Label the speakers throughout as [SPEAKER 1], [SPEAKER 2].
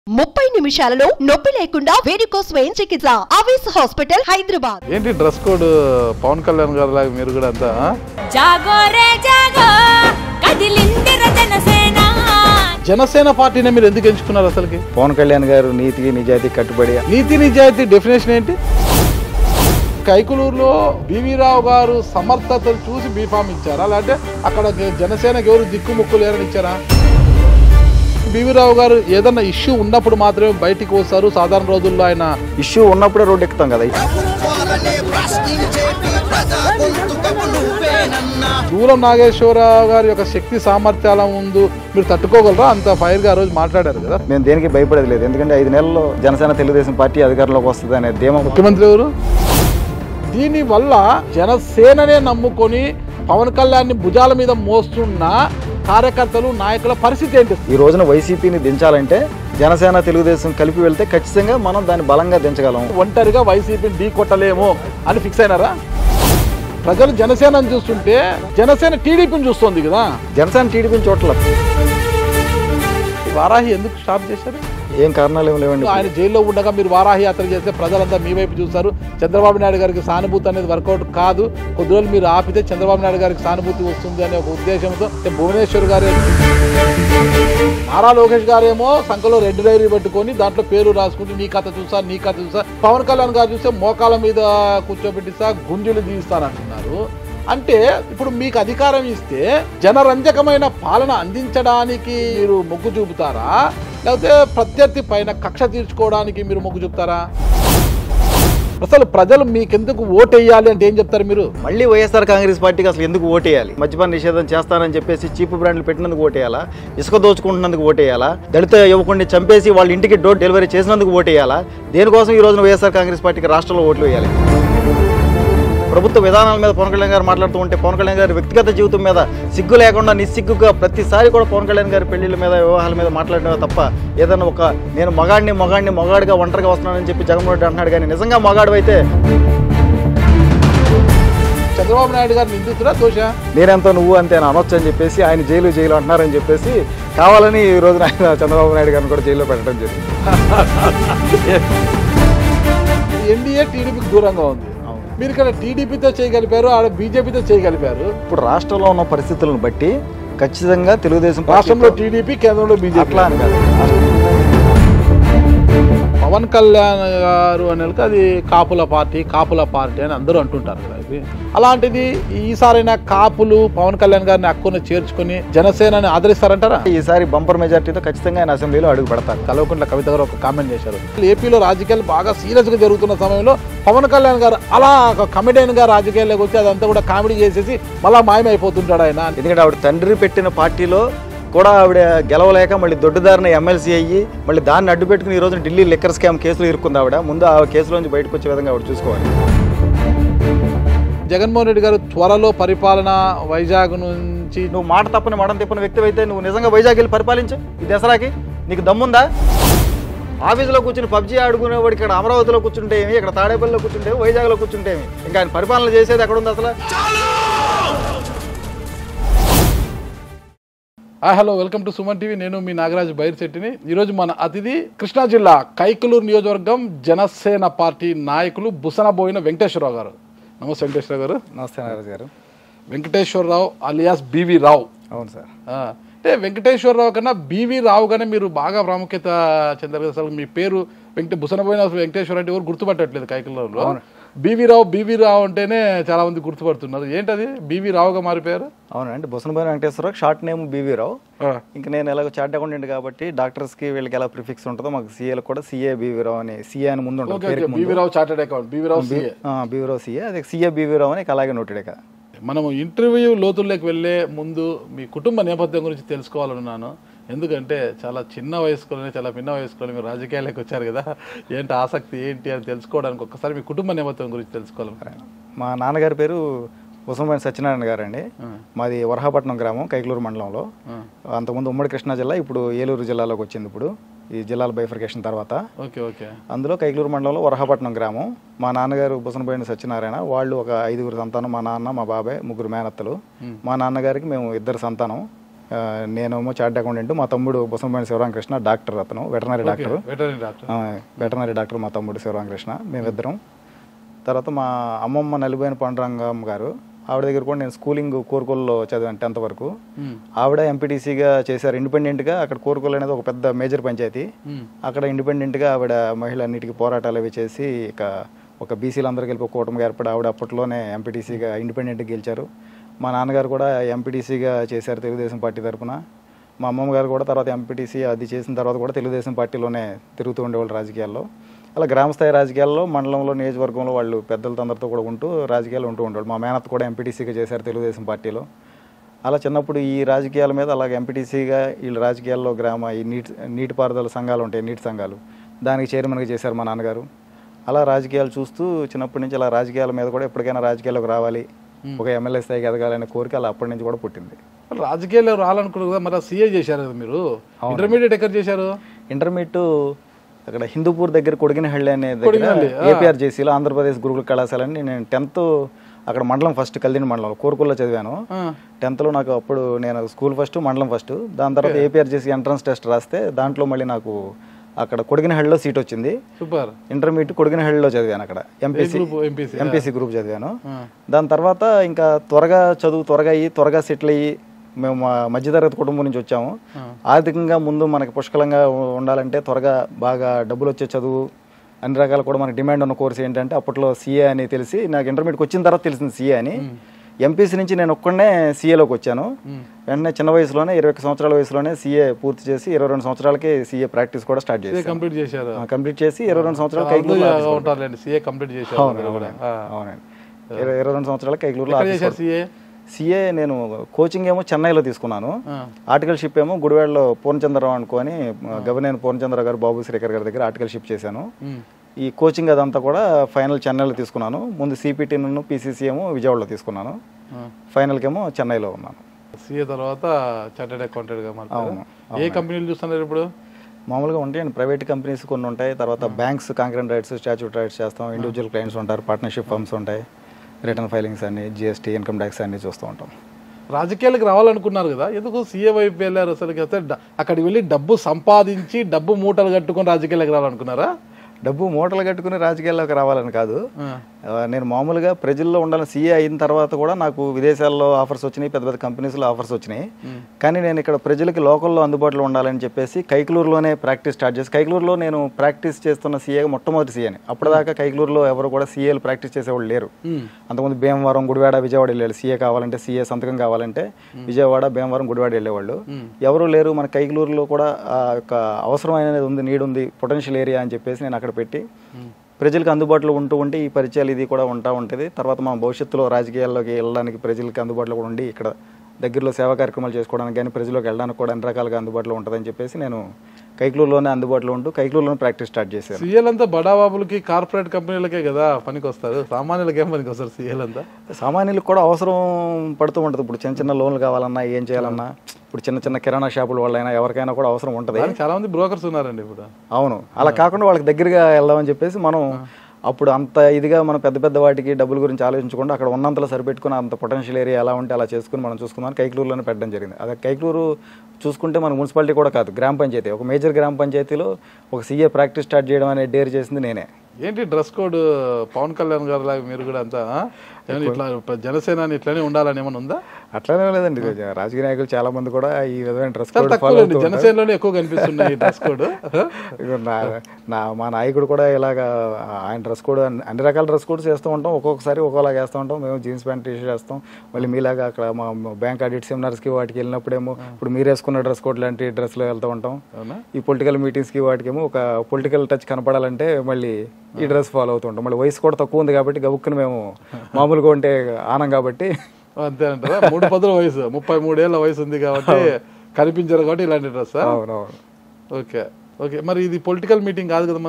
[SPEAKER 1] ముప్పై నిమిషాలలో నొప్పి లేకుండా వేడికోస్ స్వయం చికిత్స ఆవేశ హాస్పిటల్ హైదరాబాద్
[SPEAKER 2] ఏంటి డ్రెస్ కోడ్ పవన్ కళ్యాణ్ గారు లాగా మీరు కూడా అంతా ఆ?
[SPEAKER 3] జాగో రే జాగో కదిలిందిర జనసేన
[SPEAKER 2] జనసేన పార్టీని మీరు ఎందుకు ఎంచుకున్నారు అసలుకి
[SPEAKER 4] పవన్ కళ్యాణ్ గారు నీతికి నిజాయితీ కట్టుబడి
[SPEAKER 2] నీతి నిజాయితీ డెఫినేషన్ ఏంటి కైకులూరులో బివి రావు గారు సమర్థతను చూసి బీఫామ్ ఇచ్చారా లేదంటే అక్కడ జనసేనకి ఎవరు దిక్కుముక్కు లేరని ఇచ్చారా బివి రావు గారు ఏదన్నా ఇష్యూ ఉన్నప్పుడు మాత్రమే బయటికి వస్తారు సాధారణ రోజుల్లో ఆయన
[SPEAKER 4] ఇష్యూ ఉన్నప్పుడే రోడ్డు ఎక్కుతాం కదా
[SPEAKER 2] దూరం నాగేశ్వరరావు గారి యొక్క శక్తి సామర్థ్యాల ముందు మీరు తట్టుకోగలరా అంత ఫైర్ గా ఆ రోజు మాట్లాడారు కదా
[SPEAKER 4] మేము దేనికి భయపడేది లేదు ఎందుకంటే ఐదు నెలల్లో జనసేన తెలుగుదేశం పార్టీ అధికారంలోకి వస్తుంది అనే ధీమా
[SPEAKER 2] ముఖ్యమంత్రి ఎవరు దీని వల్ల జనసేననే నమ్ముకొని పవన్ కళ్యాణ్ భుజాల మీద మోస్తున్న కార్యకర్తలు నాయకుల పరిస్థితి ఏంటి
[SPEAKER 4] ఈ రోజున వైసీపీని దించాలంటే జనసేన తెలుగుదేశం కలిపి వెళ్తే ఖచ్చితంగా మనం దాన్ని బలంగా దించగలం
[SPEAKER 2] ఒంటరిగా వైసీపీని ఢీ కొట్టలేము అని ఫిక్స్ అయినారా ప్రజలు జనసేనని చూస్తుంటే జనసేన టీడీపీని చూస్తోంది కదా
[SPEAKER 4] జనసేన టీడీపీని చోట్ల
[SPEAKER 2] వారాహి ఎందుకు స్టాప్ చేశారు
[SPEAKER 4] ఏం కారణాలు ఏమి లేవండి
[SPEAKER 2] ఆయన జైల్లో ఉండగా మీరు వారాహి యాత్ర చేస్తే ప్రజలంతా మీ వైపు చూస్తారు చంద్రబాబు నాయుడు గారికి సానుభూతి అనేది వర్కౌట్ కాదు కొద్ది రోజులు మీరు ఆపితే చంద్రబాబు నాయుడు గారికి సానుభూతి వస్తుంది అనే ఒక ఉద్దేశంతో అంటే భువనేశ్వర్ గారు నారా లోకేష్ గారేమో సంఖలో రెడ్ డైరీ పెట్టుకొని దాంట్లో పేరు రాసుకుంటూ నీ కథ చూసా నీ కథ చూసా పవన్ కళ్యాణ్ గారు చూస్తే మోకాల మీద కూర్చోబెట్టిస్తా గుంజులు తీస్తానంటున్నారు అంటే ఇప్పుడు మీకు అధికారం ఇస్తే జనరంజకమైన పాలన అందించడానికి మీరు మొగ్గు చూపుతారా లేకపోతే ప్రత్యర్థి పైన కక్ష తీర్చుకోవడానికి మీరు మొగ్గు చూపుతారా అసలు ప్రజలు మీకెందుకు ఓటు వేయాలి అంటే ఏం చెప్తారు మీరు
[SPEAKER 4] మళ్ళీ వైఎస్ఆర్ కాంగ్రెస్ పార్టీకి అసలు ఎందుకు ఓటేయాలి మద్యపాన నిషేధం చేస్తానని చెప్పేసి చీప్ బ్రాండ్లు పెట్టినందుకు ఓటేయాలా ఇసుక దోచుకుంటున్నందుకు ఓటేయాలా దళిత యువకుడిని చంపేసి వాళ్ళ ఇంటికి డోర్ డెలివరీ చేసినందుకు ఓటేయాలా దేనికోసం ఈ రోజున వైఎస్ఆర్ కాంగ్రెస్ పార్టీకి రాష్ట్రంలో ఓట్లు వేయాలి ప్రభుత్వ విధానాల మీద పవన్ కళ్యాణ్ గారు మాట్లాడుతూ ఉంటే పవన్ కళ్యాణ్ గారి వ్యక్తిగత జీవితం మీద సిగ్గు లేకుండా నిస్సిగ్గుగా ప్రతిసారి కూడా పవన్ కళ్యాణ్ గారి పెళ్లిళ్ళ మీద వివాహాల మీద మాట్లాడడం తప్ప ఏదైనా ఒక నేను మగాడిని మగాడిని మగాడిగా ఒంటరిగా వస్తున్నానని చెప్పి జగన్మోహన్ రెడ్డి అంటున్నాడు కానీ నిజంగా మగాడు అయితే
[SPEAKER 2] చంద్రబాబు నాయుడు గారు నిందితురా దోష
[SPEAKER 4] నేనెంతో నువ్వు అంతే అని అనొచ్చు అని చెప్పేసి ఆయన జైలు జైలు అంటున్నారని చెప్పేసి కావాలని ఈ రోజున ఆయన చంద్రబాబు నాయుడు గారిని కూడా జైల్లో పెట్టడం జరిగింది
[SPEAKER 2] ఎన్డీఏ టీడీపీకి దూరంగా ఉంది మీరు ఇక్కడ టీడీపీతో చేయగలిపారు ఆడ బీజేపీతో చేయగలిపారు
[SPEAKER 4] ఇప్పుడు రాష్ట్రంలో ఉన్న పరిస్థితులను బట్టి ఖచ్చితంగా తెలుగుదేశం పార్టీ
[SPEAKER 2] రాష్ట్రంలో టీడీపీ కేంద్రంలో బీజేపీ
[SPEAKER 4] అట్లా అని కాదు
[SPEAKER 2] పవన్ కళ్యాణ్ గారు అనేది అది కాపుల పార్టీ కాపుల పార్టీ అని అందరూ అంటుంటారు కదా ఇది అలాంటిది ఈసారైనా కాపులు పవన్ కళ్యాణ్ గారిని హక్కును చేర్చుకుని జనసేనని ఆదరిస్తారంటారా
[SPEAKER 4] ఈసారి బంపర్ మెజార్టీతో ఖచ్చితంగా ఆయన అసెంబ్లీలో అడుగు పెడతారు
[SPEAKER 2] కల్వకుంట్ల కవిత గారు ఒక కామెంట్ చేశారు ఏపీలో రాజకీయాలు బాగా సీరియస్ గా జరుగుతున్న సమయంలో పవన్ కళ్యాణ్ గారు అలా ఒక కమెడియన్ గా రాజకీయాల్లోకి వచ్చి అదంతా కూడా కామెడీ చేసేసి మళ్ళా మాయమైపోతుంటాడు ఆయన
[SPEAKER 4] ఎందుకంటే ఆవిడ తండ్రి పెట్టిన పార్టీలో కూడా ఆవిడ గెలవలేక మళ్ళీ దొడ్డుదారిన ఎమ్మెల్సీ అయ్యి మళ్ళీ దాన్ని అడ్డు పెట్టుకుని ఈ రోజు ఢిల్లీ లిక్కర్ స్కామ్ కేసులో ఇరుక్కుంది ఆవిడ ముందు ఆ కేసులోంచి బయటకు వచ్చే విధంగా ఆవిడ చూసుకోవాలి
[SPEAKER 2] జగన్మోహన్ రెడ్డి గారు త్వరలో పరిపాలన వైజాగ్ నుంచి
[SPEAKER 4] నువ్వు మాట తప్పని మడం తిప్పని వ్యక్తి అయితే నువ్వు నిజంగా వైజాగ్ వెళ్ళి పరిపాలించు ఈ దసరాకి నీకు దమ్ముందా ఆఫీసులో కూర్చుని పబ్జీ ఆడుకునేవాడు ఇక్కడ అమరావతిలో కూర్చుంటే ఏమి ఇక్కడ తాడేపల్లిలో కూర్చుంటే ఏమి, వైజాగ్లో కూర్చుంటే ఏమి ఇంకా ఆయన పరిపాలన చేసేది ఎక్కడ ఉంది అసలు
[SPEAKER 2] hi hello welcome to Suman TV నేను మీ నాగరాజు బైర్శెట్టిని ఈరోజు మన అతిథి కృష్ణా జిల్లా కైకలూరు నియోజకవర్గం జనసేన పార్టీ నాయకులు బుసనబోయిన వెంకటేశ్వరరావు గారు నమస్తే వెంకటేశ్వరరావు గారు
[SPEAKER 4] నమస్తే నారాజు గారు
[SPEAKER 2] వెంకటేశ్వరరావు అలియాస్ బివి రావు
[SPEAKER 4] అవును సార్
[SPEAKER 2] ఆ, అంటే వెంకటేశ్వరరావు కన్నా బివి రావు గానే మీరు బాగా ప్రాముఖ్యత చెందారు కదా అసలు మీ పేరు వెంకట బుసనబోయిన వెంకటేశ్వర అంటే ఎవరు గుర్తుపట్టట్లేదు కైకలూరులో బివి రావు బివి రావు అంటేనే చాలా మంది గుర్తుపడుతున్నారు ఏంటది బివి రావుగా మారిపోయారు
[SPEAKER 4] అవునండి Busanaboyina Venkateswararao short name BV Rao
[SPEAKER 2] ఆ,
[SPEAKER 4] ఇంకా నేను ఎలాగో చార్ట్ అకౌంటెంట్ కాబట్టి డాక్టర్స్కి వీళ్ళకి ఎలా ప్రిఫిక్స్ ఉంటుందో మాకు సీఏలకు కూడా సీఏ బీవీ రావు అని సీఏ అని ముందు ఉంటుంది
[SPEAKER 2] ఓకే ఓకే
[SPEAKER 4] పేరుకి ముందు
[SPEAKER 2] BV Rao chartered account BV Rao CA
[SPEAKER 4] BV Rao CA అదే సీఏ బీవీ రావు అని ఇక అలాగే నోటెడ్ ఇక
[SPEAKER 2] మనము ఇంటర్వ్యూ లోతుల్లోకి వెళ్ళే ముందు మీ కుటుంబ నేపథ్యం గురించి తెలుసుకోవాలనున్నాను ఎందుకంటే చాలా చిన్న వయసులోనే చాలా పిన్న వయసులోనే మీరు రాజకీయాలకు వచ్చారు కదా ఏంటి ఆసక్తి ఏంటి అని తెలుసుకోవడానికి ఒక్కసారి మీ కుటుంబ నేపథ్యం గురించి తెలుసుకోవాలనుకున్నాను
[SPEAKER 4] మా నాన్నగారి పేరు ఉసమమైన సత్యనారాయణ గారు అండి మాది వరహాపట్నం గ్రామం కైకలూరు మండలంలో అంతకుముందు ఉమ్మడి కృష్ణా జిల్లా ఇప్పుడు ఏలూరు జిల్లాలోకి వచ్చింది ఇప్పుడు ఈ జిల్లాల బైఫర్కేషన్ తర్వాత
[SPEAKER 2] ఓకే ఓకే
[SPEAKER 4] అందులో కైకలూరు మండలంలో వరహాపట్నం గ్రామం మా నాన్నగారు బుసనపోయిన సత్యనారాయణ వాళ్ళు ఒక ఐదుగురు సంతానం మా నాన్న మా బాబాయ్ ముగ్గురు మేనత్తలు మా నాన్నగారికి మేము ఇద్దరు సంతానం ఆ, నేనేమో చార్ట్ అకౌంటెంట్ మా తమ్ముడు బుసంపల్లి శివరామకృష్ణ డాక్టర్ అతను veterinary doctor
[SPEAKER 2] veterinary doctor
[SPEAKER 4] veterinary doctor మా తమ్ముడు శివరామకృష్ణ మేమిద్దరం తర్వాత మా అమ్మమ్మ నలిపోయిన పాండురంగం గారు ఆవిడ దగ్గర కూడా నేను స్కూలింగ్ కోరుకోల్లో చదివాను టెన్త్ వరకు ఆవిడ ఎంపీటీసీగా చేశారు ఇండిపెండెంట్గా అక్కడ కోరుకోలు అనేది ఒక పెద్ద మేజర్ పంచాయతీ అక్కడ ఇండిపెండెంట్గా ఆవిడ మహిళలన్నిటికీ పోరాటాలు అవి చేసి ఇక ఒక బీసీలందరూ కలిపి ఒక కూటమిగా ఏర్పడి ఆవిడ అప్పట్లోనే ఎంపీటీసీగా ఇండిపెండెంట్గా గెలిచారు మా నాన్నగారు కూడా ఎంపీటీసీగా చేశారు తెలుగుదేశం పార్టీ తరపున మా అమ్మమ్మ గారు కూడా తర్వాత ఎంపీటీసీ అది చేసిన తర్వాత కూడా తెలుగుదేశం పార్టీలోనే తిరుగుతూ ఉండేవాళ్ళు రాజకీయాల్లో అలా గ్రామస్థాయి రాజకీయాల్లో మండలంలో నియోజకవర్గంలో వాళ్ళు పెద్దలతో అందరితో కూడా ఉంటూ రాజకీయాలు ఉంటూ ఉండేవాళ్ళు మా మేనత్ కూడా ఎంపీటీసీగా చేశారు తెలుగుదేశం పార్టీలో అలా చిన్నప్పుడు ఈ రాజకీయాల మీద అలాగే ఎంపీటీసీగా వీళ్ళు రాజకీయాల్లో గ్రామ ఈ నీటి నీటిపారుదల సంఘాలు ఉంటాయి నీటి సంఘాలు దానికి చైర్మన్గా చేశారు మా నాన్నగారు అలా రాజకీయాలు చూస్తూ చిన్నప్పటి నుంచి అలా రాజకీయాల మీద కూడా ఎప్పటికైనా రాజకీయాల్లోకి రావాలి ఒక ఎమ్మెల్యే స్థాయికి ఎదగాలనే కోరిక అలా అప్పటి నుంచి కూడా పుట్టింది
[SPEAKER 2] రాజకీయాల్లో రావాలనుకున్నారు కదా మరి సీఏ చేశారు కదా మీరు ఇంటర్మీడియట్ ఎక్కడ చేశారు
[SPEAKER 4] ఇంటర్మీడియట్ అక్కడ హిందూపూర్ దగ్గర కొడిగినహಳ್ಳಿ అనే దగ్గర
[SPEAKER 2] కొడిగినహళ్ళి, ఆ.
[SPEAKER 4] ఏపీఆర్ జేసీలో ఆంధ్రప్రదేశ్ గురుకుల కళాశాల అని నేను టెన్త్ అక్కడ మండలం ఫస్ట్ కలిదిన మండలం కోరుకుల్లో చదివాను
[SPEAKER 2] ఆ,
[SPEAKER 4] టెన్త్లో నాకు అప్పుడు నేను స్కూల్ ఫస్ట్ మండలం ఫస్ట్ దాని తర్వాత ఏపీఆర్ చేసి ఎంట్రన్స్ టెస్ట్ రాస్తే దాంట్లో మళ్ళీ నాకు అక్కడ కొడిగినహళ్ళిలో సీట్ వచ్చింది
[SPEAKER 2] సూపర్
[SPEAKER 4] ఇంటర్మీడియట్ కొడిగినహళ్ళిలో చదివాను అక్కడ MPC
[SPEAKER 2] group MPC
[SPEAKER 4] MPC group చదివాను
[SPEAKER 2] ఆ.
[SPEAKER 4] దాని తర్వాత ఇంకా త్వరగా చదువు త్వరగా అయ్యి త్వరగా సెటిల్ అయ్యి మేము మా మధ్యతరగతి కుటుంబం నుంచి వచ్చాము ఆర్థికంగా ముందు మనకి పుష్కలంగా ఉ- ఉండాలంటే త్వరగా బాగా డబ్బులు వచ్చే చదువు అన్ని రకాల కూడా మనకి డిమాండ్ ఉన్న కోర్స్ ఏంటంటే అప్పట్లో సీఏ అని తెలిసి నాకు ఇంటర్మీడియట్ వచ్చిన తర్వాత తెలిసింది సీఏ అని ఎంపీసీ నుంచి నేను ఒక్కడనే సీఏలోకి వచ్చాను వెంటనే చిన్న వయసులోనే ఇరవై ఒక్క సంవత్సరాల వయసులోనే సీఏ పూర్తి చేసి ఇరవై రెండు సంవత్సరాలకి సీఏ ప్రాక్టీస్ కూడా స్టార్ట్
[SPEAKER 2] సీఏ
[SPEAKER 4] చేశాను
[SPEAKER 2] కంప్లీట్ చేశారు
[SPEAKER 4] కంప్లీట్ చేసి ఇరవై రెండు సంవత్సరాలు
[SPEAKER 2] అందరూ
[SPEAKER 4] కైకలూరులో ఆఫీస్ కూడా.
[SPEAKER 2] ఉంటారులేండి సీఏ కంప్లీట్ చేశారు
[SPEAKER 4] అవును,
[SPEAKER 2] మీరు కూడా. ఆ.
[SPEAKER 4] అవునండి ఇరవై ఇరవై రెండు సంవత్సరాల కైకలూరులో
[SPEAKER 2] ఎక్కడ
[SPEAKER 4] ఆఫీస్
[SPEAKER 2] చేశారు సీఏ
[SPEAKER 4] సిఏ నేను కోచింగ్ ఏమో చెన్నైలో తీసుకున్నాను
[SPEAKER 2] ఆ.
[SPEAKER 4] ఆర్టికల్షిప్ ఏమో గుడివాడలో పూర్ణచంద్రరావు అనుకొని గవర్నర్ పూర్ణచంద్ర గారు బాబు శ్రీకర్ గారి దగ్గర ఆర్టికల్షిప్ చేశాను
[SPEAKER 2] ఉమ్.
[SPEAKER 4] ఈ కోచింగ్ అదంతా కూడా ఫైనల్ చెన్నైలో తీసుకున్నాను ముందు సిపిటి నన్ను పీసీసీ ఏమో విజయవాడలో తీసుకున్నాను
[SPEAKER 2] ఆ.
[SPEAKER 4] ఫైనల్కి ఏమో చెన్నైలో ఉన్నాను
[SPEAKER 2] సీఏ తర్వాత చార్టెడ్ అకౌంటెంట్ గా మాట్లాడారు
[SPEAKER 4] అవును,
[SPEAKER 2] ఏ కంపెనీలు చూస్తున్నారు ఇప్పుడు
[SPEAKER 4] మామూలుగా ఉంటాయండి ప్రైవేట్ కంపెనీస్ కొన్ని ఉంటాయి తర్వాత banks concurrent rights statute rights చేస్తాం ఇండివిజువల్ క్లయింట్స్ ఉంటారు పార్ట్నర్షిప్ ఫర్మ్స్ ఉంటాయి రిటర్న్ ఫైలింగ్స్ అన్ని జిఎస్టీ ఇన్కమ్ ట్యాక్స్ అన్ని చూస్తూ ఉంటాం
[SPEAKER 2] రాజకీయాలకు రావాలనుకున్నారు కదా ఎందుకు సీఏ వైపు వెళ్ళారు అసలు అయితే డ- అక్కడికి వెళ్ళి డబ్బు సంపాదించి డబ్బు మూటలు కట్టుకొని రాజకీయాలకు రావాలనుకున్నారా
[SPEAKER 4] డబ్బు మూటలు కట్టుకుని రాజకీయాల్లోకి రావాలని కాదు
[SPEAKER 2] ఆ.
[SPEAKER 4] ఆ, నేను మామూలుగా ప్రజల్లో ఉండాలని సీఏ అయిన తర్వాత కూడా నాకు విదేశాల్లో ఆఫర్స్ వచ్చినాయి పెద్ద పెద్ద కంపెనీస్లో ఆఫర్స్ వచ్చినాయి కానీ నేను ఇక్కడ ప్రజలకి లోకల్లో అందుబాటులో ఉండాలని చెప్పేసి కైకలూరులోనే ప్రాక్టీస్ స్టార్ట్ చేసి కైకలూరులో నేను ప్రాక్టీస్ చేస్తున్న సీఏ మొట్టమొదటి సీఏని అప్పటిదాకా కైకలూరులో ఎవరు కూడా సీఏలు ప్రాక్టీస్ చేసేవాళ్ళు లేరు
[SPEAKER 2] ఉమ్.
[SPEAKER 4] అంతకుముందు భీమవరం గుడివాడ విజయవాడ వెళ్ళారు సీఏ కావాలంటే సీఏ సంతకం కావాలంటే విజయవాడ భీమవరం గుడివాడ వెళ్ళేవాళ్ళు ఎవరు లేరు మన కైకలూరులో కూడా ఆ యొక్క అవసరం అనేది ఉంది నీడ్ ఉంది పొటెన్షియల్ ఏరియా అని చెప్పేసి నేను అక్కడ పెట్టి ప్రజలకు అందుబాటులో ఉంటూ ఉంటే ఈ పరిచయాలు ఇది కూడా ఉంటా ఉంటుంది తర్వాత మా భవిష్యత్తులో రాజకీయాల్లోకి వెళ్ళడానికి ప్రజలకు అందుబాటులో కూడా ఉండి ఇక్కడ దగ్గరలో సేవా కార్యక్రమాలు చేసుకోవడానికి కానీ ప్రజలకు వెళ్ళడానికి కూడా అన్ని రకాలుగా అందుబాటులో ఉంటుందని చెప్పేసి నేను కైకలూరులోనే అందుబాటులో ఉంటూ కైకలూరులోనే ప్రాక్టీస్ స్టార్ట్ చేశాను
[SPEAKER 2] సీఏలంతా బడాబాబులకి కార్పొరేట్ కంపెనీలకే కదా పనికి వస్తారు సామాన్యులకి ఏం పనికి వస్తారు సీఏలంతా
[SPEAKER 4] సామాన్యులకు కూడా అవసరం పడుతూ ఉంటుంది ఇప్పుడు చిన్న చిన్న లోన్లు కావాలన్నా ఏం చేయాలన్నా ఇప్పుడు చిన్న చిన్న కిరాణా షాపుల వాళ్ళైనా ఎవరికైనా కూడా అవసరం ఉంటుంది
[SPEAKER 2] కానీ చాలా మంది బ్రోకర్స్ ఉన్నారండి ఇప్పుడు
[SPEAKER 4] అవును అలా కాకుండా వాళ్ళకి దగ్గరగా వెళ్దామని చెప్పేసి మనం అప్పుడు అంత ఇదిగా మనం పెద్ద పెద్ద వాటికి డబ్బుల గురించి ఆలోచించకుండా అక్కడ ఉన్నంతలో సరిపెట్టుకుని అంత పొటెన్షియల్ ఏరియా ఎలా ఉంటే అలా చేసుకుని మనం చూసుకుందాం కైకలూరులోనే పెట్టడం జరిగింది అదే కైకలూరు చూసుకుంటే మన మున్సిపాలిటీ కూడా కాదు గ్రామ పంచాయతీ ఒక మేజర్ గ్రామ పంచాయతీలో ఒక సీఏ ప్రాక్టీస్ స్టార్ట్ చేయడం అనేది డేర్ చేసింది నేనే
[SPEAKER 2] ఏంటి డ్రెస్ కోడ్ పవన్ కళ్యాణ్ గారు లాగా మీరు కూడా అంతా ఆ? ఏమన్నా ఇట్లా జనసేనాని ఇట్లనే ఉండాలని ఏమైనా ఉందా
[SPEAKER 4] అట్లానే లేదండి రాజకీయ నాయకులు చాలా మంది కూడా ఈ విధమైన డ్రెస్
[SPEAKER 2] చాలా
[SPEAKER 4] కోడ్
[SPEAKER 2] తక్కువ
[SPEAKER 4] ఫాలో
[SPEAKER 2] అండి జనసేనలోనే ఎక్కువ కనిపిస్తున్నాయి ఈ డ్రెస్ కోడ్
[SPEAKER 4] ఇదిగో నా నా మా నాయకుడు కూడా ఇలాగా ఆయన డ్రెస్ కోడ్ అన్ని- అన్ని రకాల డ్రెస్ కోడ్స్ వేస్తూ ఉంటాం ఒక్కొక్కసారి ఒక్కోలాగా వేస్తూ ఉంటాం మేము జీన్స్ ప్యాంట్ టీ షర్ట్ వేస్తాం మళ్ళీ మీలాగా అక్కడ మా బ్యాంక్ ఆడిట్ సెమినార్స్కి వాటికి వెళ్ళినప్పుడేమో ఇప్పుడు మీరు వేసుకున్న డ్రెస్ కోడ్ లాంటి డ్రెస్లో వెళ్తూ ఉంటాం
[SPEAKER 2] అవునా
[SPEAKER 4] ఈ పొలిటికల్ మీటింగ్స్కి వాటికేమో ఒక పొలిటికల్ టచ్ కనపడాలంటే మళ్ళీ ఈ డ్రెస్ ఫాలో అవుతూ ఉంటాం మళ్ళీ వయసు కూడా తక్కువ ఉంది కాబట్టి గబుక్కుని మేము మామూలుగా ఉంటే ఆనం కాబట్టి
[SPEAKER 2] అంతే అంటారా మూడు పదుల వయసు ముప్పై మూడేళ్ల వయసు ఉంది కాబట్టి కనిపించారు కాబట్టి ఇలాంటి డ్రెస్
[SPEAKER 4] అవునవును
[SPEAKER 2] ఓకే ఓకే మరి ఇది పొలిటికల్ మీటింగ్ కాదు కదా మంది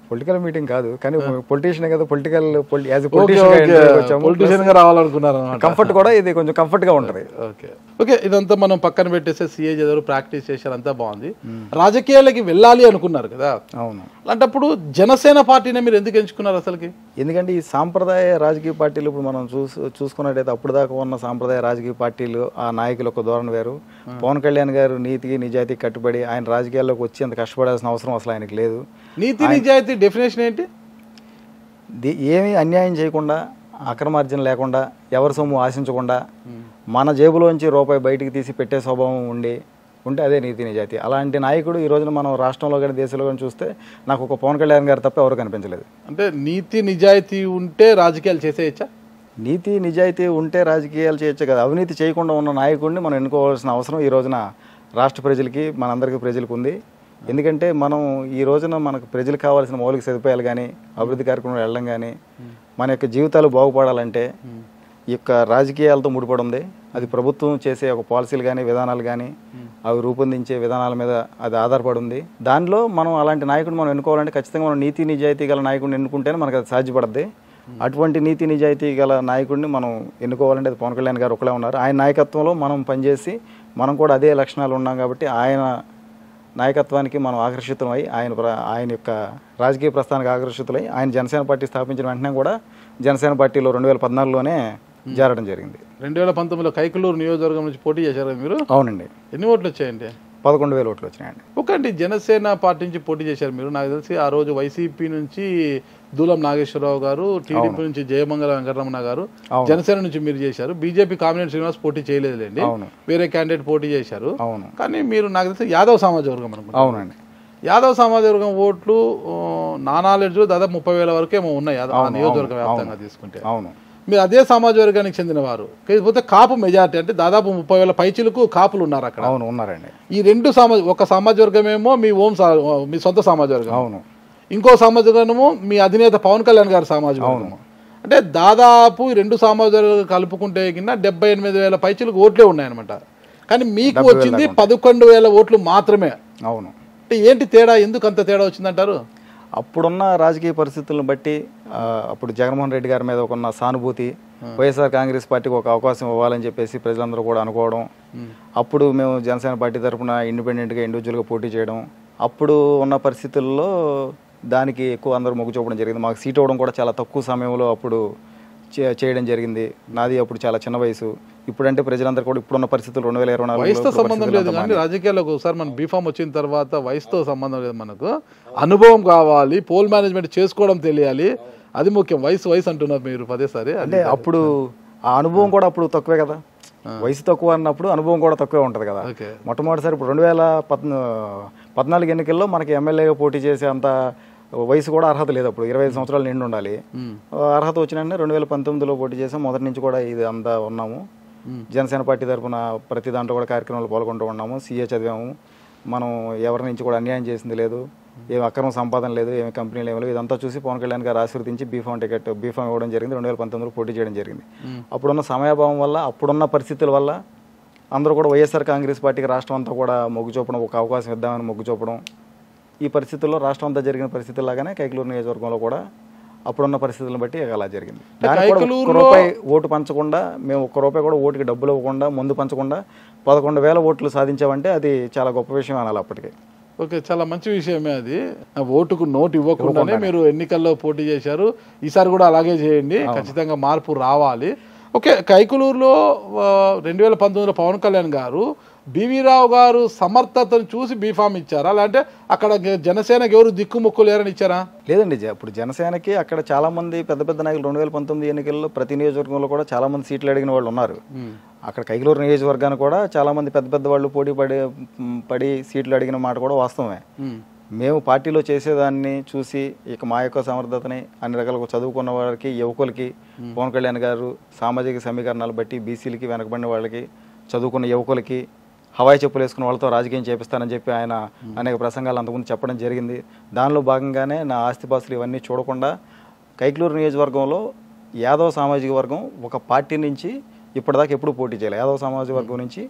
[SPEAKER 5] పొలిటికల్ మీటింగ్ కాదు కానీ పొలిటీషియన్ కదా political as
[SPEAKER 2] okay okay politician గా రావాలనుకున్నారు అన్నమాట.
[SPEAKER 5] కంఫర్ట్ కూడా ఇది కొంచెం కంఫర్ట్ గా ఉంటది
[SPEAKER 2] ఓకే ఓకే ఇదంతా మనం పక్కన పెట్టేస్తే సిఏ చదువు ప్రాక్టీస్ చేశారు అంతా బాగుంది రాజకీయాలకి వెళ్ళాలి అనుకున్నారు కదా
[SPEAKER 5] అవును
[SPEAKER 2] అలాంటప్పుడు జనసేన పార్టీని మీరు ఎందుకు ఎంచుకున్నారు అసలుకి
[SPEAKER 5] ఎందుకంటే ఈ సాంప్రదాయ రాజకీయ పార్టీలు ఇప్పుడు మనం చూసు చూసుకున్నట్టయితే అప్పుడు దాకా ఉన్న సాంప్రదాయ రాజకీయ పార్టీలు ఆ నాయకులు ఒక ధోరణి వేరు పవన్ కళ్యాణ్ గారు నీతికి నిజాయితీకి కట్టుబడి ఆయన రాజకీయాల్లోకి వచ్చి అంత కష్టపడాల్సిన అవసరం అసలు ఆయనకి లేదు
[SPEAKER 2] నీతి నిజాయితీ డెఫినేషన్ ఏంటి
[SPEAKER 5] ది- ఏమీ అన్యాయం చేయకుండా అక్రమార్జన లేకుండా ఎవరి సొమ్ము ఆశించకుండా మన జేబులోంచి రూపాయి బయటికి తీసి పెట్టే స్వభావం ఉండి ఉంటే అదే నీతి నిజాయితీ అలాంటి నాయకుడు ఈ రోజున మనం రాష్ట్రంలో కానీ దేశంలో కానీ చూస్తే నాకు ఒక పవన్ కళ్యాణ్ గారు తప్ప ఎవరు కనిపించలేదు
[SPEAKER 2] అంటే నీతి నిజాయితీ ఉంటే రాజకీయాలు చేసేయచ్చా
[SPEAKER 5] నీతి నిజాయితీ ఉంటే రాజకీయాలు చేయొచ్చు కదా అవినీతి చేయకుండా ఉన్న నాయకుడిని మనం ఎన్నుకోవాల్సిన అవసరం ఈ రోజున రాష్ట్ర ప్రజలకి మనందరికీ ప్రజలకు ఉంది ఎందుకంటే మనం ఈ రోజున మనకు ప్రజలకు కావాల్సిన మౌలిక సదుపాయాలు కానీ అభివృద్ధి కార్యక్రమాలు వెళ్ళడం కానీ మన యొక్క జీవితాలు బాగుపడాలంటే ఈ యొక్క రాజకీయాలతో ముడిపడి ఉంది అది ప్రభుత్వం చేసే ఒక పాలసీలు కానీ విధానాలు కానీ అవి రూపొందించే విధానాల మీద అది ఆధారపడి ఉంది దానిలో మనం అలాంటి నాయకుడిని మనం ఎన్నుకోవాలంటే ఖచ్చితంగా మనం నీతి నిజాయితీ గల నాయకుడిని ఎన్నుకుంటేనే మనకు అది సాధ్యపడద్ది అటువంటి నీతి నిజాయితీ గల నాయకుడిని మనం ఎన్నుకోవాలంటే అది పవన్ కళ్యాణ్ గారు ఒకలే ఉన్నారు ఆయన నాయకత్వంలో మనం పనిచేసి మనం కూడా అదే లక్షణాలు ఉన్నాం కాబట్టి ఆయన నాయకత్వానికి మనం ఆకర్షితులమై ఆయన ప్ర- ఆయన యొక్క రాజకీయ ప్రస్థానానికి ఆకర్షితులై ఆయన జనసేన పార్టీ స్థాపించిన వెంటనే కూడా జనసేన పార్టీలో రెండు వేల పద్నాలుగులోనే చేరడం జరిగింది
[SPEAKER 2] రెండు వేల పంతొమ్మిదిలో కైకలూరు నియోజకవర్గం నుంచి పోటీ చేశారు కదా మీరు
[SPEAKER 5] అవునండి
[SPEAKER 2] ఎన్ని ఓట్లు వచ్చాయండి
[SPEAKER 5] పదకొండు వేల ఓట్లు వచ్చినాయండి
[SPEAKER 2] ఒకటి జనసేన పార్టీ నుంచి పోటీ చేశారు మీరు నాకు తెలిసి ఆ రోజు వైసీపీ నుంచి దూలం నాగేశ్వరరావు గారు టీడీపీ నుంచి జయమంగళ వెంకటరమణ గారు
[SPEAKER 5] అవును.
[SPEAKER 2] జనసేన నుంచి మీరు చేశారు బీజేపీ కామినేని శ్రీనివాస్ పోటీ చేయలేదులేండి
[SPEAKER 5] అవును.
[SPEAKER 2] వేరే క్యాండిడేట్ పోటీ చేశారు
[SPEAKER 5] అవును
[SPEAKER 2] కానీ మీరు నాకు తెలిసి యాదవ్ సామాజిక వర్గం అనుకుంటా
[SPEAKER 5] అవునండి
[SPEAKER 2] యాదవ్ సామాజిక వర్గం ఓట్లు ఆ, నా నాలెడ్జ్ దాదాపు ముప్పై వేల వరకు ఏమో ఉన్నాయి యాదవ్- ఆ
[SPEAKER 5] అవును,
[SPEAKER 2] నియోజకవర్గ
[SPEAKER 5] అవును,
[SPEAKER 2] వ్యాప్తంగా
[SPEAKER 5] అవును.
[SPEAKER 2] తీసుకుంటే
[SPEAKER 5] అవును
[SPEAKER 2] మీరు అదే సమాజ వర్గానికి చెందినవారు కాకపోతే కాపు మెజారిటీ అంటే దాదాపు ముప్పై వేల పైచిలకు కాపులు ఉన్నారు అక్కడ
[SPEAKER 5] అవును ఉన్నారండి
[SPEAKER 2] ఈ రెండు సమాజ ఒక సమాజ వర్గమేమో మీ ఓం సా- మీ సొంత సమాజ వర్గం
[SPEAKER 5] అవును
[SPEAKER 2] ఇంకో సామాజిక వర్గము మీ అధినేత పవన్ కళ్యాణ్ గారి సామాజిక వర్గము అంటే దాదాపు ఈ రెండు సామాజిక వర్గాలు కలుపుకుంటే కింద డెబ్బై ఎనిమిది వేల పైచిలకు ఓట్లే ఉన్నాయన్నమాట కానీ మీకు వచ్చింది పదకొండు వేల ఓట్లు మాత్రమే
[SPEAKER 5] అవును
[SPEAKER 2] అంటే ఏంటి తేడా ఎందుకు అంత తేడా వచ్చిందంటారు
[SPEAKER 5] అప్పుడున్న రాజకీయ పరిస్థితులను బట్టి ఆ, అప్పుడు జగన్మోహన్ రెడ్డి గారి మీద ఒక సానుభూతి వైఎస్ఆర్ కాంగ్రెస్ పార్టీకి ఒక అవకాశం ఇవ్వాలని చెప్పేసి ప్రజలందరూ కూడా అనుకోవడం అప్పుడు మేము జనసేన పార్టీ తరఫున ఇండిపెండెంట్గా ఇండివిజువల్గా పోటీ చేయడం అప్పుడు ఉన్న పరిస్థితుల్లో దానికి ఎక్కువ అందరూ మొగ్గు చూపడం జరిగింది మాకు సీట్ ఇవ్వడం కూడా చాలా తక్కువ సమయంలో అప్పుడు చే- చేయడం జరిగింది నాది అప్పుడు చాలా చిన్న వయసు ఇప్పుడంటే ప్రజలందరూ కూడా ఇప్పుడున్న పరిస్థితులు రెండు వేల ఇరవై
[SPEAKER 2] వయసుతో సంబంధం లేదు కానీ రాజకీయాలకు ఒకసారి మన బీఫామ్ వచ్చిన తర్వాత వయసుతో సంబంధం లేదు మనకు అనుభవం కావాలి పోల్ మేనేజ్మెంట్ చేసుకోవడం తెలియాలి అది ముఖ్యం వయసు వయసు అంటున్నారు మీరు పదేసారి
[SPEAKER 5] అంటే అప్పుడు ఆ అనుభవం కూడా అప్పుడు తక్కువే కదా వయసు తక్కువ అన్నప్పుడు అనుభవం కూడా తక్కువే ఉంటుంది కదా
[SPEAKER 2] ఓకే
[SPEAKER 5] మొట్టమొదటిసారి ఇప్పుడు రెండు వేల పద్నా పద్నాలుగు ఎన్నికల్లో మనకి ఎమ్మెల్యేగా పోటీ చేసే అంత వయసు కూడా అర్హత లేదు అప్పుడు ఇరవై ఐదు సంవత్సరాలు నిండి ఉండాలి ఆ, అర్హత వచ్చిన రెండు వేల పంతొమ్మిదిలో పోటీ చేసాం మొదటి నుంచి కూడా ఇది అంతా ఉన్నాము జనసేన పార్టీ తరఫున ప్రతి దాంట్లో కూడా కార్యక్రమాలు పాల్గొంటూ ఉన్నాము సీఏ చదివాము మనం ఎవరి నుంచి కూడా అన్యాయం చేసింది లేదు ఏమి అక్రమ సంపాదన లేదు ఏమి కంపెనీలు ఏమి లేవు ఇదంతా చూసి పవన్ కళ్యాణ్ గారు ఆశీర్వదించి బీఫామ్ టికెట్ బీఫామ్ ఇవ్వడం జరిగింది రెండు వేల పంతొమ్మిదిలో పోటీ చేయడం జరిగింది అప్పుడున్న సమయాభావం వల్ల అప్పుడున్న పరిస్థితుల వల్ల అందరూ కూడా వైఎస్ఆర్ కాంగ్రెస్ పార్టీకి రాష్ట్రం అంతా కూడా మొగ్గు చూపడం ఒక అవకాశం ఇద్దామని మొగ్గు చూపడం ఈ పరిస్థితుల్లో రాష్ట్రం అంతా జరిగిన పరిస్థితుల్లాగానే కైకలూరు నియోజకవర్గంలో కూడా అప్పుడున్న పరిస్థితులను బట్టి అలా జరిగింది దానికి కూడా ఒక్క
[SPEAKER 2] కైకలూరులో-
[SPEAKER 5] రూపాయి ఓటు పంచకుండా మేము ఒక్క రూపాయి కూడా ఓటుకి డబ్బులు ఇవ్వకుండా ముందు పంచకుండా పదకొండు వేల ఓట్లు సాధించామంటే అది చాలా గొప్ప విషయం అనాలి అప్పటికి
[SPEAKER 2] ఓకే చాలా మంచి విషయమే అది ఆ ఓటుకు నోటు ఇవ్వకుండానే మీరు ఎన్నికల్లో పోటీ చేశారు ఈసారి కూడా అలాగే చేయండి ఖచ్చితంగా మార్పు రావాలి ఓకే కైకులూరులో రెండు వేల పంతొమ్మిదిలో పవన్ కళ్యాణ్ గారు బివి రావు గారు సమర్థతను చూసి బీఫామ్ ఇచ్చారా లేదంటే అక్కడ గె- జనసేనకి ఎవరు దిక్కుముక్కు లేరని ఇచ్చారా
[SPEAKER 5] లేదండి జ- ఇప్పుడు జనసేనకి అక్కడ చాలా మంది పెద్ద పెద్ద నాయకులు రెండు వేల పంతొమ్మిది ఎన్నికల్లో ప్రతి నియోజకవర్గంలో కూడా చాలా మంది సీట్లు అడిగిన వాళ్ళు ఉన్నారు అక్కడ కైకలూరు నియోజకవర్గానికి కూడా చాలా మంది పెద్ద పెద్ద వాళ్ళు పోటీ పడి మ్, పడి సీట్లు అడిగిన మాట కూడా వాస్తవమే మేము పార్టీలో చేసేదాన్ని చూసి ఇక మా యొక్క సమర్థతని అన్ని రకాలుగా చదువుకున్న వాళ్ళకి యువకులకి పవన్ కళ్యాణ్ గారు సామాజిక సమీకరణాలు బట్టి బీసీలకి వెనకబడిన వాళ్ళకి చదువుకున్న యువకులకి హవాయి చెప్పులు వేసుకున్న వాళ్ళతో రాజకీయం చేపిస్తానని చెప్పి ఆయన అనేక ప్రసంగాలు అంతకుముందు చెప్పడం జరిగింది దానిలో భాగంగానే నా ఆస్తిపాస్తులు ఇవన్నీ చూడకుండా కైకలూరు నియోజకవర్గంలో యాదవ సామాజిక వర్గం ఒక పార్టీ నుంచి ఇప్పటిదాకా ఎప్పుడు పోటీ చేయలేదు యాదవ సామాజిక వర్గం నుంచి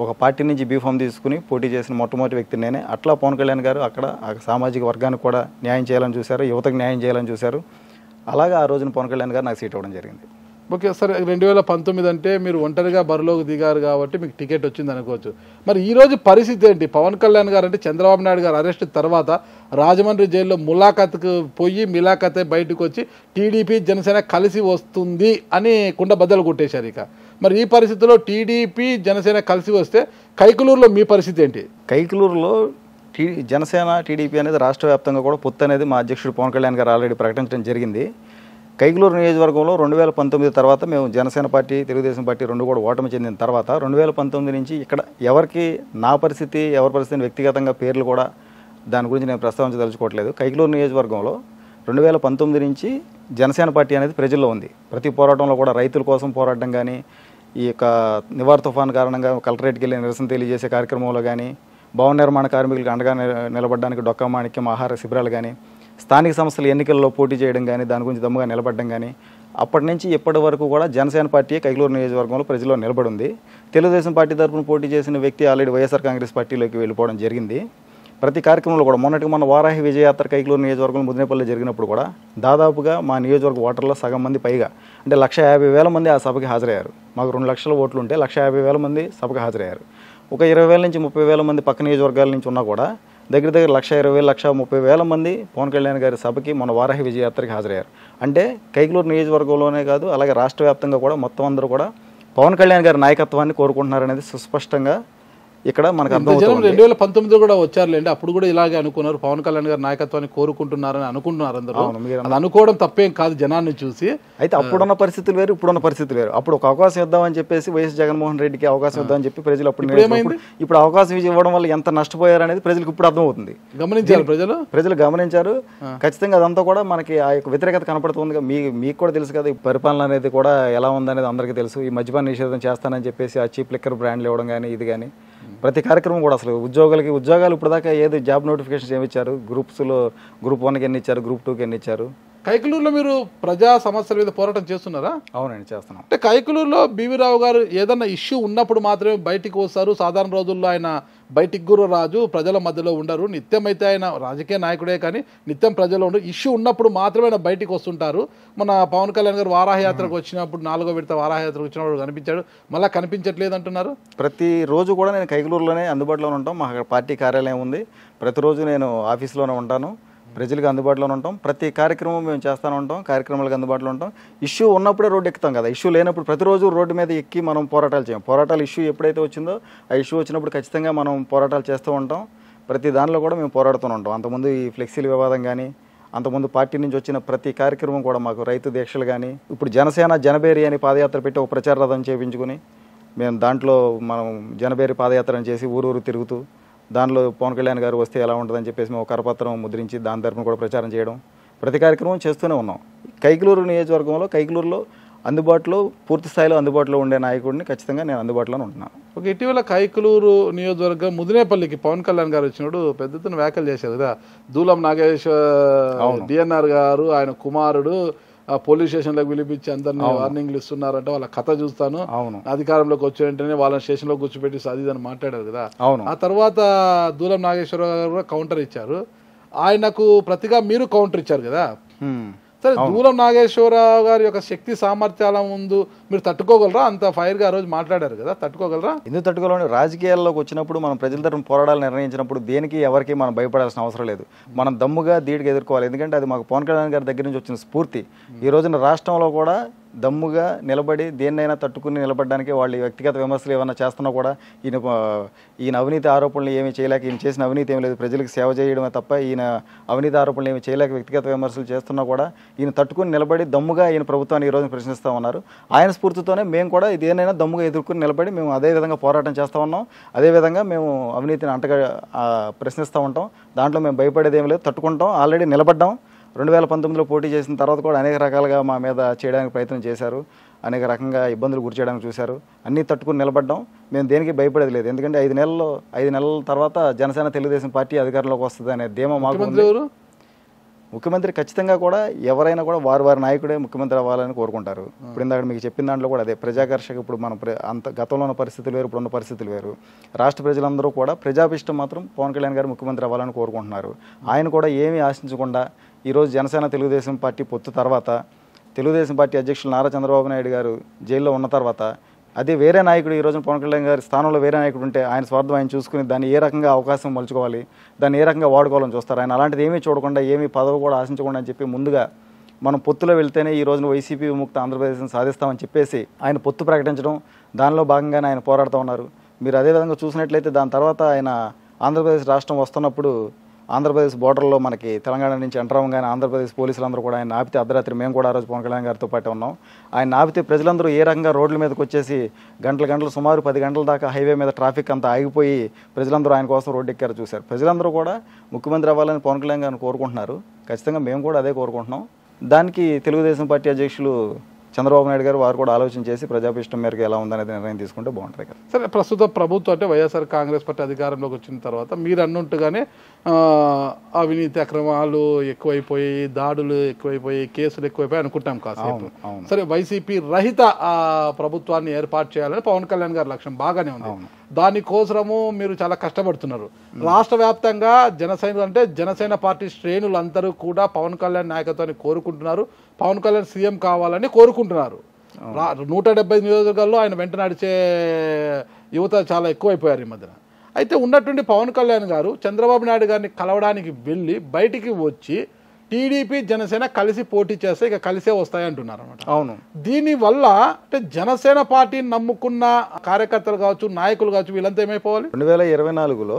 [SPEAKER 5] ఒక పార్టీ నుంచి బీఫామ్ తీసుకుని పోటీ చేసిన మొట్టమొదటి వ్యక్తి నేనే అట్లా పవన్ కళ్యాణ్ గారు అక్కడ ఆ సామాజిక వర్గానికి కూడా న్యాయం చేయాలని చూశారు యువతకు న్యాయం చేయాలని చూశారు అలాగా ఆ రోజున పవన్ కళ్యాణ్ గారు నాకు సీట్ ఇవ్వడం జరిగింది
[SPEAKER 2] ఓకే సరే రెండు వేల పంతొమ్మిది అంటే మీరు ఒంటరిగా బరిలోకి దిగారు కాబట్టి మీకు టికెట్ వచ్చింది అనుకోవచ్చు మరి ఈ రోజు పరిస్థితి ఏంటి పవన్ కళ్యాణ్ గారు అంటే చంద్రబాబు నాయుడు గారు అరెస్ట్ తర్వాత రాజమండ్రి జైల్లో ములాఖత్కు పోయి మిలాఖత్ బయటకు వచ్చి టీడీపీ జనసేన కలిసి వస్తుంది అని కుండ బద్దలు కొట్టేశారు ఇక మరి ఈ పరిస్థితిలో టీడీపీ జనసేన కలిసి వస్తే కైకులూరులో మీ పరిస్థితి ఏంటి
[SPEAKER 5] కైకలూరులో టీ జనసేన టీడీపీ అనేది రాష్ట్ర వ్యాప్తంగా కూడా పొత్తు అనేది మా అధ్యక్షుడు పవన్ కళ్యాణ్ గారు ఆల్రెడీ ప్రకటించడం జరిగింది కైకలూరు నియోజకవర్గంలో రెండు వేల పంతొమ్మిది తర్వాత మేము జనసేన పార్టీ తెలుగుదేశం పార్టీ రెండు కూడా ఓటమి చెందిన తర్వాత రెండు వేల పంతొమ్మిది నుంచి ఇక్కడ ఎవరికి నా పరిస్థితి ఎవరి పరిస్థితిని వ్యక్తిగతంగా పేర్లు కూడా దాని గురించి నేను ప్రస్తావించదలుచుకోవట్లేదు కైకలూరు నియోజకవర్గంలో రెండు వేల పంతొమ్మిది నుంచి జనసేన పార్టీ అనేది ప్రజల్లో ఉంది ప్రతి పోరాటంలో కూడా రైతుల కోసం పోరాటం కానీ ఈ యొక్క నివార్ తుఫాన్ కారణంగా కలెక్టరేట్కి వెళ్ళి నిరసన తెలియజేసే కార్యక్రమంలో కానీ భవన నిర్మాణ కార్మికులకు అండగా నిల- నిలబడడానికి డొక్కా మాణిక్యం ఆహార శిబిరాలు కానీ స్థానిక సంస్థల ఎన్నికల్లో పోటీ చేయడం కానీ దాని గురించి దమ్ముగా నిలబడడం కానీ అప్పటి నుంచి ఇప్పటి వరకు కూడా జనసేన పార్టీ కైకలూరు నియోజకవర్గంలో ప్రజల్లో నిలబడి ఉంది తెలుగుదేశం పార్టీ తరఫున పోటీ చేసిన వ్యక్తి ఆల్రెడీ వైఎస్ఆర్ కాంగ్రెస్ పార్టీలోకి వెళ్ళిపోవడం జరిగింది ప్రతి కార్యక్రమంలో కూడా మొన్నటికి మన వారాహి విజయయాత్ర కైకలూరు నియోజకవర్గం ముదినేపల్లి జరిగినప్పుడు కూడా దాదాపుగా మా నియోజకవర్గ ఓటర్లో సగం మంది పైగా అంటే లక్ష యాభై వేల మంది ఆ సభకి హాజరయ్యారు మాకు రెండు లక్షల ఓట్లు ఉంటే లక్ష యాభై వేల మంది సభకి హాజరయ్యారు ఒక ఇరవై వేల నుంచి ముప్పై వేల మంది పక్క నియోజకవర్గాల నుంచి ఉన్నా కూడా దగ్గర దగ్గర లక్ష ఇరవై వేల లక్ష ముప్పై వేల మంది పవన్ కళ్యాణ్ గారి సభకి మన వారాహి విజయయాత్రకి హాజరయ్యారు అంటే కైకలూరు నియోజకవర్గంలోనే కాదు అలాగే రాష్ట్ర వ్యాప్తంగా కూడా మొత్తం అందరూ కూడా పవన్ కళ్యాణ్ గారి నాయకత్వాన్ని కోరుకుంటున్నారనేది సుస్పష్టంగా ఇక్కడ మనకు
[SPEAKER 2] ఇంత జనం
[SPEAKER 5] అర్థమవుతుంది
[SPEAKER 2] రెండు వేల పంతొమ్మిదిలో కూడా వచ్చారులేండి అప్పుడు కూడా ఇలాగే అనుకున్నారు పవన్ కళ్యాణ్ గారి నాయకత్వాన్ని కోరుకుంటున్నారని అనుకుంటున్నారు అందరూ
[SPEAKER 5] అవును, మీరు
[SPEAKER 2] అది అనుకోవడం తప్పేం కాదు జనాన్ని చూసి
[SPEAKER 5] అయితే అప్పుడున్న పరిస్థితులు వేరు ఇప్పుడున్న పరిస్థితులు వేరు అప్పుడు ఒక అవకాశం ఇద్దామని చెప్పేసి వైఎస్ జగన్మోహన్ రెడ్డికి అవకాశం ఇద్దామని చెప్పి ప్రజలు అప్పుడు
[SPEAKER 2] ఇప్పుడు
[SPEAKER 5] నిర్ణయించినప్పుడు ఇప్పుడు అవకాశం ఇవ్వడం వల్ల ఎంత నష్టపోయారనేది ప్రజలకు ఇప్పుడు అర్థమవుతుంది
[SPEAKER 2] గమనించారు ప్రజలు
[SPEAKER 5] ప్రజలు గమనించారు ఖచ్చితంగా అదంతా కూడా మనకి ఆ యొక్క వ్యతిరేకత కనపడుతుంది కదా. మీ మీకు కూడా తెలుసు కదా ఈ పరిపాలన అనేది కూడా ఎలా ఉందనేది అందరికీ తెలుసు ఈ మద్యపాన నిషేధం చేస్తానని చెప్పేసి ఆ చీప్ లిక్కర్ బ్రాండ్లు ఇవ్వడం కానీ ఇది కానీ ప్రతి కార్యక్రమం కూడా అసలు ఉద్యోగులకి ఉద్యోగాలు ఇప్పుడు దాకా ఏది జాబ్ నోటిఫికేషన్స్ ఏమి ఇచ్చారు గ్రూప్స్లో గ్రూప్ వన్కి ఎన్ని ఇచ్చారు గ్రూప్ టూకి ఎన్ని ఇచ్చారు
[SPEAKER 2] కైకలూరులో మీరు ప్రజా సమస్యల మీద పోరాటం చేస్తున్నారా
[SPEAKER 5] అవునండి చేస్తున్నాం
[SPEAKER 2] అంటే కైకలూరులో బీవీ రావు గారు ఏదన్నా ఇష్యూ ఉన్నప్పుడు మాత్రమే బయటికి వస్తారు సాధారణ రోజుల్లో ఆయన బయటికి కూడా రాజు ప్రజల మధ్యలో ఉండరు నిత్యం అయితే ఆయన రాజకీయ నాయకుడే కానీ నిత్యం ప్రజలు ఉండరు ఇష్యూ ఉన్నప్పుడు మాత్రమే ఆయన బయటికి వస్తుంటారు మన పవన్ కళ్యాణ్ గారు వారాహయాత్రకు వచ్చినప్పుడు నాలుగో విడత వారాహయాత్రకు వచ్చినప్పుడు కనిపించాడు మళ్ళీ కనిపించట్లేదు అంటున్నారు
[SPEAKER 5] ప్రతిరోజు కూడా నేను కైకలూరులోనే అందుబాటులోనే ఉంటాం మా పార్టీ కార్యాలయం ఉంది ప్రతిరోజు నేను ఆఫీస్లోనే ఉంటాను ప్రజలకు అందుబాటులోనే ఉంటాం ప్రతి కార్యక్రమం మేము చేస్తూనే ఉంటాం కార్యక్రమాలకు అందుబాటులో ఉంటాం ఇష్యూ ఉన్నప్పుడే రోడ్డు ఎక్కుతాం కదా ఇష్యూ లేనప్పుడు ప్రతిరోజు రోడ్డు మీద ఎక్కి మనం పోరాటాలు చేయం పోరాటాలు ఇష్యూ ఎప్పుడైతే వచ్చిందో ఆ ఇష్యూ వచ్చినప్పుడు ఖచ్చితంగా మనం పోరాటాలు చేస్తూ ఉంటాం ప్రతి దానిలో కూడా మేము పోరాడుతూనే ఉంటాం అంతకుముందు ఈ ఫ్లెక్సీల వివాదం కానీ అంతకుముందు పార్టీ నుంచి వచ్చిన ప్రతి కార్యక్రమం కూడా మాకు రైతు దీక్షలు కానీ ఇప్పుడు జనసేన జనబేరి అని పాదయాత్ర పెట్టి ఒక ప్రచార రథం చేయించుకుని మేము దాంట్లో మనం జనబేరి పాదయాత్ర చేసి ఊరు ఊరు తిరుగుతూ దానిలో పవన్ కళ్యాణ్ గారు వస్తే ఎలా ఉంటుందని చెప్పేసి మేము ఒక కరపత్రం ముద్రించి దాని తరపున కూడా ప్రచారం చేయడం ప్రతి కార్యక్రమం చేస్తూనే ఉన్నాం కైకలూరు నియోజకవర్గంలో కైకలూరులో అందుబాటులో పూర్తి స్థాయిలో అందుబాటులో ఉండే నాయకుడిని ఖచ్చితంగా నేను అందుబాటులోనే ఉంటున్నాను
[SPEAKER 2] ఒక ఇటీవల కైకలూరు నియోజకవర్గం ముదినేపల్లికి పవన్ కళ్యాణ్ గారు వచ్చినప్పుడు పెద్ద ఎత్తున వ్యాఖ్యలు చేశారు కదా దూలం నాగేశ్వర డిఎన్ఆర్ గారు ఆయన కుమారుడు ఆ పోలీస్ స్టేషన్లోకి పిలిపించి అందరిని వార్నింగ్లు ఇస్తున్నారంటే వాళ్ళ కథ చూస్తాను
[SPEAKER 5] అవును
[SPEAKER 2] అధికారంలోకి వచ్చే వెంటనే వాళ్ళని స్టేషన్లో కూర్చోబెట్టి అది ఇది అని మాట్లాడారు కదా
[SPEAKER 5] అవును
[SPEAKER 2] ఆ తర్వాత దూలం నాగేశ్వర గారు కూడా కౌంటర్ ఇచ్చారు ఆయనకు ప్రతిగా మీరు కౌంటర్ ఇచ్చారు కదా
[SPEAKER 5] హ్మ్.
[SPEAKER 2] సరే దూలం నాగేశ్వరరావు గారి యొక్క శక్తి సామర్థ్యాల ముందు మీరు తట్టుకోగలరా అంత ఫైర్ గా ఆ రోజు మాట్లాడారు కదా తట్టుకోగలరా
[SPEAKER 5] ఎందుకు తట్టుకోవాలని రాజకీయాల్లోకి వచ్చినప్పుడు మనం ప్రజల తరఫున పోరాడాలు నిర్ణయించినప్పుడు దేనికి ఎవరికి మనం భయపడాల్సిన అవసరం లేదు మనం దమ్ముగా ధీటుగా ఎదుర్కోవాలి ఎందుకంటే అది మాకు పవన్ కళ్యాణ్ గారి దగ్గర నుంచి వచ్చిన స్ఫూర్తి ఈ రోజున రాష్ట్రంలో కూడా దమ్ముగా నిలబడి దేన్నైనా తట్టుకుని నిలబడడానికి వాళ్ళు వ్యక్తిగత విమర్శలు ఏమైనా చేస్తున్నా కూడా ఈయన ఆ, ఈయన అవినీతి ఆరోపణలు ఏమీ చేయలేక ఈయన చేసిన అవినీతి ఏమీ లేదు ప్రజలకు సేవ చేయడమే తప్ప ఈయన అవినీతి ఆరోపణలు ఏమీ చేయలేక వ్యక్తిగత విమర్శలు చేస్తున్నా కూడా ఈయన తట్టుకుని నిలబడి దమ్ముగా ఈయన ప్రభుత్వాన్ని ఈ రోజు ప్రశ్నిస్తూ ఉన్నారు ఆయన స్ఫూర్తితోనే మేము కూడా ఇదేనైనా దమ్ముగా ఎదుర్కొని నిలబడి మేము అదే విధంగా పోరాటం చేస్తూ ఉన్నాం అదేవిధంగా మేము అవినీతిని అంటగా ఆ, ప్రశ్నిస్తూ ఉంటాం దాంట్లో మేము భయపడేది ఏం లేదు తట్టుకుంటాం ఆల్రెడీ నిలబడ్డాం రెండు వేల పంతొమ్మిదిలో పోటీ చేసిన తర్వాత కూడా అనేక రకాలుగా మా మీద చేయడానికి ప్రయత్నం చేశారు అనేక రకంగా ఇబ్బందులు గురి చేయడానికి చూశారు అన్నీ తట్టుకుని నిలబడ్డాం మేము దేనికి భయపడేది లేదు ఎందుకంటే ఐదు నెలల్లో ఐదు నెలల తర్వాత జనసేన తెలుగుదేశం పార్టీ అధికారంలోకి వస్తుంది అనే ధీమా మాకు
[SPEAKER 2] ముఖ్యమంత్రి
[SPEAKER 5] ఉంది.
[SPEAKER 2] ఎవరు
[SPEAKER 5] ముఖ్యమంత్రి ఖచ్చితంగా కూడా ఎవరైనా కూడా వారి వారి నాయకుడే ముఖ్యమంత్రి అవ్వాలని కోరుకుంటారు ఇప్పుడు ఇందాక మీకు చెప్పిన దాంట్లో కూడా అదే ప్రజాకర్షక ఇప్పుడు మన ప్ర- అంత గతంలో ఉన్న పరిస్థితులు వేరు ఇప్పుడు ఉన్న పరిస్థితులు వేరు రాష్ట్ర ప్రజలందరూ కూడా ప్రజాభిష్టం మాత్రం పవన్ కళ్యాణ్ గారు ముఖ్యమంత్రి అవ్వాలని కోరుకుంటున్నారు ఆయన కూడా ఏమీ ఆశించకుండా ఈరోజు జనసేన తెలుగుదేశం పార్టీ పొత్తు తర్వాత తెలుగుదేశం పార్టీ అధ్యక్షులు నారా చంద్రబాబు నాయుడు గారు జైల్లో ఉన్న తర్వాత అదే వేరే నాయకుడు ఈ రోజున పవన్ కళ్యాణ్ గారి స్థానంలో వేరే నాయకుడు ఉంటే ఆయన స్వార్థం ఆయన చూసుకుని దాన్ని ఏ రకంగా అవకాశం మలుచుకోవాలి దాన్ని ఏ రకంగా వాడుకోవాలని చూస్తారు ఆయన అలాంటిది ఏమీ చూడకుండా ఏమీ పదవి కూడా ఆశించకుండా అని చెప్పి ముందుగా మనం పొత్తులో వెళ్తేనే ఈ రోజున వైసీపీ విముక్త ఆంధ్రప్రదేశ్ని సాధిస్తామని చెప్పేసి ఆయన పొత్తు ప్రకటించడం దానిలో భాగంగానే ఆయన పోరాడుతూ ఉన్నారు మీరు అదేవిధంగా చూసినట్లయితే దాని తర్వాత ఆయన ఆంధ్రప్రదేశ్ రాష్ట్రం వస్తున్నప్పుడు ఆంధ్రప్రదేశ్ బోర్డర్లో మనకి తెలంగాణ నుంచి ఎంటర్ అవ్వగానే ఆంధ్రప్రదేశ్ పోలీసులందరూ కూడా ఆయన ఆపితే అర్ధరాత్రి మేము కూడా ఆ రోజు పవన్ కళ్యాణ్ గారితో పాటు ఉన్నాం ఆయన ఆపితే ప్రజలందరూ ఏ రకంగా రోడ్ల మీదకి వచ్చేసి గంటల గంటలు సుమారు పది గంటల దాకా హైవే మీద ట్రాఫిక్ అంతా ఆగిపోయి ప్రజలందరూ ఆయన కోసం రోడ్డు ఎక్కారు చూశారు ప్రజలందరూ కూడా ముఖ్యమంత్రి అవ్వాలని పవన్ కళ్యాణ్ గారిని కోరుకుంటున్నారు ఖచ్చితంగా మేము కూడా అదే కోరుకుంటున్నాం దానికి తెలుగుదేశం పార్టీ అధ్యక్షులు చంద్రబాబు నాయుడు గారు వారు కూడా ఆలోచన చేసి ప్రజాభిష్టం మేరకు ఎలా ఉందనేది నిర్ణయం తీసుకుంటే బాగుంటుంది కదా
[SPEAKER 2] సరే ప్రస్తుత ప్రభుత్వం అంటే వైఎస్ఆర్ కాంగ్రెస్ పార్టీ అధికారంలోకి వచ్చిన తర్వాత మీరు అన్నట్టుగానే ఆ, అవినీతి అక్రమాలు ఎక్కువైపోయి దాడులు ఎక్కువైపోయి కేసులు ఎక్కువైపోయి అనుకుంటాం కాసేపు
[SPEAKER 5] అవును, అవును.
[SPEAKER 2] సరే వైసీపీ రహిత ఆ, ప్రభుత్వాన్ని ఏర్పాటు చేయాలని పవన్ కళ్యాణ్ గారి లక్ష్యం బాగానే ఉంది దానికోసము మీరు చాలా కష్టపడుతున్నారు రాష్ట్ర వ్యాప్తంగా జనసేన అంటే జనసేన పార్టీ శ్రేణులందరూ కూడా పవన్ కళ్యాణ్ నాయకత్వాన్ని కోరుకుంటున్నారు పవన్ కళ్యాణ్ సీఎం కావాలని కోరుకుంటున్నారు రా- నూట డెబ్బై నియోజకవర్గాల్లో ఆయన వెంట నడిచే యువత చాలా ఎక్కువైపోయారు ఈ మధ్యన అయితే ఉన్నటువంటి పవన్ కళ్యాణ్ గారు చంద్రబాబు నాయుడు గారిని కలవడానికి వెళ్ళి బయటికి వచ్చి టీడీపీ జనసేన కలిసి పోటీ చేస్తే ఇక కలిసే వస్తాయి అంటున్నారు అనమాట
[SPEAKER 5] అవును
[SPEAKER 2] దీనివల్ల అంటే జనసేన పార్టీని నమ్ముకున్న కార్యకర్తలు కావచ్చు నాయకులు కావచ్చు వీళ్ళంతా ఏమైపోవాలి
[SPEAKER 5] రెండు వేల ఇరవై నాలుగులో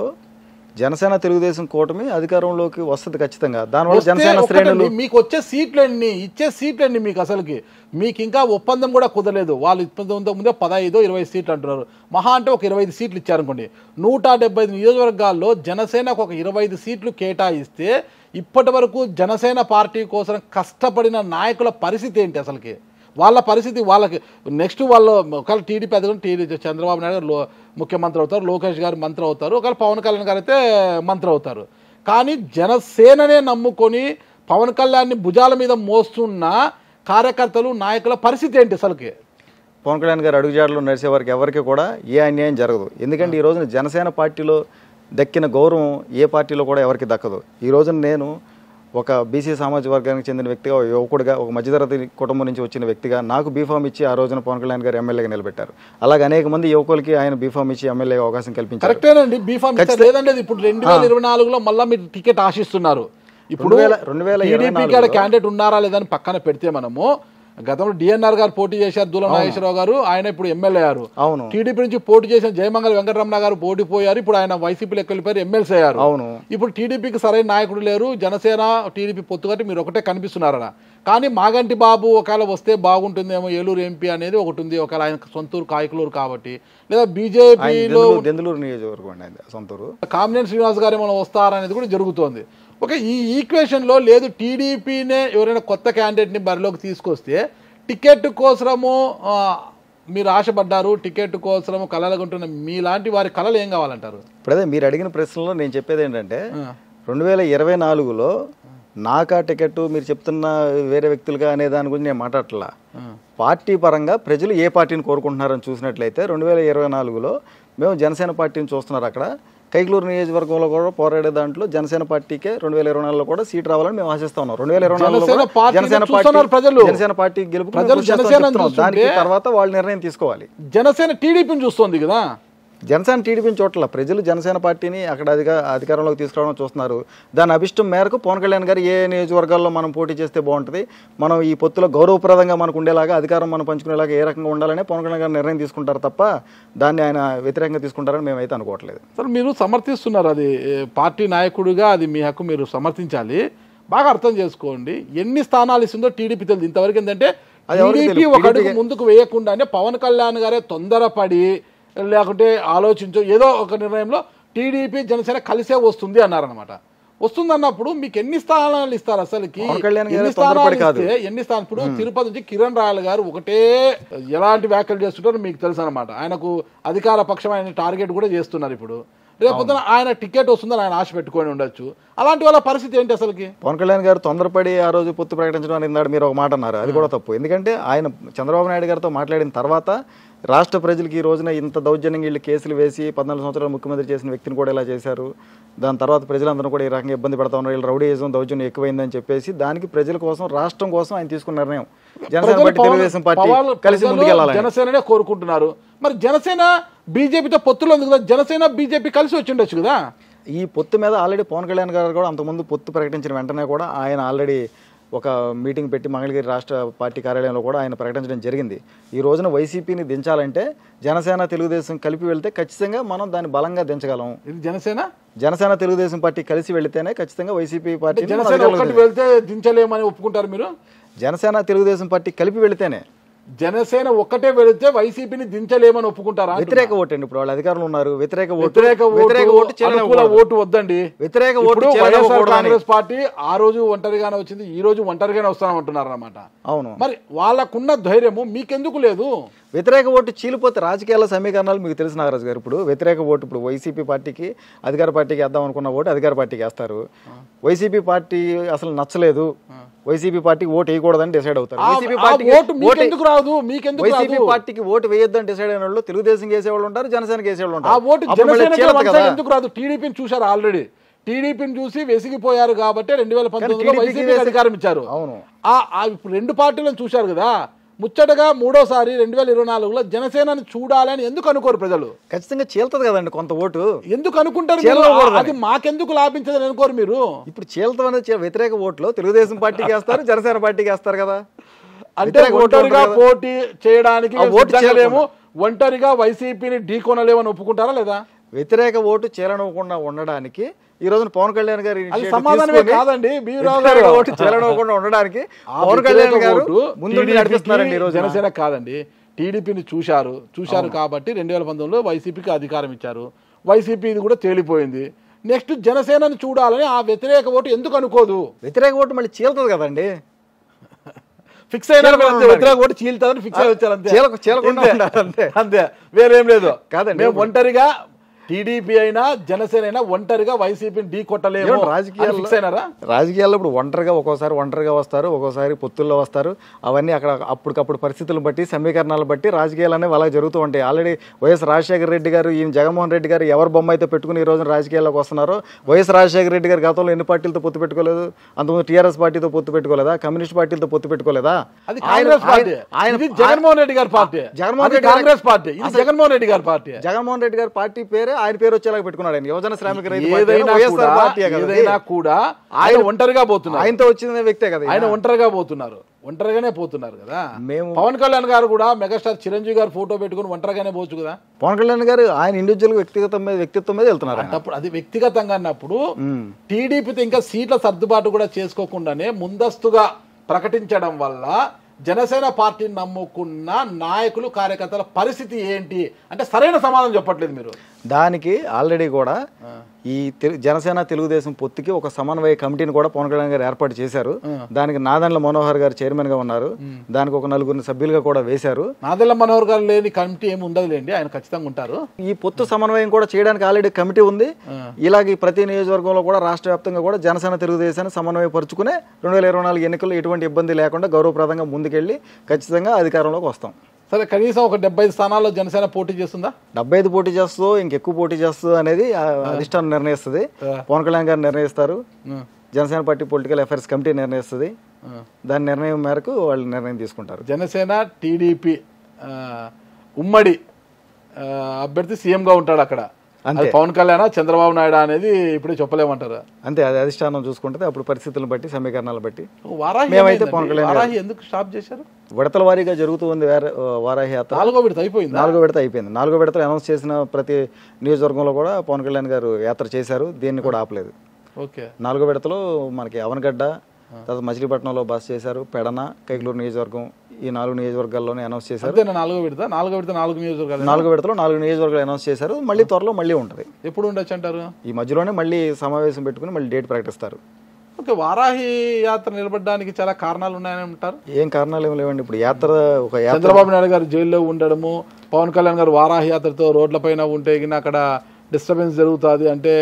[SPEAKER 5] జనసేన తెలుగుదేశం కూటమి అధికారంలోకి వస్తుంది ఖచ్చితంగా దానివల్ల
[SPEAKER 2] వస్తే
[SPEAKER 5] జనసేన
[SPEAKER 2] ఒక్కటండి,
[SPEAKER 5] శ్రేణులు
[SPEAKER 2] మీకు వచ్చే సీట్లు ఎన్ని ఇచ్చే సీట్లు ఎన్ని మీకు అసలుకి మీకు ఇంకా ఒప్పందం కూడా కుదరలేదు వాళ్ళు ఒప్పందం ముందే పదహైదు ఇరవై సీట్లు అంటున్నారు మహా అంటే ఒక ఇరవై ఐదు సీట్లు ఇచ్చారనుకోండి నూట డెబ్బై ఐదు నియోజకవర్గాల్లో జనసేనకు ఒక ఇరవై ఐదు సీట్లు కేటాయిస్తే ఇప్పటి వరకు జనసేన పార్టీ కోసం కష్టపడిన నాయకుల పరిస్థితి ఏంటి అసలుకి వాళ్ళ పరిస్థితి వాళ్ళకి నెక్స్ట్ వాళ్ళు ఒకవేళ టీడీపీ అధికారం టీడీ చంద్రబాబు నాయుడు గారు లో- ముఖ్యమంత్రి అవుతారు లోకేష్ గారు మంత్రి అవుతారు ఒకవేళ పవన్ కళ్యాణ్ గారు అయితే మంత్రి అవుతారు కానీ జనసేననే నమ్ముకొని పవన్ కళ్యాణ్ని భుజాల మీద మోస్తున్న కార్యకర్తలు నాయకుల పరిస్థితి ఏంటి అసలుకి
[SPEAKER 5] పవన్ కళ్యాణ్ గారు అడుగుజాడలో నడిచే వారికి ఎవరికి కూడా ఏ అన్యాయం జరగదు ఎందుకంటే ఈ రోజున జనసేన పార్టీలో దక్కిన గౌరవం ఏ పార్టీలో కూడా ఎవరికి దక్కదు ఈ రోజున నేను ఒక బీసీ సామాజిక వర్గానికి చెందిన వ్యక్తిగా ఒక యువకుడిగా ఒక మధ్యతరగతి కుటుంబం నుంచి వచ్చిన వ్యక్తిగా నాకు బీఫామ్ ఇచ్చి ఆ రోజున పవన్ కళ్యాణ్ గారు ఎమ్మెల్యేగా నిలబెట్టారు అలాగే అనేక మంది యువకులకి ఆయన బీఫామ్ ఇచ్చి ఎమ్మెల్యేగా అవకాశం కల్పించారు
[SPEAKER 2] కరెక్టేనండి బీఫామ్ లేదండి ఇప్పుడు రెండు వేల ఇరవై నాలుగులో మళ్ళీ మీరు టికెట్ ఆశిస్తున్నారు ఇప్పుడు
[SPEAKER 5] రెండు వేల- రెండు వేల ఇరవై
[SPEAKER 2] టీడీపీ కాడ క్యాండిడేట్ ఉన్నారా లేదని పక్కన పెడితే మనము గతంలో డిఎన్ఆర్ గారు పోటీ చేశారు దూల నాగేశ్వరరావు గారు ఆయన ఇప్పుడు ఎమ్మెల్యే అయ్యారు
[SPEAKER 5] అవును
[SPEAKER 2] టీడీపీ నుంచి పోటీ చేసిన జయమంగళ వెంకటరమణ గారు పోటీ పోయారు ఇప్పుడు ఆయన వైసీపీలోకి వెళ్ళిపోయారు ఎమ్మెల్సీ అయ్యారు
[SPEAKER 5] అవును
[SPEAKER 2] ఇప్పుడు టీడీపీకి సరైన నాయకుడు లేరు జనసేన టీడీపీ పొత్తు కాబట్టి మీరు ఒకటే కనిపిస్తున్నారన్న కానీ మాగంటి బాబు ఒకవేళ వస్తే బాగుంటుందేమో ఏలూరు ఎంపీ అనేది ఒకటి ఉంది ఒకవేళ ఆయన సొంతూరు కాయకులూరు కాబట్టి లేదా
[SPEAKER 5] ఆయన
[SPEAKER 2] బీజేపీలో
[SPEAKER 5] దెందులూరు దెందులూరు నియోజకవర్గం అండి ఆయన సొంతూరు
[SPEAKER 2] కామినేని శ్రీనివాస్ గారు ఏమైనా వస్తారనేది కూడా జరుగుతోంది ఓకే ఈ ఈక్వేషన్లో లేదు టీడీపీనే ఎవరైనా కొత్త క్యాండిడేట్ని బరిలోకి తీసుకొస్తే టికెట్ కోసము ఆ, మీరు ఆశపడ్డారు టికెట్ కోసము కలలుకుంటున్న మీలాంటి వారి కళలు ఏం కావాలంటారు
[SPEAKER 5] ఇప్పుడు అదే మీరు అడిగిన ప్రశ్నలో నేను చెప్పేది ఏంటంటే రెండు వేల ఇరవై నాలుగులో నాకా టికెట్ మీరు చెప్తున్న వేరే వ్యక్తులుగా అనే దాని గురించి నేను మాట్లాడట్లా పార్టీ పరంగా ప్రజలు ఏ పార్టీని కోరుకుంటున్నారని చూసినట్లయితే రెండు వేల ఇరవై నాలుగులో మేము జనసేన పార్టీని చూస్తున్నారు అక్కడ కైకలూరు నియోజకవర్గంలో కూడా పోరాడే దాంట్లో జనసేన పార్టీకే రెండు వేల ఇరవై నాలుగులో కూడా సీట్ రావాలని మేము ఆశిస్తా ఉన్నాం రెండు వేల ఇరవై నాలుగులో
[SPEAKER 2] జనసేన
[SPEAKER 5] కూడా
[SPEAKER 2] పార్టీని
[SPEAKER 5] జనసేన
[SPEAKER 2] చూస్తున్నారు
[SPEAKER 5] పార్టీ
[SPEAKER 2] ప్రజలు.
[SPEAKER 5] జనసేన పార్టీ గెలుపు
[SPEAKER 2] ప్రజలు జనసేనని
[SPEAKER 5] దానికి
[SPEAKER 2] చూస్తుంటే-
[SPEAKER 5] తర్వాత వాళ్ళు నిర్ణయం తీసుకోవాలి
[SPEAKER 2] జనసేన టీడీపీని చూస్తోంది కదా
[SPEAKER 5] జనసేన టీడీపీని చోట్ల ప్రజలు జనసేన పార్టీని అక్కడ అధిక అధికారంలోకి తీసుకురావడం చూస్తున్నారు దాని అభిష్టం మేరకు పవన్ కళ్యాణ్ గారు ఏ నియోజకవర్గాల్లో మనం పోటీ చేస్తే బాగుంటుంది మనం ఈ పొత్తులో గౌరవప్రదంగా మనకు ఉండేలాగా అధికారం మనం పంచుకునేలాగా ఏ రకంగా ఉండాలని పవన్ కళ్యాణ్ గారు నిర్ణయం తీసుకుంటారు తప్ప దాన్ని ఆయన వ్యతిరేకంగా తీసుకుంటారని మేమైతే అనుకోవట్లేదు
[SPEAKER 2] సార్ మీరు సమర్థిస్తున్నారు అది ఏ, పార్టీ నాయకుడిగా అది మీ హక్కు మీరు సమర్థించాలి బాగా అర్థం చేసుకోండి ఎన్ని స్థానాలు ఇస్తుందో టీడీపీ తెలియదు ఇంతవరకు ఏంటంటే
[SPEAKER 5] అది ఎవరికి
[SPEAKER 2] టీడీపీ
[SPEAKER 5] తెలియదు.
[SPEAKER 2] ఒక అడుగు
[SPEAKER 5] TDP
[SPEAKER 2] ముందుకు వేయకుండానే పవన్ కళ్యాణ్ గారే తొందరపడి లేకుంటే ఆలోచించు ఏదో ఒక నిర్ణయంలో టీడీపీ జనసేన కలిసే వస్తుంది అన్నారనమాట వస్తుంది అన్నప్పుడు మీకు ఎన్ని స్థానాలు ఇస్తారు అసలుకి
[SPEAKER 5] పవన్ కళ్యాణ్ గారే
[SPEAKER 2] ఎన్ని స్థానాలు
[SPEAKER 5] తొందరపడి కాదు.
[SPEAKER 2] ఇస్తే ఎన్ని స్థానాలు ఇప్పుడు తిరుపతి నుంచి కిరణ్ రాయల్ గారు ఒకటే ఎలాంటి వ్యాఖ్యలు చేస్తుంటారో మీకు తెలుసు అనమాట ఆయనకు అధికార పక్షం ఆయన టార్గెట్ కూడా చేస్తున్నారు ఇప్పుడు రేపు పొద్దున ఆయన టికెట్ వస్తుందని ఆయన ఆశ పెట్టుకొని ఉండొచ్చు అలాంటి వాళ్ళ పరిస్థితి ఏంటి అసలుకి
[SPEAKER 5] పవన్ కళ్యాణ్ గారు తొందరపడి ఆ రోజు పొత్తు ప్రకటించడం అని ఇందాక మీరు ఒక మాట అన్నారు అది కూడా తప్పు ఎందుకంటే ఆయన చంద్రబాబు నాయుడు గారితో మాట్లాడిన తర్వాత రాష్ట్ర ప్రజలకి ఈ రోజున ఇంత దౌర్జన్యంగా వీళ్ళు కేసులు వేసి పద్నాలుగు సంవత్సరాలు ముఖ్యమంత్రి చేసిన వ్యక్తిని కూడా ఇలా చేశారు దాని తర్వాత ప్రజలందరూ కూడా ఈ రకంగా ఇబ్బంది పడతా ఉన్నారు వీళ్ళు రౌడీయిజం దౌర్జన్యం ఎక్కువైందని చెప్పేసి దానికి ప్రజల కోసం రాష్ట్రం కోసం ఆయన తీసుకున్న నిర్ణయం జనసేన
[SPEAKER 2] ప్రజలు
[SPEAKER 5] పార్టీ
[SPEAKER 2] పవన్-
[SPEAKER 5] తెలుగుదేశం పార్టీ
[SPEAKER 2] పవన్
[SPEAKER 5] కలిసి
[SPEAKER 2] ప్రజలు
[SPEAKER 5] ముందుకెళ్ళాలని
[SPEAKER 2] జనసేననే కోరుకుంటున్నారు మరి జనసేన బీజేపీతో పొత్తులో ఉంది కదా జనసేన బీజేపీ కలిసి వచ్చి ఉండొచ్చు కదా
[SPEAKER 5] ఈ పొత్తు మీద ఆల్రెడీ పవన్ కళ్యాణ్ గారు కూడా అంతకుముందు పొత్తు ప్రకటించిన వెంటనే కూడా ఆయన ఆల్రెడీ ఒక మీటింగ్ పెట్టి మంగళగిరి రాష్ట్ర పార్టీ కార్యాలయంలో కూడా ఆయన ప్రకటించడం జరిగింది ఈ రోజున వైసీపీని దించాలంటే జనసేన తెలుగుదేశం కలిపి వెళ్తే ఖచ్చితంగా మనం దాన్ని బలంగా దించగలం
[SPEAKER 2] ఇది జనసేన
[SPEAKER 5] జనసేన తెలుగుదేశం పార్టీ కలిసి వెళితేనే ఖచ్చితంగా వైసీపీ పార్టీ
[SPEAKER 2] జనసేన ఒక్కటి వెళ్తే దించలేమని ఒప్పుకుంటారు మీరు
[SPEAKER 5] జనసేన తెలుగుదేశం పార్టీ కలిపి వెళితేనే
[SPEAKER 2] జనసేన ఒక్కటే వెళితే వైసీపీని దించలేమని ఒప్పుకుంటారా అంటున్నా.
[SPEAKER 5] వ్యతిరేక ఓటు అండి ఇప్పుడు వాళ్ళు అధికారంలో ఉన్నారు వ్యతిరేక ఓటు
[SPEAKER 2] వ్యతిరేక
[SPEAKER 5] వ్యతిరేక
[SPEAKER 2] ఓటు
[SPEAKER 5] ఓటు చేయడం
[SPEAKER 2] అనుకూల
[SPEAKER 5] ఇవ్వకూడదు.
[SPEAKER 2] ఓటు వద్దండి
[SPEAKER 5] వ్యతిరేక ఓటు
[SPEAKER 2] ఇప్పుడు
[SPEAKER 5] చేయడం
[SPEAKER 2] వైఎస్ఆర్
[SPEAKER 5] ఇవ్వకూడదని.
[SPEAKER 2] కాంగ్రెస్ పార్టీ ఆ రోజు ఒంటరిగానే వచ్చింది ఈ రోజు ఒంటరిగానే వస్తామంటున్నారు అన్నమాట
[SPEAKER 5] అవును
[SPEAKER 2] మరి వాళ్ళకున్న ధైర్యము మీకెందుకు లేదు
[SPEAKER 5] వ్యతిరేక ఓటు చీలిపోతే రాజకీయాల సమీకరణాలు మీకు తెలిసిన నాగరాజు గారు ఇప్పుడు వ్యతిరేక ఓటు ఇప్పుడు వైసీపీ పార్టీకి అధికార పార్టీకి వేద్దాం అనుకున్న ఓటు అధికార పార్టీకి వేస్తారు వైసీపీ పార్టీ అసలు నచ్చలేదు వైసీపీ పార్టీకి ఓటు వేయకూడదని డిసైడ్ అవుతారు
[SPEAKER 2] ఆ-
[SPEAKER 5] వైసీపీ
[SPEAKER 2] ఆ
[SPEAKER 5] పార్టీకి
[SPEAKER 2] ఓటు మీకెందుకు రాదు మీకెందుకు
[SPEAKER 5] వైసీపీ
[SPEAKER 2] రాదు
[SPEAKER 5] పార్టీకి ఓటు వేయొద్దని డిసైడ్ అయిన వాళ్ళు తెలుగుదేశం వేసేవాళ్ళు ఉంటారు జనసేనకి వేసేవాళ్ళు
[SPEAKER 2] ఆ
[SPEAKER 5] ఉంటారు
[SPEAKER 2] ఓటు
[SPEAKER 5] అప్పుడు మళ్ళీ
[SPEAKER 2] జనసేన
[SPEAKER 5] చీలత కదా
[SPEAKER 2] ఎందుకు రాదు టీడీపీని చూశారు ఆల్రెడీ టీడీపీని చూసి వెసిగిపోయారు కాబట్టి రెండు వేల పంతొమ్మిదిలో
[SPEAKER 5] టీడీపీకి
[SPEAKER 2] వైసీపీ
[SPEAKER 5] వేసి-
[SPEAKER 2] అధికారం ఇచ్చారు
[SPEAKER 5] అవును.
[SPEAKER 2] ఆ ఆ ఇప్పుడు రెండు పార్టీలను చూశారు కదా ముచ్చటగా మూడోసారి రెండు వేల ఇరవై నాలుగులో జనసేనని చూడాలని ఎందుకు అనుకోరు ప్రజలు
[SPEAKER 5] ఖచ్చితంగా చీలుతుంది కదండి కొంత ఓటు
[SPEAKER 2] ఎందుకు అనుకుంటారు మీరు?
[SPEAKER 5] చీలకూడదని.
[SPEAKER 2] అది మాకెందుకు లాభించదని అనుకోరు మీరు
[SPEAKER 5] ఇప్పుడు చీలతం అనేది చీ- వ్యతిరేక ఓట్లు తెలుగుదేశం పార్టీకి వేస్తారు జనసేన పార్టీకి వేస్తారు కదా
[SPEAKER 2] అంటే
[SPEAKER 5] వ్యతిరేక ఓట్లు
[SPEAKER 2] ఒంటరిగా
[SPEAKER 5] ఉంటారు కదా.
[SPEAKER 2] పోటీ చేయడానికి
[SPEAKER 5] ఆ ఓటు
[SPEAKER 2] సిద్ధంగా ఒంటరిగా వైసీపీని ఢీకొనలేమని ఒప్పుకుంటారా లేదా
[SPEAKER 5] వ్యతిరేక ఓటు చేలనివ్వకుండా ఉండడానికి ఈ రోజున పవన్ కళ్యాణ్ గారు
[SPEAKER 2] అది
[SPEAKER 5] initiative
[SPEAKER 2] సమాధానమే
[SPEAKER 5] తీసుకొని
[SPEAKER 2] కాదండి బీరావు
[SPEAKER 5] వ్యతిరేక
[SPEAKER 2] గారు.
[SPEAKER 5] ఓటు చేలనివ్వకుండా ఉండడానికి
[SPEAKER 2] ఆ
[SPEAKER 5] పవన్ కళ్యాణ్
[SPEAKER 2] వ్యతిరేక
[SPEAKER 5] గారు
[SPEAKER 2] ఓటు
[SPEAKER 5] ముందు
[SPEAKER 2] TDP కి
[SPEAKER 5] నడిపిస్తున్నారండి ఈ రోజు
[SPEAKER 2] జనసేన కాదండి టీడీపీని చూశారు చూశారు కాబట్టి రెండు వేల పంతొమ్మిదిలో వైసీపీకి అధికారం ఇచ్చారు వైసీపీ ఇది కూడా తేలిపోయింది నెక్స్ట్ జనసేనని చూడాలని ఆ వ్యతిరేక ఓటు ఎందుకు అనుకోదు
[SPEAKER 5] వ్యతిరేక ఓటు మళ్ళీ చీలుతుంది కదండి
[SPEAKER 2] ఫిక్స్ అయినా
[SPEAKER 5] చీలకుండా
[SPEAKER 2] అంతే, వ్యతిరేక ఓటు చీలుతుందని ఫిక్స్ అయి వచ్చారు అంతే
[SPEAKER 5] చీలకు- చీలకుండా
[SPEAKER 2] అంతే.
[SPEAKER 5] ఉండాలి అంతే.
[SPEAKER 2] అంతే వేరేం లేదు
[SPEAKER 5] కాదండి.
[SPEAKER 2] మేము ఒంటరిగా టీడీపీ అయినా జనసేన అయినా ఒంటరిగా వైసీపీని ఢీ కొట్టలేము
[SPEAKER 5] ఏమండి
[SPEAKER 2] అని
[SPEAKER 5] రాజకీయాల్లో
[SPEAKER 2] ఫిక్స్ అయినారా
[SPEAKER 5] రాజకీయాల్లో ఇప్పుడు ఒంటరిగా ఒక్కోసారి ఒంటరిగా వస్తారు ఒక్కోసారి పొత్తుల్లో వస్తారు అవన్నీ అక్కడ అప్పటికప్పుడు పరిస్థితులను బట్టి సమీకరణాలు బట్టి రాజకీయాలు అనేవి అలా జరుగుతూ ఉంటాయి ఆల్రెడీ వైఎస్ రాజశేఖర రెడ్డి గారు ఈయన జగన్మోహన్ రెడ్డి గారు ఎవరు బొమ్మ అయితే పెట్టుకుని ఈ రోజున రాజకీయాల్లోకి వస్తున్నారో వైఎస్ రాజశేఖర రెడ్డి గారు గతంలో ఎన్ని పార్టీలతో పొత్తు పెట్టుకోలేదు అంతకుముందు టీఆర్ఎస్ పార్టీతో పొత్తు పెట్టుకోలేదా కమ్యూనిస్ట్ పార్టీలతో పొత్తు పెట్టుకోలేదా
[SPEAKER 2] అది
[SPEAKER 5] ఆయన-
[SPEAKER 2] కాంగ్రెస్ పార్టీ
[SPEAKER 5] ఆయన- ఆయన
[SPEAKER 2] ఇది జగన్మోహన్ రెడ్డి గారి పార్టీ
[SPEAKER 5] జగన్మోహన్
[SPEAKER 2] అది
[SPEAKER 5] రెడ్డి గారి-
[SPEAKER 2] కాంగ్రెస్ పార్టీ ఇది జగన్మోహన్ రెడ్డి గారి పార్టీ
[SPEAKER 5] జగన్మోహన్ రెడ్డి గారి పార్టీ పేరే ఆయన పేరు వచ్చేలాగా పెట్టుకున్నాడు ఆయన యువజన శ్రామిక రైతు పార్టీ అయినా
[SPEAKER 2] ఏదైనా
[SPEAKER 5] వైఎస్ఆర్
[SPEAKER 2] కూడా
[SPEAKER 5] పార్టీయే కదా అది.
[SPEAKER 2] ఏదైనా కూడా ఆయన ఒంటరిగా పోతున్నారు
[SPEAKER 5] ఆయనతో వచ్చిన వ్యక్తే కదా
[SPEAKER 2] ఆయన
[SPEAKER 5] ఈయన.
[SPEAKER 2] ఒంటరిగా పోతున్నారు ఒంటరిగానే పోతున్నారు కదా
[SPEAKER 5] మేము-
[SPEAKER 2] పవన్ కళ్యాణ్ గారు కూడా మెగాస్టార్ చిరంజీవి గారు ఫోటో పెట్టుకుని ఒంటరిగానే పోవచ్చు కదా
[SPEAKER 5] పవన్ కళ్యాణ్ గారు ఆయన ఇండివిజువల్ వ్యక్తిగతం మీద వ్యక్తిత్వం మీద వెళ్తున్నారు ఆయన.
[SPEAKER 2] అప్పుడు అది వ్యక్తిగతంగా అన్నప్పుడు టీడీపీతో ఇంకా సీట్ల సర్దుబాటు కూడా చేసుకోకుండానే ముందస్తుగా ప్రకటించడం వల్ల జనసేన పార్టీని నమ్ముకున్న నాయకులు కార్యకర్తల పరిస్థితి ఏంటి అంటే సరైన సమాధానం చెప్పట్లేదు మీరు
[SPEAKER 5] దానికి ఆల్రెడీ కూడా ఈ తెలు- జనసేన తెలుగుదేశం పొత్తుకి ఒక సమన్వయ కమిటీని కూడా పవన్ కళ్యాణ్ గారు ఏర్పాటు చేశారు దానికి నాదండ్ల మనోహర్ గారు చైర్మన్ గా ఉన్నారు దానికి ఒక నలుగురిని సభ్యులుగా కూడా వేశారు
[SPEAKER 2] నాదెల్ల మనోహర్ గారు లేని కమిటీ ఏమి ఉండదులేండి ఆయన ఖచ్చితంగా ఉంటారు
[SPEAKER 5] ఈ పొత్తు సమన్వయం కూడా చేయడానికి ఆల్రెడీ కమిటీ ఉంది ఇలాగే ప్రతి నియోజకవర్గంలో కూడా రాష్ట్ర వ్యాప్తంగా కూడా జనసేన తెలుగుదేశాన్ని సమన్వయపరుచుకునే రెండు వేల ఇరవై నాలుగు ఎన్నికల్లో ఎటువంటి ఇబ్బంది లేకుండా గౌరవప్రదంగా ముందుకెళ్ళి ఖచ్చితంగా అధికారంలోకి వస్తాం
[SPEAKER 2] సరే కనీసం ఒక డెబ్బై ఐదు స్థానాల్లో జనసేన పోటీ చేస్తుందా
[SPEAKER 5] డెబ్బై ఐదు పోటీ చేస్తుందో ఇంకెక్కువ పోటీ చేస్తుందో అనేది ఆ అధిష్టానం నిర్ణయిస్తుంది పవన్ కళ్యాణ్ గారు నిర్ణయిస్తారు Janasena party political affairs committee నిర్ణయిస్తుంది దాని నిర్ణయం మేరకు వాళ్ళు నిర్ణయం తీసుకుంటారు
[SPEAKER 2] జనసేన టీడీపీ ఆ, ఉమ్మడి ఆ, అభ్యర్థి సీఎం గా ఉంటాడు అక్కడ
[SPEAKER 5] అంతే.
[SPEAKER 2] అది పవన్ కళ్యాణ్ చంద్రబాబు నాయుడు అనేది ఇప్పుడే చెప్పలేమంటారు
[SPEAKER 5] అంతే అది అధిష్టానం చూసుకుంటుంది అప్పుడు పరిస్థితులను బట్టి సమీకరణాలు బట్టి
[SPEAKER 2] వారాహి
[SPEAKER 5] మేమైతే
[SPEAKER 2] ఏమైందండి?
[SPEAKER 5] పవన్ కళ్యాణ్ గారు-
[SPEAKER 2] వారాహి ఎందుకు స్టాప్ చేశారు
[SPEAKER 5] విడతల వారీగా జరుగుతూ ఉంది వేరే- వారాహి యాత్ర
[SPEAKER 2] నాలుగో విడత అయిపోయింది
[SPEAKER 5] నాలుగో విడత అయిపోయింది నాలుగో విడతలో అనౌన్స్ చేసిన ప్రతి నియోజకవర్గంలో కూడా పవన్ కళ్యాణ్ గారు యాత్ర చేశారు దీన్ని కూడా ఆపలేదు
[SPEAKER 2] ఓకే
[SPEAKER 5] నాలుగో విడతలో మనకి అవనగడ్డ తర్వాత మచిలీపట్నంలో బస్ చేశారు పెడన కైకలూరు నియోజకవర్గం ఈ నాలుగు నియోజకవర్గాల్లోనే అనౌన్స్ చేశారు
[SPEAKER 2] అంతేనా నాలుగో విడత నాలుగో విడత నాలుగు నియోజకవర్గాలు
[SPEAKER 5] నాలుగో విడతలో నాలుగు నియోజకవర్గాలు అనౌన్స్ చేశారు మళ్ళీ త్వరలో మళ్ళీ ఉంటుంది
[SPEAKER 2] ఎప్పుడు ఉండొచ్చు అంటారు
[SPEAKER 5] ఈ మధ్యలోనే మళ్ళీ సమావేశం పెట్టుకుని మళ్ళీ డేట్ ప్రకటిస్తారు
[SPEAKER 2] ఓకే వారాహి యాత్ర నిలబడడానికి చాలా కారణాలు ఉన్నాయని అంటారు
[SPEAKER 5] ఏం కారణాలు ఏమి లేవండి ఇప్పుడు యాత్ర ఒక యాత్ర
[SPEAKER 2] చంద్రబాబు నాయుడు గారు జైల్లో ఉండడము పవన్ కళ్యాణ్ గారు వారాహి యాత్రతో రోడ్లపైన ఉంటే గిన అక్కడ డిస్టర్బెన్స్ జరుగుతుంది అంటే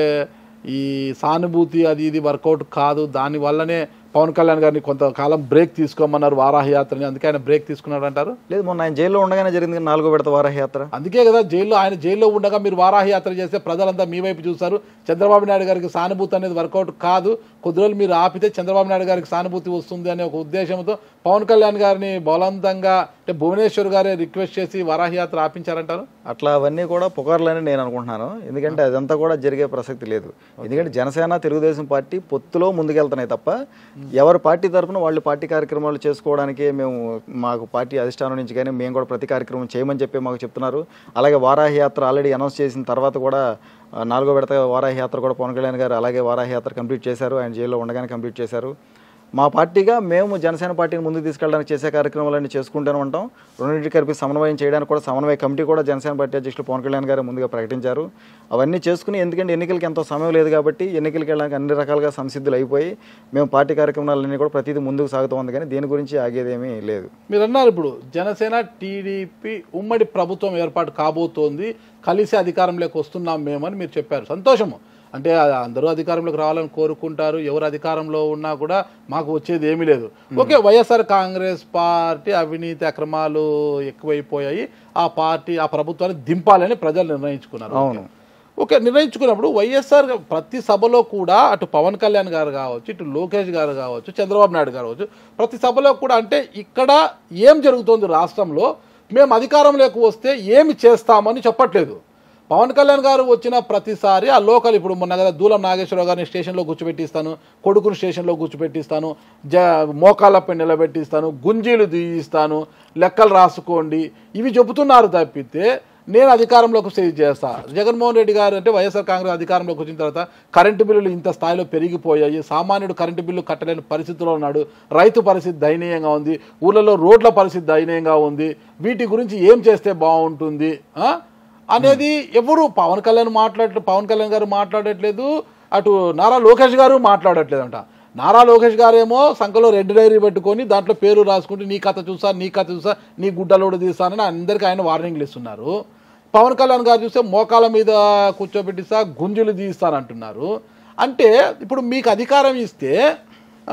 [SPEAKER 2] ఈ సానుభూతి అది ఇది వర్కౌట్ కాదు దాని వల్లనే పవన్ కళ్యాణ్ గారిని కొంతకాలం బ్రేక్ తీసుకోమన్నారు వారాహ యాత్రని అందుకే ఆయన బ్రేక్ తీసుకున్నాడు అంటారు
[SPEAKER 5] లేదు మొన్న ఆయన జైల్లో ఉండగానే జరిగింది కదా నాలుగో విడత వారాహ యాత్ర
[SPEAKER 2] అందుకే కదా జైల్లో ఆయన జైల్లో ఉండగా మీరు వారాహ యాత్ర చేస్తే ప్రజలంతా మీ వైపు చూస్తారు చంద్రబాబు నాయుడు గారికి సానుభూతి అనేది వర్కౌట్ కాదు కొద్ది రోజులు మీరు ఆపితే చంద్రబాబు నాయుడు గారికి సానుభూతి వస్తుంది అనే ఒక ఉద్దేశంతో పవన్ కళ్యాణ్ గారిని బలవంతంగా అంటే భువనేశ్వర్ గారే రిక్వెస్ట్ చేసి వారాహ యాత్ర ఆపించారంటారు
[SPEAKER 5] అట్లా అవన్నీ కూడా పుకార్లని నేను అనుకుంటున్నాను ఎందుకంటే అదంతా కూడా జరిగే ప్రసక్తి లేదు ఎందుకంటే జనసేన తెలుగుదేశం పార్టీ పొత్తులో ముందుకెళ్తున్నాయి తప్ప ఎవరి పార్టీ తరఫున వాళ్ళు పార్టీ కార్యక్రమాలు చేసుకోవడానికి మేము మాకు పార్టీ అధిష్టానం నుంచి కానీ మేము కూడా ప్రతి కార్యక్రమం చేయమని చెప్పి మాకు చెప్తున్నారు అలాగే వారాహి యాత్ర ఆల్రెడీ అనౌన్స్ చేసిన తర్వాత కూడా ఆ, నాలుగో విడత వారాహి యాత్ర కూడా పవన్ కళ్యాణ్ గారు అలాగే వారాహి యాత్ర కంప్లీట్ చేశారు ఆయన జైల్లో ఉండగానే కంప్లీట్ చేశారు మా పార్టీగా మేము జనసేన పార్టీని ముందుకు తీసుకెళ్ళడానికి చేసే కార్యక్రమాలన్నీ చేసుకుంటూనే ఉంటాం రెండింటి కలిపి సమన్వయం చేయడానికి కూడా సమన్వయ కమిటీ కూడా జనసేన పార్టీ అధ్యక్షులు పవన్ కళ్యాణ్ గారు ముందుగా ప్రకటించారు అవన్నీ చేసుకుని ఎందుకంటే ఎన్నికలకి ఎంతో సమయం లేదు కాబట్టి ఎన్నికలకి వెళ్ళడానికి అన్ని రకాలుగా సంసిద్ధులు అయిపోయి మేము పార్టీ కార్యక్రమాలన్నీ కూడా ప్రతిదీ ముందుకు సాగుతూ ఉంది కానీ దీని గురించి ఆగేదేమీ లేదు
[SPEAKER 2] మీరు అన్నారు ఇప్పుడు జనసేన టీడీపీ ఉమ్మడి ప్రభుత్వం ఏర్పాటు కాబోతోంది కలిసి అధికారంలోకి వస్తున్నాం మేమని మీరు చెప్పారు సంతోషము అంటే ఆ- అందరూ అధికారంలోకి రావాలని కోరుకుంటారు ఎవరు అధికారంలో ఉన్నా కూడా మాకు వచ్చేది ఏమీ లేదు ఓకే వైఎస్ఆర్ కాంగ్రెస్ పార్టీ అవినీతి అక్రమాలు ఎక్కువైపోయాయి ఆ పార్టీ ఆ ప్రభుత్వాన్ని దింపాలని ప్రజలు నిర్ణయించుకున్నారు
[SPEAKER 5] అవును.
[SPEAKER 2] ఓకే నిర్ణయించుకున్నప్పుడు వైఎస్ఆర్ గా- ప్రతి సభలో కూడా అటు పవన్ కళ్యాణ్ గారు కావచ్చు ఇటు లోకేష్ గారు కావచ్చు చంద్రబాబు నాయుడు గారు కావచ్చు ప్రతి సభలో కూడా అంటే ఇక్కడ ఏం జరుగుతోంది రాష్ట్రంలో మేము అధికారంలోకి వస్తే ఏమి చేస్తామని చెప్పట్లేదు పవన్ కళ్యాణ్ గారు వచ్చిన ప్రతిసారి ఆ లోకల్ ఇప్పుడు మొన్న కదా దూలం నాగేశ్వరరావు గారిని స్టేషన్లో కూర్చోబెట్టిస్తాను కొడుకుని స్టేషన్లో కూర్చోబెట్టిస్తాను జ మోకాళ్ళపై నిలబెట్టిస్తాను గుంజీలు తీయిస్తాను లెక్కలు రాసుకోండి ఇవి చెబుతున్నారు తప్పితే నేను అధికారంలోకి సేవ్ చేస్తా జగన్మోహన్ రెడ్డి గారు అంటే వైఎస్ఆర్ కాంగ్రెస్ అధికారంలోకి వచ్చిన తర్వాత కరెంటు బిల్లులు ఇంత స్థాయిలో పెరిగిపోయాయి సామాన్యుడు కరెంటు బిల్లు కట్టలేని పరిస్థితిలో ఉన్నాడు రైతు పరిస్థితి దయనీయంగా ఉంది ఊళ్ళలో రోడ్ల పరిస్థితి దయనీయంగా ఉంది వీటి గురించి ఏం చేస్తే బాగుంటుంది ఆ? అనేది ఎవరు పవన్ కళ్యాణ్ మాట్లాడట్లేదు పవన్ కళ్యాణ్ గారు మాట్లాడట్లేదు అటు నారా లోకేష్ గారు మాట్లాడట్లేదంట నారా లోకేష్ గారేమో సంఖలో రెడ్ డైరీ పెట్టుకొని దాంట్లో పేరు రాసుకుంటూ నీ కథ చూసా నీ కథ చూసా నీ గుడ్డలోడు తీస్తానని అందరికీ ఆయన వార్నింగ్లు ఇస్తున్నారు పవన్ కళ్యాణ్ గారు చూస్తే మోకాల మీద కూర్చోబెట్టిస్తా గుంజులు తీస్తానంటున్నారు అంటే ఇప్పుడు మీకు అధికారం ఇస్తే ఆ,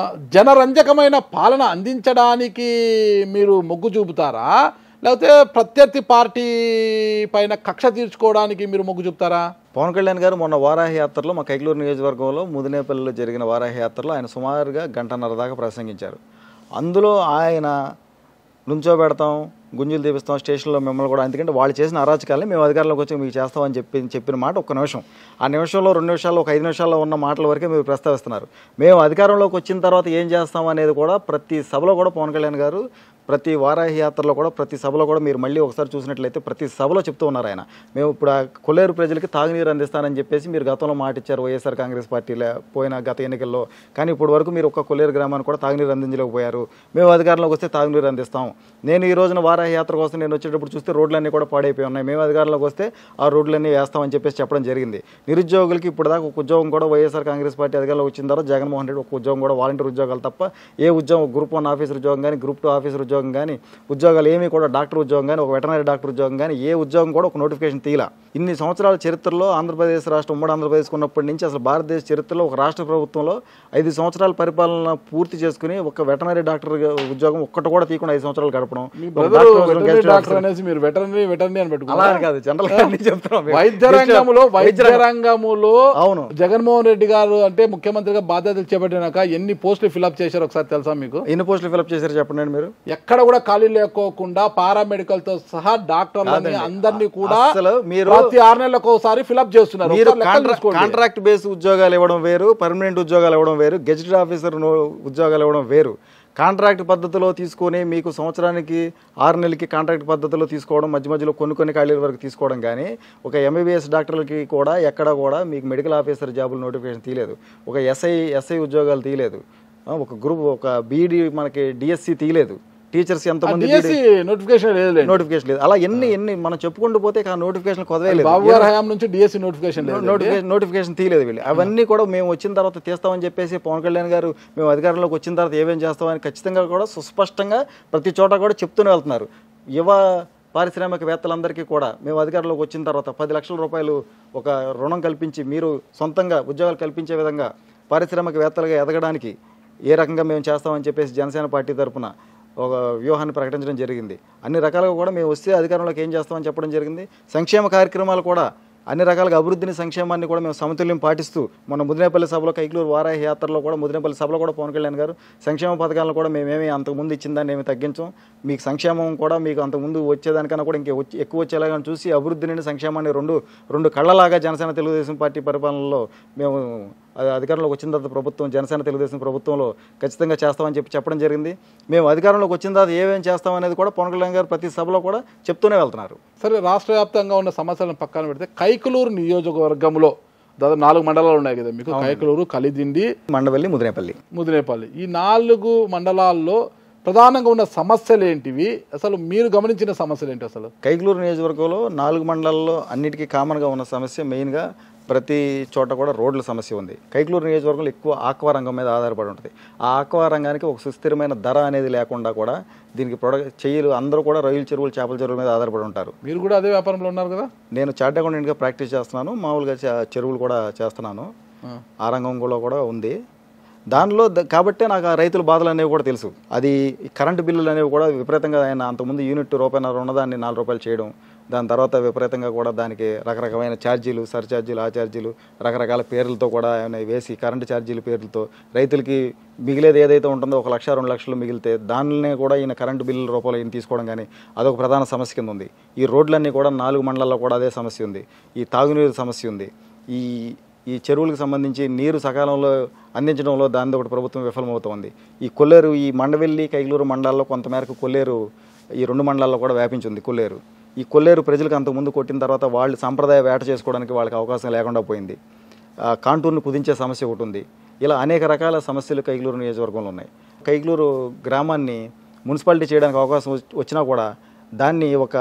[SPEAKER 2] జనరంజకమైన పాలన అందించడానికి మీరు మొగ్గు చూపుతారా లేకపోతే ప్రత్యర్థి పార్టీ పైన కక్ష తీర్చుకోవడానికి మీరు మొగ్గు చూపుతారా
[SPEAKER 5] పవన్ కళ్యాణ్ గారు మొన్న వారాహి యాత్రలో మా కైకలూరు నియోజకవర్గంలో ముదినేపల్లిలో జరిగిన వారాహి యాత్రలో ఆయన సుమారుగా గంటన్నర దాకా ప్రసంగించారు అందులో ఆయన నుంచోబెడతాం గుంజులు తీపిస్తాం స్టేషన్లో మిమ్మల్ని కూడా ఎందుకంటే వాళ్ళు చేసిన అరాచకాలని మేము అధికారంలోకి వచ్చి మీకు చేస్తామని చెప్పి చెప్పిన మాట ఒక నిమిషం ఆ నిమిషంలో రెండు నిమిషాల్లో ఒక ఐదు నిమిషాల్లో ఉన్న మాటల వరకే మీరు ప్రస్తావిస్తున్నారు మేము అధికారంలోకి వచ్చిన తర్వాత ఏం చేస్తాం అనేది కూడా ప్రతి సభలో కూడా పవన్ కళ్యాణ్ గారు ప్రతి వారాహి యాత్రలో కూడా ప్రతి సభలో కూడా మీరు మళ్ళీ ఒకసారి చూసినట్లయితే ప్రతి సభలో చెప్తూ ఉన్నారు ఆయన మేము ఇప్పుడు ఆ కొల్లేరు ప్రజలకి తాగునీరు అందిస్తానని చెప్పేసి మీరు గతంలో మాట ఇచ్చారు వైఎస్ఆర్ కాంగ్రెస్ పార్టీలో పోయిన గత ఎన్నికల్లో కానీ ఇప్పుడు వరకు మీరు ఒక్క కొల్లేరు గ్రామానికి కూడా తాగునీరు అందించలేకపోయారు మేము అధికారంలోకి వస్తే తాగునీరు అందిస్తాం నేను ఈ రోజున వారాహి యాత్ర కోసం నేను వచ్చేటప్పుడు చూస్తే రోడ్లన్నీ కూడా పాడైపోయి ఉన్నాయి మేము అధికారంలోకి వస్తే ఆ రోడ్లన్నీ వేస్తామని చెప్పేసి చెప్పడం జరిగింది నిరుద్యోగులకి ఇప్పుడు దాకా ఒక ఉద్యోగం కూడా వైఎస్ఆర్ కాంగ్రెస్ పార్టీ అధికారంలో వచ్చిన తర్వాత జగన్మోహన్ రెడ్డి ఒక ఉద్యోగం కూడా వాలంటీర్ ఉద్యోగాలు తప్ప ఏ ఉద్యోగం గ్రూప్ వన్ ఆఫీసర్ ఉద్యోగం కానీ గ్రూప్ టూ ఆఫీసర్ ఉద్యోగం కానీ ఉద్యోగాలు ఏమీ కూడా డాక్టర్ ఉద్యోగం కానీ ఒక వెటనరీ డాక్టర్ ఉద్యోగం కానీ ఏ ఉద్యోగం కూడా ఒక నోటిఫికేషన్ తీలా ఇన్ని సంవత్సరాల చరిత్రలో ఆంధ్రప్రదేశ్ రాష్ట్రం ఉమ్మడి ఆంధ్రప్రదేశ్ ఉన్నప్పటి నుంచి అసలు భారతదేశ చరిత్రలో ఒక రాష్ట్ర ప్రభుత్వంలో ఐదు సంవత్సరాల పరిపాలన పూర్తి చేసుకుని ఒక వెటనరీ డాక్టర్ ఉద్యోగం ఒక్కటి కూడా తీయకుండా ఐదు సంవత్సరాలు గడపడం ఒక
[SPEAKER 2] బ్రదరు
[SPEAKER 5] డాక్టర్ ఉద్యోగం,
[SPEAKER 2] వెటర్నరీ
[SPEAKER 5] గెజిటెడ్
[SPEAKER 2] డాక్టర్
[SPEAKER 5] ఆఫీసర్.
[SPEAKER 2] అనేసి మీరు వెటర్నరీ వెటర్నరీ అని
[SPEAKER 5] అలా
[SPEAKER 2] పెట్టుకున్నారు
[SPEAKER 5] అని కాదు జనరల్ గా అన్ని చెప్తున్నాం మేము.
[SPEAKER 2] వైద్య రంగంలో వైద్య
[SPEAKER 5] వైద్య
[SPEAKER 2] రంగములో
[SPEAKER 5] అవును.
[SPEAKER 2] జగన్మోహన్ రెడ్డి గారు అంటే ముఖ్యమంత్రిగా బాధ్యతలు చేపట్టినాక ఎన్ని పోస్టులు ఫిల్అప్ చేశారు ఒకసారి తెలుసా మీకు
[SPEAKER 5] ఎన్ని పోస్టులు ఫిల్అప్ చేశారు చెప్పండి మీరు
[SPEAKER 2] ఎక్కడ కూడా ఖాళీ లేకోకుండా పారామెడికల్ తో సహా డాక్టర్లని
[SPEAKER 5] కాదండి.
[SPEAKER 2] అందరినీ కూడా
[SPEAKER 5] అసలు మీరు-
[SPEAKER 2] ప్రతి ఆరు నెలలకు ఒకసారి ఫిల్అప్ చేస్తున్నారు
[SPEAKER 5] మీరు
[SPEAKER 2] ఒకసారి లెక్కలు చూసుకోండి.
[SPEAKER 5] కాంట్రాక్ట్ బేస్ ఉద్యోగాలు ఇవ్వడం వేరు పర్మనెంట్ ఉద్యోగాలు ఇవ్వడం వేరు గెజిటెడ్ ఆఫీసర్ నో- ఉద్యోగాలు ఇవ్వడం వేరు కాంట్రాక్ట్ పద్ధతిలో తీసుకొని మీకు సంవత్సరానికి ఆరు నెలలకి కాంట్రాక్ట్ పద్ధతిలో తీసుకోవడం మధ్య మధ్యలో కొన్ని కొన్ని ఖాళీల వరకు తీసుకోవడం కానీ ఒక ఎంబీబీఎస్ డాక్టర్లకి కూడా ఎక్కడ కూడా మీకు మెడికల్ ఆఫీసర్ జాబులు నోటిఫికేషన్ తీయలేదు ఒక ఎస్ఐ ఎస్ఐ ఉద్యోగాలు తీయలేదు ఆ, ఒక గ్రూప్ ఒక బీఈడి మనకి డిఎస్సి తీయలేదు టీచర్స్
[SPEAKER 2] ఆ
[SPEAKER 5] ఎంతమంది
[SPEAKER 2] DSC నోటిఫికేషన్ లేదు
[SPEAKER 5] నోటిఫికేషన్ లేదు అలా ఎన్ని ఎన్ని మనం చెప్పుకుంటూ పోతే ఇక ఆ నోటిఫికేషన్ కొదవేలేదు
[SPEAKER 2] బాబు గారి హయాం నుంచి డిఎస్సి నోటిఫికేషన్ లేదు
[SPEAKER 5] నోటిఫికేషన్ నోటిఫికేషన్ తీయలేదు వీళ్ళు అవన్నీ కూడా మేము వచ్చిన తర్వాత తీస్తామని చెప్పేసి పవన్ కళ్యాణ్ గారు మేము అధికారంలోకి వచ్చిన తర్వాత ఏమేం చేస్తామని ఖచ్చితంగా కూడా సుస్పష్టంగా ప్రతి చోట కూడా చెప్తూనే వెళ్తున్నారు యువ పారిశ్రామికవేత్తలందరికీ కూడా మేము అధికారంలోకి వచ్చిన తర్వాత పది లక్షల రూపాయలు ఒక రుణం కల్పించి మీరు సొంతంగా ఉద్యోగాలు కల్పించే విధంగా పారిశ్రామికవేత్తలుగా ఎదగడానికి ఏ రకంగా మేము చేస్తామని చెప్పేసి జనసేన పార్టీ తరపున ఒక వ్యూహాన్ని ప్రకటించడం జరిగింది అన్ని రకాలుగా కూడా మేము వస్తే అధికారంలోకి ఏం చేస్తామని చెప్పడం జరిగింది సంక్షేమ కార్యక్రమాలు కూడా అన్ని రకాలుగా అభివృద్ధిని సంక్షేమాన్ని కూడా మేము సమతుల్యం పాటిస్తూ మన ముదినేపల్లి సభలో కైకలూరు వారాహి యాత్రలో కూడా ముదినేపల్లి సభలో కూడా పవన్ కళ్యాణ్ గారు సంక్షేమ పథకాలను కూడా మేమేమి అంతకుముందు ఇచ్చిన దాన్ని ఏమి తగ్గించాం మీకు సంక్షేమం కూడా మీకు అంతకుముందు వచ్చేదానికన్నా కూడా ఇంకా వచ్చి ఎక్కువ వచ్చేలాగా చూసి అభివృద్ధిని సంక్షేమాన్ని రెండు రెండు కళ్ళలాగా జనసేన తెలుగుదేశం పార్టీ పరిపాలనలో మేము అది అధికారంలోకి వచ్చిన తర్వాత ప్రభుత్వం జనసేన తెలుగుదేశం ప్రభుత్వంలో ఖచ్చితంగా చేస్తామని చెప్పి చెప్పడం జరిగింది మేము అధికారంలోకి వచ్చిన తర్వాత ఏమేం చేస్తామనేది కూడా పవన్ కళ్యాణ్ గారు ప్రతి సభలో కూడా చెప్తూనే వెళ్తున్నారు
[SPEAKER 2] సరే రాష్ట్ర వ్యాప్తంగా ఉన్న సమస్యలను పక్కన పెడితే కైకలూరు నియోజకవర్గంలో దాదాపు నాలుగు మండలాలు ఉన్నాయి కదా మీకు కైకలూరు కలిదిండి
[SPEAKER 5] మండవల్లి ముదినేపల్లి
[SPEAKER 2] ముదినేపల్లి ఈ నాలుగు మండలాల్లో ప్రధానంగా ఉన్న సమస్యలు ఏంటివి అసలు మీరు గమనించిన సమస్యలు ఏంటి అసలు
[SPEAKER 5] కైకలూరు నియోజకవర్గంలో నాలుగు మండలాల్లో అన్నిటికీ కామన్గా ఉన్న సమస్య మెయిన్గా ప్రతి చోట కూడా రోడ్ల సమస్య ఉంది కైకలూరు నియోజకవర్గంలో ఎక్కువ ఆక్వా రంగం మీద ఆధారపడి ఉంటుంది ఆ ఆక్వా రంగానికి ఒక సుస్థిరమైన ధర అనేది లేకుండా కూడా దీనికి ప్రొడక్ట్ చెయ్యలు అందరూ కూడా రొయ్యల చెరువులు చేపల చెరువుల మీద ఆధారపడి ఉంటారు
[SPEAKER 2] మీరు కూడా అదే వ్యాపారంలో ఉన్నారు కదా
[SPEAKER 5] నేను చార్ట్ అకౌంటెంట్గా ప్రాక్టీస్ చేస్తున్నాను మామూలుగా చ- చెరువులు కూడా చేస్తున్నాను ఆ రంగంలో కూడా ఉంది దానిలో ద- కాబట్టే నాకు ఆ రైతుల బాధలు అనేవి కూడా తెలుసు అది ఈ కరెంటు బిల్లులు అనేవి కూడా విపరీతంగా ఆయన అంతకుముందు యూనిట్ రూపాయన్నర ఉన్నదాన్ని నాలుగు రూపాయలు చేయడం దాని తర్వాత విపరీతంగా కూడా దానికి రకరకమైన ఛార్జీలు సర్ ఛార్జీలు ఆ ఛార్జీలు రకరకాల పేర్లతో కూడా ఆయన వేసి కరెంటు ఛార్జీల పేర్లతో రైతులకి మిగిలేది ఏదైతే ఉంటుందో ఒక లక్ష రెండు లక్షలు మిగిలితే దానినే కూడా ఈయన కరెంటు బిల్లుల రూపంలో ఈయన తీసుకోవడం కానీ అదొక ప్రధాన సమస్య కింద ఉంది ఈ రోడ్లన్నీ కూడా నాలుగు మండలాల్లో కూడా అదే సమస్య ఉంది ఈ తాగునీరు సమస్య ఉంది ఈ ఈ చెరువులకు సంబంధించి నీరు సకాలంలో అందించడంలో దాని ఒకటి ప్రభుత్వం విఫలమవుతోంది ఈ కొల్లేరు ఈ మండవెల్లి కైగలూరు మండలాల్లో కొంతమేరకు కొల్లేరు ఈ రెండు మండలాల్లో కూడా వ్యాపించింది కొల్లేరు ఈ కొల్లేరు ప్రజలకు అంతకుముందు కొట్టిన తర్వాత వాళ్ళు సాంప్రదాయ వేట చేసుకోవడానికి వాళ్ళకి అవకాశం లేకుండా పోయింది ఆ, కాంటూర్ను కుదించే సమస్య ఒకటి ఉంది ఇలా అనేక రకాల సమస్యలు కైగలూరు నియోజకవర్గంలో ఉన్నాయి కైగలూరు గ్రామాన్ని మున్సిపాలిటీ చేయడానికి అవకాశం వచ్చి- వచ్చినా కూడా దాన్ని ఒక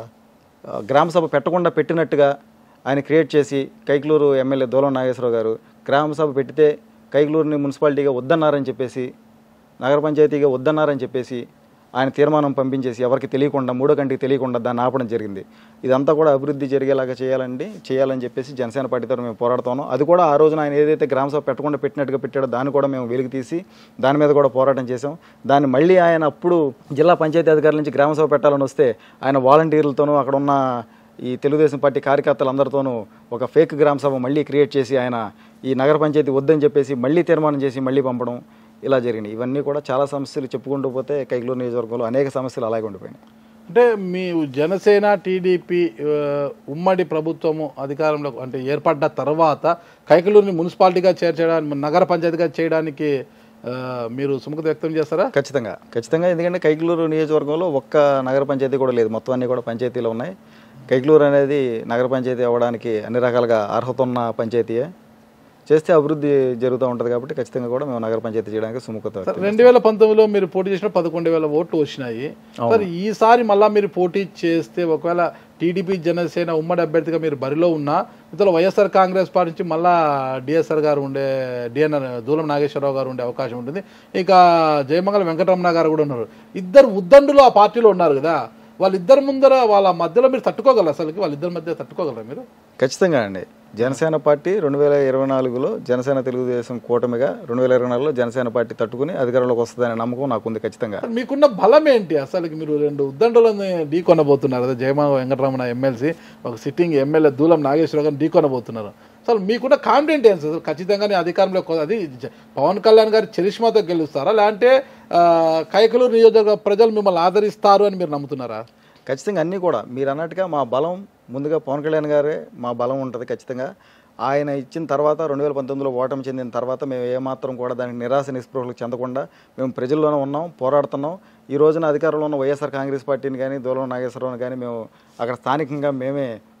[SPEAKER 5] ఆ, గ్రామ సభ పెట్టకుండా పెట్టినట్టుగా ఆయన క్రియేట్ చేసి కైకలూరు ఎమ్మెల్యే దోలం నాగేశ్వరరావు గారు గ్రామ సభ పెడితే కైకలూరుని మున్సిపాలిటీగా వద్దన్నారని చెప్పేసి నగర పంచాయతీగా వద్దన్నారని చెప్పేసి ఆయన తీర్మానం పంపించేసి ఎవరికి తెలియకుండా మూడో కంటికి తెలియకుండా దాన్ని ఆపడం జరిగింది ఇదంతా కూడా అభివృద్ధి జరిగేలాగా చేయాలండి చేయాలని చెప్పేసి జనసేన పార్టీ తరఫున మేము పోరాడుతున్నాం అది కూడా ఆ రోజున ఆయన ఏదైతే గ్రామ సభ పెట్టకుండా పెట్టినట్టుగా పెట్టాడో దాన్ని కూడా మేము వెలికి తీసి దాని మీద కూడా పోరాటం చేసాం దాన్ని మళ్ళీ ఆయన అప్పుడు జిల్లా పంచాయతీ అధికారుల నుంచి గ్రామ సభ పెట్టాలని వస్తే ఆయన వాలంటీర్లతోనూ అక్కడ ఉన్న ఈ తెలుగుదేశం పార్టీ కార్యకర్తలందరితోనూ ఒక ఫేక్ గ్రామ సభ మళ్ళీ క్రియేట్ చేసి ఆయన ఈ నగర పంచాయతీ వద్దని చెప్పేసి మళ్ళీ తీర్మానం చేసి మళ్ళీ పంపడం ఇలా జరిగినాయి ఇవన్నీ కూడా చాలా సమస్యలు చెప్పుకుంటూ పోతే కైకలూరు నియోజకవర్గంలో అనేక సమస్యలు అలాగే ఉండిపోయినాయి
[SPEAKER 2] అంటే మీ జనసేన టీడీపీ ఆ, ఉమ్మడి ప్రభుత్వము అధికారంలో అంటే ఏర్పడ్డ తర్వాత కైకలూరుని మున్సిపాలిటీగా చేర్చడానికి నగర పంచాయతీగా చేయడానికి ఆ, మీరు సుముఖత వ్యక్తం చేస్తారా
[SPEAKER 5] ఖచ్చితంగా ఖచ్చితంగా ఎందుకంటే కైకలూరు నియోజకవర్గంలో ఒక్క నగర పంచాయతీ కూడా లేదు మొత్తం అన్నీ కూడా పంచాయతీలు ఉన్నాయి కైకలూరు అనేది నగర పంచాయతీ అవ్వడానికి అన్ని రకాలుగా అర్హత ఉన్న పంచాయతీయే చేస్తే అభివృద్ధి జరుగుతూ ఉంటుంది కాబట్టి ఖచ్చితంగా కూడా మేము నగర పంచాయతీ చేయడానికి సుముఖత వ్యక్తం
[SPEAKER 2] రెండు వేల పంతొమ్మిదిలో మీరు పోటీ చేసిన పదకొండు వేల ఓట్లు వచ్చినాయి సార్ ఈసారి మళ్ళా మీరు పోటీ చేస్తే ఒకవేళ టీడీపీ జనసేన ఉమ్మడి అభ్యర్థిగా మీరు బరిలో ఉన్నా ఇతర వైఎస్ఆర్ కాంగ్రెస్ పార్టీ నుంచి మళ్ళా డిఎస్ఆర్ గారు ఉండే డిఎన్ఆర్ దూలం నాగేశ్వరరావు గారు ఉండే అవకాశం ఉంటుంది ఇక జయమంగళ వెంకటరమణ గారు కూడా ఉన్నారు ఇద్దరు ఉద్దండులు ఆ పార్టీలో ఉన్నారు కదా వాళ్ళిద్దరి ముందర వాళ్ళ మధ్యలో మీరు తట్టుకోగలరు అసలుకి వాళ్ళిద్దరి మధ్య తట్టుకోగలరా మీరు
[SPEAKER 5] ఖచ్చితంగా అండి జనసేన పార్టీ రెండు వేల ఇరవై నాలుగులో జనసేన తెలుగుదేశం కూటమిగా రెండు వేల ఇరవై నాలుగులో జనసేన పార్టీ తట్టుకుని అధికారంలోకి వస్తుందనే నమ్మకం నాకుంది ఖచ్చితంగా
[SPEAKER 2] అసలు మీకున్న బలం ఏంటి అసలుకి మీరు రెండు ఉద్దండులను ఢీ కొనబోతున్నారు కదా జయమాన వెంకటరమణ ఎమ్మెల్సీ ఒక సిట్టింగ్ ఎమ్మెల్యే దూలం నాగేశ్వరరావు గారిని ఢీ కొనబోతున్నారు అసలు మీకున్న కాన్ఫిడెంట్ ఏంటి అసలు ఖచ్చితంగా నేను అధికారంలో కొ- అది జ- పవన్ కళ్యాణ్ గారి చరిష్మాతో గెలుస్తారా లేదంటే ఆ, కైకలూరు నియోజకవర్గ ప్రజలు మిమ్మల్ని ఆదరిస్తారు అని మీరు నమ్ముతున్నారా
[SPEAKER 5] ఖచ్చితంగా అన్నీ కూడా మీరు అన్నట్టుగా మా బలం ముందుగా పవన్ కళ్యాణ్ గారే మా బలం ఉంటుంది ఖచ్చితంగా ఆయన ఇచ్చిన తర్వాత రెండు వేల పంతొమ్మిదిలో ఓటమి చెందిన తర్వాత మేము ఏమాత్రం కూడా దానికి నిరాశ నిస్పృహలకు చెందకుండా మేము ప్రజల్లోనే ఉన్నాం పోరాడుతున్నాం ఈ రోజున అధికారంలో ఉన్న వైఎస్ఆర్ కాంగ్రెస్ పార్టీని కానీ దూరం నాగేశ్వరరావుని కానీ మేము అక్కడ స్థానికంగా మేమే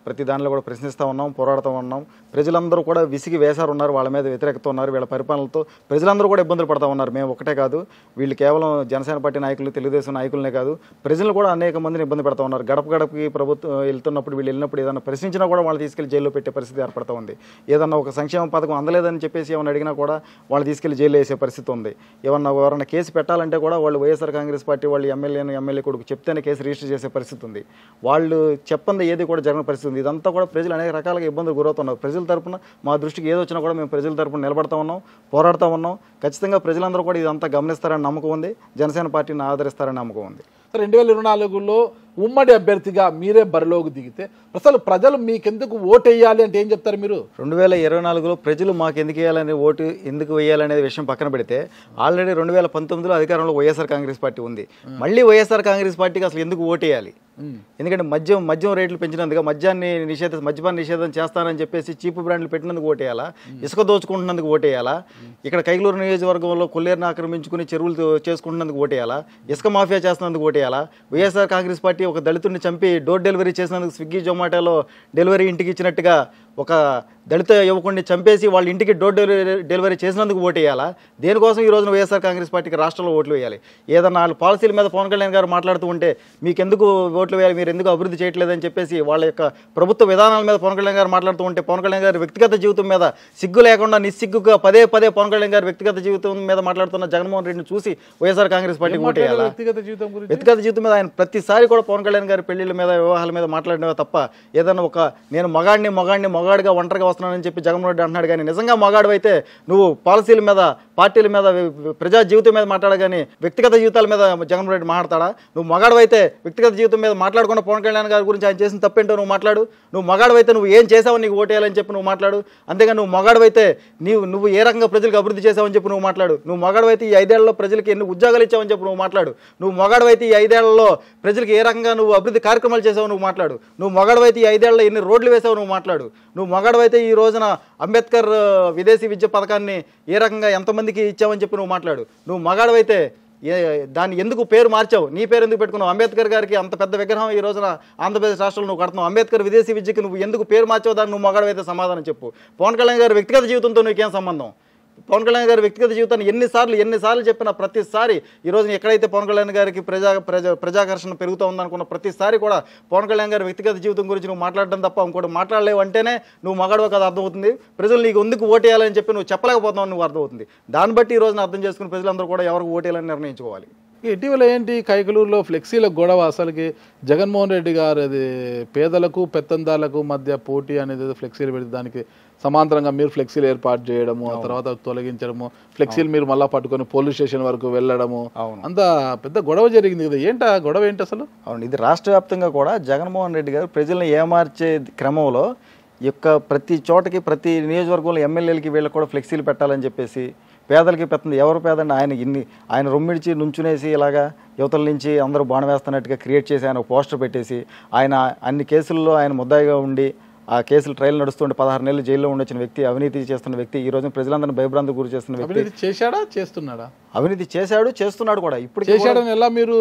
[SPEAKER 5] ప్రతి దానిలో కూడా ప్రశ్నిస్తూ ఉన్నాం పోరాడుతూ ఉన్నాం ప్రజలందరూ కూడా విసిగి వేసారు ఉన్నారు వాళ్ళ మీద వ్యతిరేకత ఉన్నారు వీళ్ళ పరిపాలనతో ప్రజలందరూ కూడా ఇబ్బందులు పడతా ఉన్నారు మేము ఒకటే కాదు వీళ్ళు కేవలం జనసేన పార్టీ నాయకులు తెలుగుదేశం నాయకులనే కాదు ప్రజలు కూడా అనేక మందిని ఇబ్బంది పడతా ఉన్నారు గడప గడపకి ప్రభుత్వం వెళ్తున్నప్పుడు వీళ్ళు వెళ్ళినప్పుడు ఏదైనా ప్రశ్నించినా కూడా వాళ్ళు తీసుకెళ్లి జైల్లో పెట్టే పరిస్థితి ఏర్పడతా ఉంది ఏదన్నా ఒక సంక్షేమ పథకం అందలేదని చెప్పేసి ఏమైనా అడిగినా కూడా వాళ్ళు తీసుకెళ్లి జైల్లో వేసే పరిస్థితి ఉంది ఏమన్నా ఎవరైనా కేసు పెట్టాలంటే కూడా వాళ్ళు వైఎస్ఆర్ కాంగ్రెస్ పార్టీ వాళ్ళు ఎమ్మెల్యేను ఎమ్మెల్యే కొడుకు చెప్తేనే కేసు రిజిస్టర్ చేసే పరిస్థితి ఉంది వాళ్ళు చెప్పంది ఏది కూడా జరగని పరిస్థితి ఉంది ఇదంతా కూడా ప్రజలు అనేక రకాలుగా ఇబ్బందులు గురవుతున్నారు ప్రజల తరపున మా దృష్టికి ఏది వచ్చినా కూడా మేము ప్రజల తరపున నిలబడతా ఉన్నాం పోరాడుతూ ఉన్నాం ఖచ్చితంగా ప్రజలందరూ కూడా ఇదంతా గమనిస్తారని నమ్మకం ఉంది జనసేన పార్టీని ఆదరిస్తారని నమ్మకం ఉంది
[SPEAKER 2] రెండు వేల ఇరవై నాలుగులో ఉమ్మడి అభ్యర్థిగా మీరే బరిలోకి దిగితే అసలు ప్రజలు మీకెందుకు ఓటు వేయాలి అంటే ఏం చెప్తారు మీరు
[SPEAKER 5] రెండు వేల ఇరవై నాలుగులో ప్రజలు మాకు ఎందుకు వేయాలనే ఓటు ఎందుకు వేయాలనే విషయం పక్కన పెడితే ఆల్రెడీ రెండు వేల పంతొమ్మిదిలో అధికారంలో వైఎస్ఆర్ కాంగ్రెస్ పార్టీ ఉంది మళ్ళీ వైఎస్ఆర్ కాంగ్రెస్ పార్టీకి అసలు ఎందుకు ఓటు వేయాలి ఎందుకంటే మద్యం మద్యం రేట్లు పెంచినందుకు మద్యాన్ని నిషేధ మద్యపాన నిషేధం చేస్తానని చెప్పేసి చీప్ బ్రాండ్లు పెట్టినందుకు ఓటేయాలా ఇసుక దోచుకుంటున్నందుకు ఓటేయాలా ఇక్కడ కైగలూరు నియోజకవర్గంలో కొల్లేరుని ఆక్రమించుకుని చెరువులు తో- చేసుకుంటున్నందుకు ఓటేయాలా ఇసుక మాఫియా చేస్తున్నందుకు ఓటేయాలా వైఎస్ఆర్ కాంగ్రెస్ పార్టీ ఒక దళితుడిని చంపి డోర్ డెలివరీ చేసినందుకు స్విగ్గీ జొమాటోలో డెలివరీ ఇంటికి ఇచ్చినట్టుగా ఒక దళిత యువకుడిని చంపేసి వాళ్ళ ఇంటికి డోర్ డెలివరీ డెలివరీ చేసినందుకు ఓటు వేయాలా దేనికోసం ఈ రోజున వైఎస్ఆర్ కాంగ్రెస్ పార్టీకి రాష్ట్రంలో ఓట్లు వేయాలి ఏదన్నా వాళ్ళ పాలసీల మీద పవన్ కళ్యాణ్ గారు మాట్లాడుతూ ఉంటే మీకు ఎందుకు ఓట్లు వేయాలి మీరు ఎందుకు అభివృద్ధి చేయట్లేదని చెప్పేసి వాళ్ళ యొక్క ప్రభుత్వ విధానాల మీద పవన్ కళ్యాణ్ గారు మాట్లాడుతూ ఉంటే పవన్ కళ్యాణ్ గారి వ్యక్తిగత జీవితం మీద సిగ్గు లేకుండా నిస్సిగ్గుగా పదే పదే పవన్ కళ్యాణ్ గారి వ్యక్తిగత జీవితం మీద మాట్లాడుతున్న జగన్మోహన్ రెడ్డిని చూసి వైఎస్ఆర్ కాంగ్రెస్ పార్టీకి ఓటు
[SPEAKER 2] మాట్లాడారు
[SPEAKER 5] వేయాలా
[SPEAKER 2] వ్యక్తిగత జీవితం గురించి
[SPEAKER 5] వ్యక్తిగత జీవితం మీద ఆయన ప్రతిసారి కూడా పవన్ కళ్యాణ్ గారి పెళ్లిళ్ళ మీద వివాహాల మీద మాట్లాడినవే తప్ప ఏదైనా ఒక నేను మగాడిని మగాడిని మగాడిగా ఒంటరిగా వస్తున్నానని చెప్పి జగన్మోహన్ రెడ్డి అంటున్నాడు కానీ నిజంగా మగాడు అయితే నువ్వు పాలసీల మీద పార్టీల మీద వి- వి- ప్రజా జీవితం మీద మాట్లాడ కానీ వ్యక్తిగత జీవితాల మీద జగన్మోహన్ రెడ్డి మాట్లాడతాడా నువ్వు మగాడు అయితే వ్యక్తిగత జీవితం మీద మాట్లాడుకున్న పవన్ కళ్యాణ్ గారి గురించి ఆయన చేసిన తప్పేంటో నువ్వు మాట్లాడు నువ్వు మగాడు అయితే నువ్వు ఏం చేసావు నీకు ఓటేయాలని చెప్పి నువ్వు మాట్లాడు అంతేగాని నువ్వు మగాడు అయితే నీవు నువ్వు ఏ రకంగా ప్రజలకు అభివృద్ధి చేసావని చెప్పి నువ్వు మాట్లాడు నువ్వు మగాడు అయితే ఈ ఐదేళ్లలో ప్రజలకు ఎన్ని ఉద్యోగాలు ఇచ్చావని చెప్పి నువ్వు మాట్లాడు నువ్వు మగాడు అయితే ఈ ఐదేళ్లలో ప్రజలకు ఏ రకంగా నువ్వు అభివృద్ధి కార్యక్రమాలు చేసావు నువ్వు మాట్లాడు నువ్వు మగాడు అయితే ఈ ఐదేళ్లలో ఎన్ని రోడ్లు వేసావు నువ్వు మాట్లాడు నువ్వు మగాడు అయితే ఈ రోజున అంబేద్కర్ ఆ, విదేశీ విద్య పథకాన్ని ఏ రకంగా ఎంతమందికి ఇచ్చావని చెప్పి నువ్వు మాట్లాడు నువ్వు మగాడు అయితే ఏ దాన్ని ఎందుకు పేరు మార్చావు నీ పేరు ఎందుకు పెట్టుకున్నావు అంబేద్కర్ గారికి అంత పెద్ద విగ్రహం ఈ రోజున ఆంధ్రప్రదేశ్ రాష్ట్రంలో నువ్వు కడుతున్నావు అంబేద్కర్ విదేశీ విద్యకి నువ్వు ఎందుకు పేరు మార్చావు దాన్ని నువ్వు మగాడు అయితే సమాధానం చెప్పు పవన్ కళ్యాణ్ గారి వ్యక్తిగత జీవితంతో నీకేం సంబంధం పవన్ కళ్యాణ్ గారి వ్యక్తిగత జీవితాన్ని ఎన్నిసార్లు ఎన్నిసార్లు చెప్పిన ప్రతిసారి ఈ రోజున ఎక్కడైతే పవన్ కళ్యాణ్ గారికి ప్రజా ప్రజా ప్రజాకర్షణ పెరుగుతూ ఉందనుకున్న ప్రతిసారి కూడా పవన్ కళ్యాణ్ గారి వ్యక్తిగత జీవితం గురించి నువ్వు మాట్లాడడం తప్ప ఇంకోటి మాట్లాడలేవు అంటేనే నువ్వు మగాడవ కదా అర్థమవుతుంది ప్రజలు నీకు ఎందుకు ఓటేయాలని చెప్పి నువ్వు చెప్పలేకపోతున్నావు నువ్వు అర్థమవుతుంది దాన్ని బట్టి ఈ రోజున అర్థం చేసుకుని ప్రజలందరూ కూడా ఎవరికి ఓటేయాలని నిర్ణయించుకోవాలి
[SPEAKER 2] ఇటీవల ఏంటి కైకలూరులో ఫ్లెక్సీల గొడవ అసలుకి జగన్మోహన్ రెడ్డి గారు అది పేదలకు పెత్తందాలకు మధ్య పోటీ అనేది ఏదో ఫ్లెక్సీలు పెడితే దానికి సమాంతరంగా మీరు ఫ్లెక్సీలు ఏర్పాటు చేయడము ఆ తర్వాత తొలగించడము ఫ్లెక్సీలు మీరు మళ్ళా పట్టుకొని పోలీస్ స్టేషన్ వరకు వెళ్ళడము
[SPEAKER 5] అవును.
[SPEAKER 2] అంత పెద్ద గొడవ జరిగింది కదా ఏంటి ఆ గొడవ ఏంటి అసలు
[SPEAKER 5] అవును ఇది రాష్ట్ర వ్యాప్తంగా కూడా జగన్మోహన్ రెడ్డి గారు ప్రజల్ని ఏమార్చే క్రమంలో ఈ యొక్క ప్రతి చోటకి ప్రతి నియోజకవర్గంలో ఎమ్మెల్యేలకి వీళ్ళకి కూడా ఫ్లెక్సీలు పెట్టాలని చెప్పేసి పేదలకి పెట్టింది ఎవరు పేదండి ఆయన ఇన్ని ఆయన రొమ్మిడిచి నుంచునేసి ఇలాగా యువతల నుంచి అందరూ బాణ వేస్తున్నట్టుగా క్రియేట్ చేసి ఆయన ఒక పోస్టర్ పెట్టేసి ఆయన అన్ని కేసుల్లో ఆయన ముద్దాయిగా ఉండి ఆ కేసులు ట్రయల్ నడుస్తుంటే పదహారు నెలలు జైల్లో ఉండొచ్చిన వ్యక్తి అవినీతి చేస్తున్న వ్యక్తి ఈ రోజు ప్రజలందరినీ భయభ్రాంతికి గురి చేస్తున్న వ్యక్తి
[SPEAKER 2] అవినీతి చేశాడా చేస్తున్నాడా
[SPEAKER 5] అవినీతి చేశాడు చేస్తున్నాడు కూడా ఇప్పుడు
[SPEAKER 2] చేశాడని ఎలా మీరు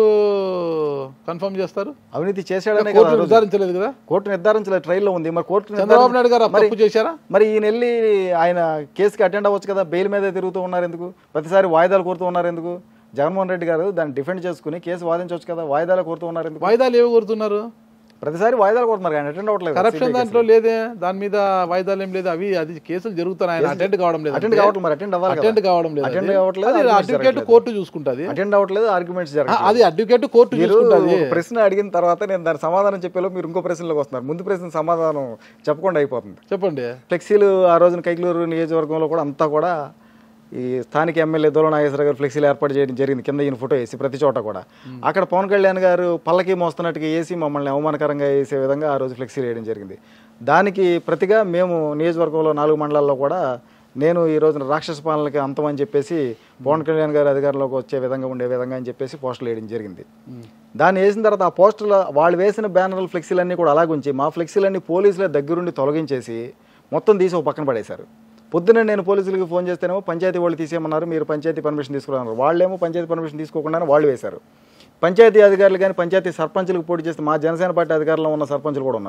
[SPEAKER 2] కన్ఫర్మ్ చేస్తారు
[SPEAKER 5] అవినీతి చేశాడనే కదా
[SPEAKER 2] కోర్టు
[SPEAKER 5] ఆ రోజు.
[SPEAKER 2] నిర్ధారించలేదు కదా
[SPEAKER 5] కోర్టు నిర్ధారించలేదు ట్రైల్లో ఉంది మరి కోర్టు
[SPEAKER 2] చంద్రబాబు
[SPEAKER 5] నిర్ధారించ-
[SPEAKER 2] నాయుడు గారు ఆ
[SPEAKER 5] మరి-
[SPEAKER 2] తప్పు చేశారా
[SPEAKER 5] మరి ఈయన వెళ్ళి ఆయన కేసుకి అటెండ్ అవ్వచ్చు కదా బెయిల్ మీదే తిరుగుతూ ఉన్నారు ఎందుకు ప్రతిసారి వాయిదాలు కోరుతూ ఉన్నారు ఎందుకు జగన్మోహన్ రెడ్డి గారు దాన్ని డిఫెండ్ చేసుకుని కేసు వాదించవచ్చు కదా వాయిదాలు కోరుతూ ఉన్నారు ఎందుకు
[SPEAKER 2] వాయిదాలు ఏవి కోరుతున్నారు
[SPEAKER 5] ప్రతిసారి వాయిదాలు కోరుతున్నారు ఆయన అటెండ్ అవ్వట్లేదు
[SPEAKER 2] కరప్షన్ దాంట్లో లేదే దాని మీద వాయిదాలు ఏం లేదు అవి అది కేసులు జరుగుతున్నాయి ఆయన అటెండ్ కావడం లేదు
[SPEAKER 5] అటెండ్ కావట్లేదు మరి అటెండ్ అవ్వాలి
[SPEAKER 2] అటెండ్ కావడం లేదు
[SPEAKER 5] అటెండ్
[SPEAKER 2] అది.
[SPEAKER 5] కావట్లేదు
[SPEAKER 2] అది
[SPEAKER 5] arguments
[SPEAKER 2] అడ్వకేట్
[SPEAKER 5] జరగట్లేదు.
[SPEAKER 2] కోర్టు చూసుకుంటది
[SPEAKER 5] అటెండ్ అవ్వట్లేదు ఆర్గ్యుమెంట్స్ జరగట్లేదు
[SPEAKER 2] అది అడ్వకేట్ కోర్టు
[SPEAKER 5] మీరు
[SPEAKER 2] చూసుకుంటది
[SPEAKER 5] ఒక ప్రశ్న అడిగిన తర్వాత నేను దాని సమాధానం చెప్పేలో మీరు ఇంకో ప్రశ్నలోకి వస్తున్నారు ముందు ప్రశ్న సమాధానం చెప్పకుండా అయిపోతుంది
[SPEAKER 2] చెప్పండి
[SPEAKER 5] ఫ్లెక్సీలు ఆ రోజున కైకలూరు నియోజకవర్గంలో కూడా అంతా కూడా ఈ స్థానిక ఎమ్మెల్యే దోల నాగేశ్వర గారు ఫ్లెక్సీలు ఏర్పాటు చేయడం జరిగింది కింద ఈయన ఫోటో వేసి ప్రతి చోట కూడా అక్కడ పవన్ కళ్యాణ్ గారు పల్లకి మోస్తున్నట్టుగా వేసి మమ్మల్ని అవమానకరంగా వేసే విధంగా ఆ రోజు ఫ్లెక్సీలు వేయడం జరిగింది దానికి ప్రతిగా మేము నియోజకవర్గంలో నాలుగు మండలాల్లో కూడా నేను ఈ రోజున రాక్షస పాలనకి అంతం అని చెప్పేసి పవన్ కళ్యాణ్ గారు అధికారంలోకి వచ్చే విధంగా ఉండే విధంగా అని చెప్పేసి పోస్టులు వేయడం జరిగింది దాన్ని వేసిన తర్వాత ఆ పోస్టుల వాళ్ళు వేసిన బ్యానర్ల ఫ్లెక్సీలన్నీ కూడా అలాగ ఉంచి మా ఫ్లెక్సీలన్నీ పోలీసుల దగ్గరుండి తొలగించేసి మొత్తం తీసి ఒక పక్కన పడేశారు పొద్దున్న నేను పోలీసులకి ఫోన్ చేస్తేనేమో పంచాయతీ వాళ్ళు తీసేయమన్నారు మీరు పంచాయతీ పర్మిషన్ తీసుకున్నారు వాళ్ళేమో పంచాయతీ పర్మిషన్ తీసుకోకుండానే వాళ్ళు వేశారు పంచాయతీ అధికారులు కానీ పంచాయతీ సర్పంచులకు పోటీ చేస్తే మా జనసేన పార్టీ అధికారంలో ఉన్న సర్పంచులు కూడా ఉన్నారు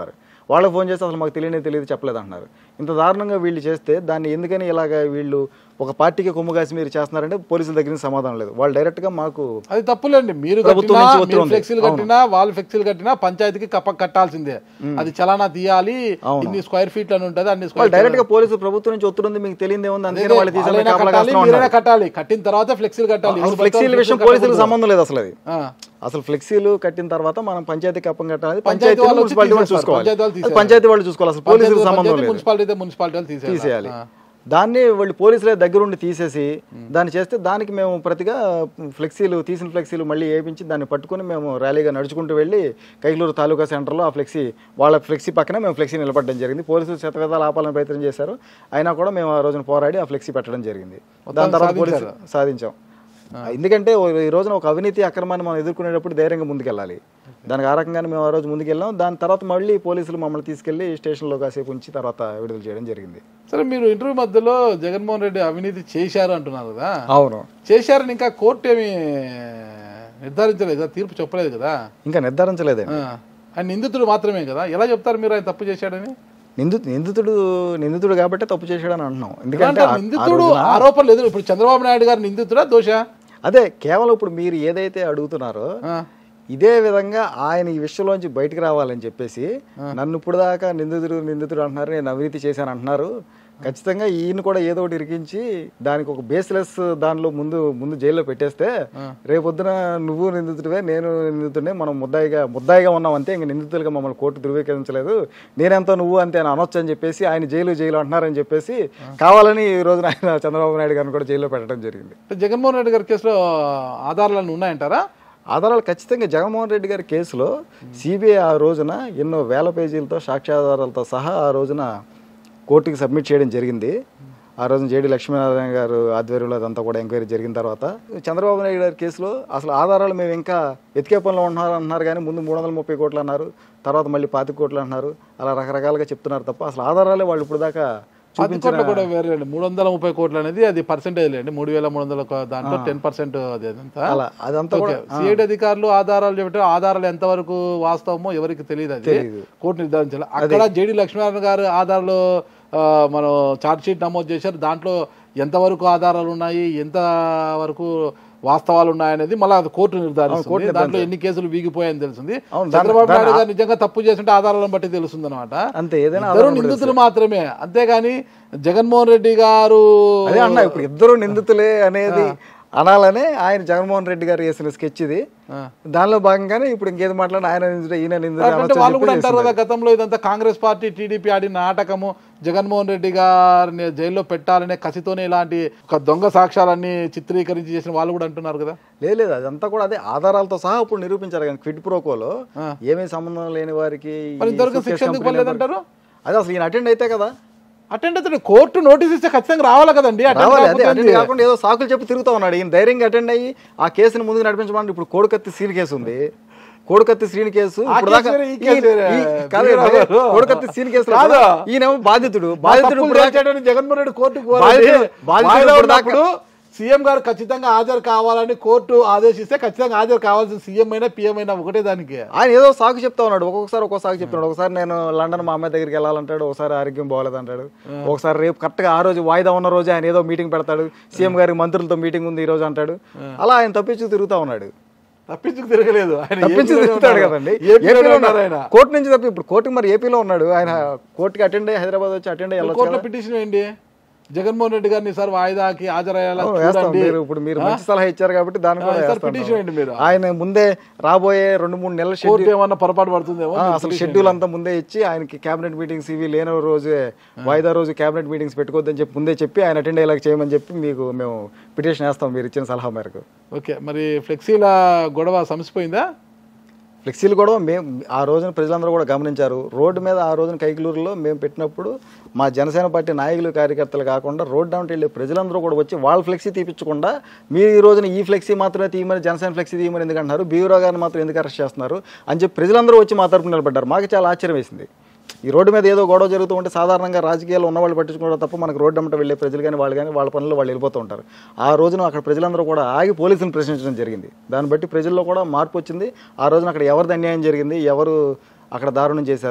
[SPEAKER 5] వాళ్ళకి ఫోన్ చేస్తే అసలు మాకు తెలియనే తెలియదు చెప్పలేదు అంటున్నారు ఇంత దారుణంగా వీళ్ళు చేస్తే దాన్ని ఎందుకని ఇలాగ వీళ్ళు ఒక పార్టీకి కొమ్ము కాసి మీరు చేస్తున్నారంటే పోలీసుల దగ్గర నుంచి సమాధానం లేదు వాళ్ళు డైరెక్ట్గా మాకు
[SPEAKER 2] అది తప్పులేండి మీరు
[SPEAKER 5] ప్రభుత్వం
[SPEAKER 2] కట్టినా,
[SPEAKER 5] నుంచి ఒత్తిడి
[SPEAKER 2] మీరు
[SPEAKER 5] ఉంది.
[SPEAKER 2] ఫ్లెక్సీలు కట్టినా వాళ్ళు ఫ్లెక్సీలు కట్టినా పంచాయతీకి కప్ప కట్టాల్సిందే అది చలానా తీయాలి
[SPEAKER 5] అవును.
[SPEAKER 2] ఇన్ని స్క్వేర్ ఫీట్ అని ఉంటుంది అన్ని
[SPEAKER 5] వాళ్ళు
[SPEAKER 2] స్క్వేర్
[SPEAKER 5] డైరెక్ట్ గా పోలీసు ప్రభుత్వం నుంచి ఒత్తిడి ఉంది మీకు తెలియదే ఉంది అందుకని వాళ్ళు తీసేలా
[SPEAKER 2] వాళ్ళైనా
[SPEAKER 5] కాపలా
[SPEAKER 2] కట్టాలి,
[SPEAKER 5] కాస్తూ
[SPEAKER 2] మీరైనా
[SPEAKER 5] ఉన్నారు.
[SPEAKER 2] కట్టాలి కట్టిన తర్వాత ఫ్లెక్సీలు కట్టాలి
[SPEAKER 5] అసలు
[SPEAKER 2] ఎవరు
[SPEAKER 5] ఫ్లెక్సీల
[SPEAKER 2] పడితే
[SPEAKER 5] విషయం
[SPEAKER 2] వాళ్ళు
[SPEAKER 5] పోలీసులకు
[SPEAKER 2] కట్టకూడదు.
[SPEAKER 5] సంబంధం లేదు అసలు అది
[SPEAKER 2] ఆ.
[SPEAKER 5] అసలు ఫ్లెక్సీలు కట్టిన తర్వాత మనం పంచాయతీకి అప్పం కట్టాలి
[SPEAKER 2] పంచాయతీ
[SPEAKER 5] పంచాయతీ
[SPEAKER 2] వాళ్ళు వచ్చి
[SPEAKER 5] మున్సిపాలిటీ వాళ్ళు
[SPEAKER 2] తీసేస్తారు.
[SPEAKER 5] చూసుకోవాలి
[SPEAKER 2] పంచాయతీ వాళ్ళు
[SPEAKER 5] అది
[SPEAKER 2] తీసేయాలి.
[SPEAKER 5] పంచాయతీ వాళ్ళు చూసుకోవాలి అసలు పోలీసులకు
[SPEAKER 2] పంచాయతీ-
[SPEAKER 5] సంబంధం
[SPEAKER 2] పంచాయతీ
[SPEAKER 5] లేదు
[SPEAKER 2] మున్సిపాలిటీ అయితే మున్సిపాలిటీ వాళ్ళు తీసేయాలి.
[SPEAKER 5] తీసేయాలి
[SPEAKER 2] ఆ.
[SPEAKER 5] దాన్ని వాళ్ళు పోలీసులే దగ్గరుండి తీసేసి దాన్ని చేస్తే దానికి మేము ప్రతిగా ఫ్లెక్సీలు తీసిన ఫ్లెక్సీలు మళ్ళీ వేయించి దాన్ని పట్టుకొని మేము ర్యాలీగా నడుచుకుంటూ వెళ్ళి కైకలూరు తాలూకా సెంటర్లో ఆ ఫ్లెక్సీ వాళ్ళ ఫ్లెక్సీ పక్కన మేము ఫ్లెక్సీ నిలబడడం జరిగింది పోలీసులు శతవిధాలు ఆపాలని ప్రయత్నం చేశారు అయినా కూడా మేము ఆ రోజున పోరాడి ఆ ఫ్లెక్సీ పెట్టడం జరిగింది దాని తర్వాత పోలీసు
[SPEAKER 2] సాధించారా?
[SPEAKER 5] సాధించాం ఎందుకంటే ఓ- ఈ రోజున ఒక అవినీతి అక్రమాన్ని మనం ఎదుర్కొనేటప్పుడు ధైర్యంగా ముందుకెళ్ళాలి దానికి ఆ రకంగానే మేము ఆ రోజు ముందుకెళ్ళాం దాని తర్వాత మళ్ళీ పోలీసులు మమ్మల్ని తీసుకెళ్లి స్టేషన్లో కాసేపు ఉంచి తర్వాత విడుదల చేయడం జరిగింది
[SPEAKER 2] సరే మీరు ఇంటర్వ్యూ మధ్యలో జగన్మోహన్ రెడ్డి అవినీతి చేశారు అంటున్నారు కదా
[SPEAKER 5] అవును
[SPEAKER 2] చేశారని ఇంకా కోర్టు ఏమి నిర్ధారించలేదు కదా తీర్పు చెప్పలేదు కదా
[SPEAKER 5] ఇంకా నిర్ధారించలేదండి
[SPEAKER 2] ఆ. ఆయన నిందితుడు మాత్రమే కదా ఎలా చెప్తారు మీరు ఆయన తప్పు చేశాడని
[SPEAKER 5] నిందు నిందితుడు నిందితుడు కాబట్టే తప్పు చేశాడని అంటున్నాం ఎందుకంటే
[SPEAKER 2] ఎందుకంటే
[SPEAKER 5] ఆ- ఆ
[SPEAKER 2] నిందితుడు
[SPEAKER 5] రోజున-
[SPEAKER 2] ఆరోపణలు ఎదురు ఇప్పుడు చంద్రబాబు నాయుడు గారు నిందితుడా దోష
[SPEAKER 5] అదే కేవలం ఇప్పుడు మీరు ఏదైతే అడుగుతున్నారో ఇదే విధంగా ఆయన ఈ విషయంలోంచి బయటికి రావాలని చెప్పేసి నన్ను ఇప్పుడు దాకా నిందితుడు నిందితుడు అంటున్నారు నేను అవినీతి చేశాను అంటున్నారు ఖచ్చితంగా ఈయన కూడా ఏదో ఒకటి ఇరికించి దానికి ఒక బేస్లెస్ దానిలో ముందు ముందు జైల్లో పెట్టేస్తే రేపొద్దున నువ్వు నిందితుడివే నేను నిందితుడినే మనం ముద్దాయిగా ముద్దాయిగా ఉన్నాం అంతే ఇంక నిందితులుగా మమ్మల్ని కోర్టు ధృవీకరించలేదు నేనెంతో నువ్వు అంతే అని అనొచ్చు అని చెప్పేసి ఆయన జైలు జైలు అంటున్నారని చెప్పేసి కావాలని ఈ రోజున ఆయన చంద్రబాబు నాయుడు గారిని కూడా జైల్లో పెట్టడం జరిగింది
[SPEAKER 2] అంటే జగన్మోహన్ రెడ్డి గారి కేసులో ఆధారాలు ఉన్నాయంటారా
[SPEAKER 5] ఆధారాలు ఖచ్చితంగా జగన్మోహన్ రెడ్డి గారి కేసులో సిబిఐ ఆ రోజున ఎన్నో వేల పేజీలతో సాక్ష్యాధారాలతో సహా ఆ రోజున కోర్టుకి సబ్మిట్ చేయడం జరిగింది ఆ రోజున జేడి లక్ష్మీనారాయణ గారు ఆధ్వర్యంలో అదంతా కూడా ఎంక్వైరీ జరిగిన తర్వాత చంద్రబాబు నాయుడు గారి కేసులో అసలు ఆధారాలు మేము ఇంకా వెతికే పనిలో ఉంటున్నారు అంటున్నారు కానీ ముందు మూడు వందల ముప్పై కోట్లు అన్నారు తర్వాత మళ్ళీ పాతిక కోట్లు అంటున్నారు అలా రకరకాలుగా చెప్తున్నారు తప్ప అసలు ఆధారాలే వాళ్ళు ఇప్పుడు దాకా
[SPEAKER 2] పది
[SPEAKER 5] చూపించిన
[SPEAKER 2] కోట్లు కూడా వేరే అండి మూడు వందల ముప్పై కోట్లు అనేది అది పర్సెంటేజ్ లేండి మూడు వేల మూడు వందల ఒక దాంట్లో టెన్ పర్సెంట్ అది అదంతా
[SPEAKER 5] అలా అదంతా కూడా
[SPEAKER 2] సిఐడి అధికారులు ఆధారాలు చెప్పారు ఆధారాలు ఎంతవరకు వాస్తవమో ఎవరికి తెలియదు అది
[SPEAKER 5] తెలీదు.
[SPEAKER 2] కోర్టు నిర్ధారించాలి అక్కడ జేడి లక్ష్మీనారాయణ గారు ఆధారాలు ఆ, మనం ఛార్జ్ షీట్ నమోదు చేశారు దాంట్లో ఎంతవరకు ఆధారాలు ఉన్నాయి ఎంత వరకు వాస్తవాలు ఉన్నాయనేది మళ్ళీ అది కోర్టు నిర్ధారిస్తుంది దాంట్లో ఎన్ని కేసులు వీగిపోయాయని తెలిసింది
[SPEAKER 5] అవును, దాన్ని-
[SPEAKER 2] చంద్రబాబు నాయుడు
[SPEAKER 5] దాన్ని-
[SPEAKER 2] గారు నిజంగా తప్పు చేస్తుంటే ఆధారాలను బట్టి తెలుస్తుంది అనమాట
[SPEAKER 5] అంతే ఏదైనా
[SPEAKER 2] ఇద్దరు
[SPEAKER 5] ఆధారం
[SPEAKER 2] నిందితులు మాత్రమే అంతేగాని జగన్మోహన్ రెడ్డి గారు
[SPEAKER 5] అదే అన్న ఇప్పుడు ఇద్దరు నిందితులే అనేది అనాలనే ఆయన జగన్మోహన్ రెడ్డి గారు వేసిన స్కెచ్ ఇది
[SPEAKER 2] ఆ.
[SPEAKER 5] దానిలో భాగంగానే ఇప్పుడు ఇంకేది మాట్లాడినా ఆయన నిందితుడు ఈయన నిందితుడు
[SPEAKER 2] అంటే
[SPEAKER 5] అనొచ్చని
[SPEAKER 2] వాళ్ళు కూడా
[SPEAKER 5] చెప్పి
[SPEAKER 2] అంటారు కదా
[SPEAKER 5] చేస్తున్నారు.
[SPEAKER 2] గతంలో ఇదంతా కాంగ్రెస్ పార్టీ టీడీపీ ఆడిన నాటకము జగన్మోహన్ రెడ్డి గారిని జైల్లో పెట్టాలనే కసితోనే ఇలాంటి ఒక దొంగ సాక్ష్యాలన్నీ చిత్రీకరించి చేసిన వాళ్ళు కూడా అంటున్నారు కదా
[SPEAKER 5] లేదు లేదు అదంతా కూడా అదే ఆధారాలతో సహా ఇప్పుడు నిరూపించారు కానీ క్విడ్ ప్రోకోలో ఏమీ సంబంధం లేని వారికి ఈ
[SPEAKER 2] మరి ఇంతవరకు
[SPEAKER 5] suitcase
[SPEAKER 2] శిక్ష ఎందుకు
[SPEAKER 5] company
[SPEAKER 2] పడలేదంటారు?
[SPEAKER 5] నెంబర్- అదే అసలు ఈయన అటెండ్ అయితే కదా
[SPEAKER 2] అటెండ్ అయితే కోర్టు నోటీస్ ఇస్తే ఖచ్చితంగా రావాలి కదండి attend
[SPEAKER 5] రావాలి అదే
[SPEAKER 2] కాకపోతే
[SPEAKER 5] అటెండ్ కాకుండా ఏదో సాకులు చెప్పి తిరుగుతా ఉన్నాడు ఈయన ధైర్యంగా అటెండ్ అయ్యి ఆ కేసుని ముందుకు నడిపించమని ఇప్పుడు కోడికత్తి సీల్ కేసు ఉంది కోడికత్తి శ్రీని కేసు
[SPEAKER 2] ఆ
[SPEAKER 5] ఇప్పుడు
[SPEAKER 2] కేసు
[SPEAKER 5] దాకా
[SPEAKER 2] వేరే, ఈ కేసు
[SPEAKER 5] ఈ-
[SPEAKER 2] వేరే.
[SPEAKER 5] ఈ- కాదు,
[SPEAKER 2] వీరరావు
[SPEAKER 5] అదే,
[SPEAKER 2] గారు.
[SPEAKER 5] కోడికత్తి సీన్ కేసు
[SPEAKER 2] కాదు.
[SPEAKER 5] ఈయనేమో బాధితుడు
[SPEAKER 2] మా
[SPEAKER 5] బాధితుడు
[SPEAKER 2] తప్పులు
[SPEAKER 5] ఇప్పుడు దాకా-
[SPEAKER 2] చేసేటని జగన్మోహన్ రెడ్డి కోర్టుకు
[SPEAKER 5] బాధితుడు- బాధితుడు ఇప్పుడు దాకా-
[SPEAKER 2] ఉన్నప్పుడు సీఎం గారు ఖచ్చితంగా హాజరు కావాలని కోర్టు ఆదేశిస్తే ఖచ్చితంగా హాజరు కావాల్సిన సీఎం అయినా పిఎం అయినా ఒకటే దానికి
[SPEAKER 5] ఆయన ఏదో సాకు చెప్తా ఉన్నాడు ఒక్కొక్కసారి ఒక్కో సాకు చెప్తున్నాడు ఒకసారి నేను లండన్ మా అమ్మాయి దగ్గరికి వెళ్ళాలంటాడు ఒకసారి ఆరోగ్యం బాగోలేదు అంటాడు ఒకసారి రేపు కరెక్ట్ గా ఆ రోజు వాయిదా ఉన్న రోజు ఆయన ఏదో మీటింగ్ పెడతాడు సీఎం గారి మంత్రులతో మీటింగ్ ఉంది ఈ రోజు అంటాడు అలా ఆయన తప్పించు తిరుగుతా ఉన్నాడు
[SPEAKER 2] తప్పించుకు తిరగలేదు ఆయన
[SPEAKER 5] తప్పించి
[SPEAKER 2] ఏపీలోనే
[SPEAKER 5] తిరుగుతాడు
[SPEAKER 2] ఉన్నారు.
[SPEAKER 5] కదండి
[SPEAKER 2] ఏపీలోనే
[SPEAKER 5] ఏపీలో
[SPEAKER 2] ఉన్నారు
[SPEAKER 5] ఉన్నారు
[SPEAKER 2] ఆయన
[SPEAKER 5] కోర్టు నుంచి తప్పి ఇప్పుడు కోర్టుకి మరి ఏపీలో ఉన్నాడు ఆయన కోర్టుకి అటెండ్ అయ్యి హైదరాబాద్ వచ్చి అటెండ్ అయ్యి వెళ్ళొచ్చు
[SPEAKER 2] కోర్టులో
[SPEAKER 5] కదా.
[SPEAKER 2] పిటిషన్ ఏంటి జగన్మోహన్ రెడ్డి గారిని సార్ వాయిదాకి హాజరయ్యేలా
[SPEAKER 5] అవును, వేస్తాం
[SPEAKER 2] చూడండి
[SPEAKER 5] మీరు ఇప్పుడు మీరు మంచి సలహా ఇచ్చారు కాబట్టి దాన్ని
[SPEAKER 2] ఆ,
[SPEAKER 5] కూడా
[SPEAKER 2] ఈసారి
[SPEAKER 5] వేస్తాం.
[SPEAKER 2] పిటిషన్ ఏంటి మీరు?
[SPEAKER 5] ఆయన ముందే రాబోయే రెండు మూడు నెలల
[SPEAKER 2] కోర్టు
[SPEAKER 5] షెడ్యూల్
[SPEAKER 2] ఏమన్నా పొరపాటు పడుతుందేమో
[SPEAKER 5] ఆ, అసలు షెడ్యూల్ అంతా ముందే ఇచ్చి ఆయనకి కేబినెట్ మీటింగ్స్ ఇవి లేని రోజే వాయిదా రోజు కేబినెట్ మీటింగ్స్ పెట్టుకోవద్దని చెప్పి ముందే చెప్పి ఆయన అటెండ్ అయ్యేలాగా చేయమని చెప్పి మీకు మేము పిటిషన్ వేస్తాం మీరు ఇచ్చిన సలహా మేరకు
[SPEAKER 2] ఓకే మరి ఫ్లెక్సీల గొడవ సమసిపోయిందా
[SPEAKER 5] ఫ్లెక్సీలు కూడా మేము ఆ రోజున ప్రజలందరూ కూడా గమనించారు రోడ్డు మీద ఆ రోజున కైకలూరులో మేము పెట్టినప్పుడు మా జనసేన పార్టీ నాయకులు కార్యకర్తలు కాకుండా రోడ్ డౌన్ వెళ్ళే ప్రజలందరూ కూడా వచ్చి వాళ్ళ ఫ్లెక్సీ తీపించకుండా మీరు ఈ రోజున ఈ ఫ్లెక్సీ మాత్రమే తీయమని జనసేన ఫ్లెక్సీ తీయమని ఎందుకు అంటున్నారు బీవరా గారిని మాత్రం ఎందుకు అరెస్ట్ చేస్తున్నారు అని చెప్పి ప్రజలందరూ వచ్చి మా తరపున నిలబడ్డారు మాకు చాలా ఆశ్చర్యం వేసింది ఈ రోడ్డు మీద ఏదో గొడవ జరుగుతూ ఉంటే సాధారణంగా రాజకీయాలు ఉన్న వాళ్ళు పట్టించుకోవడం తప్ప మనకు రోడ్డు అమ్మట వెళ్ళే ప్రజలు కానీ వాళ్ళు కానీ వాళ్ళ పనుల్లో వాళ్ళు వెళ్ళిపోతూ ఉంటారు ఆ రోజున అక్కడ ప్రజలందరూ కూడా ఆగి పోలీసులను ప్రశ్నించడం జరిగింది దాన్ని బట్టి ప్రజల్లో కూడా మార్పు వచ్చింది ఆ రోజున అక్కడ ఎవరిది అన్యాయం జరిగింది ఎవరు అక్కడ దారుణం చేశారు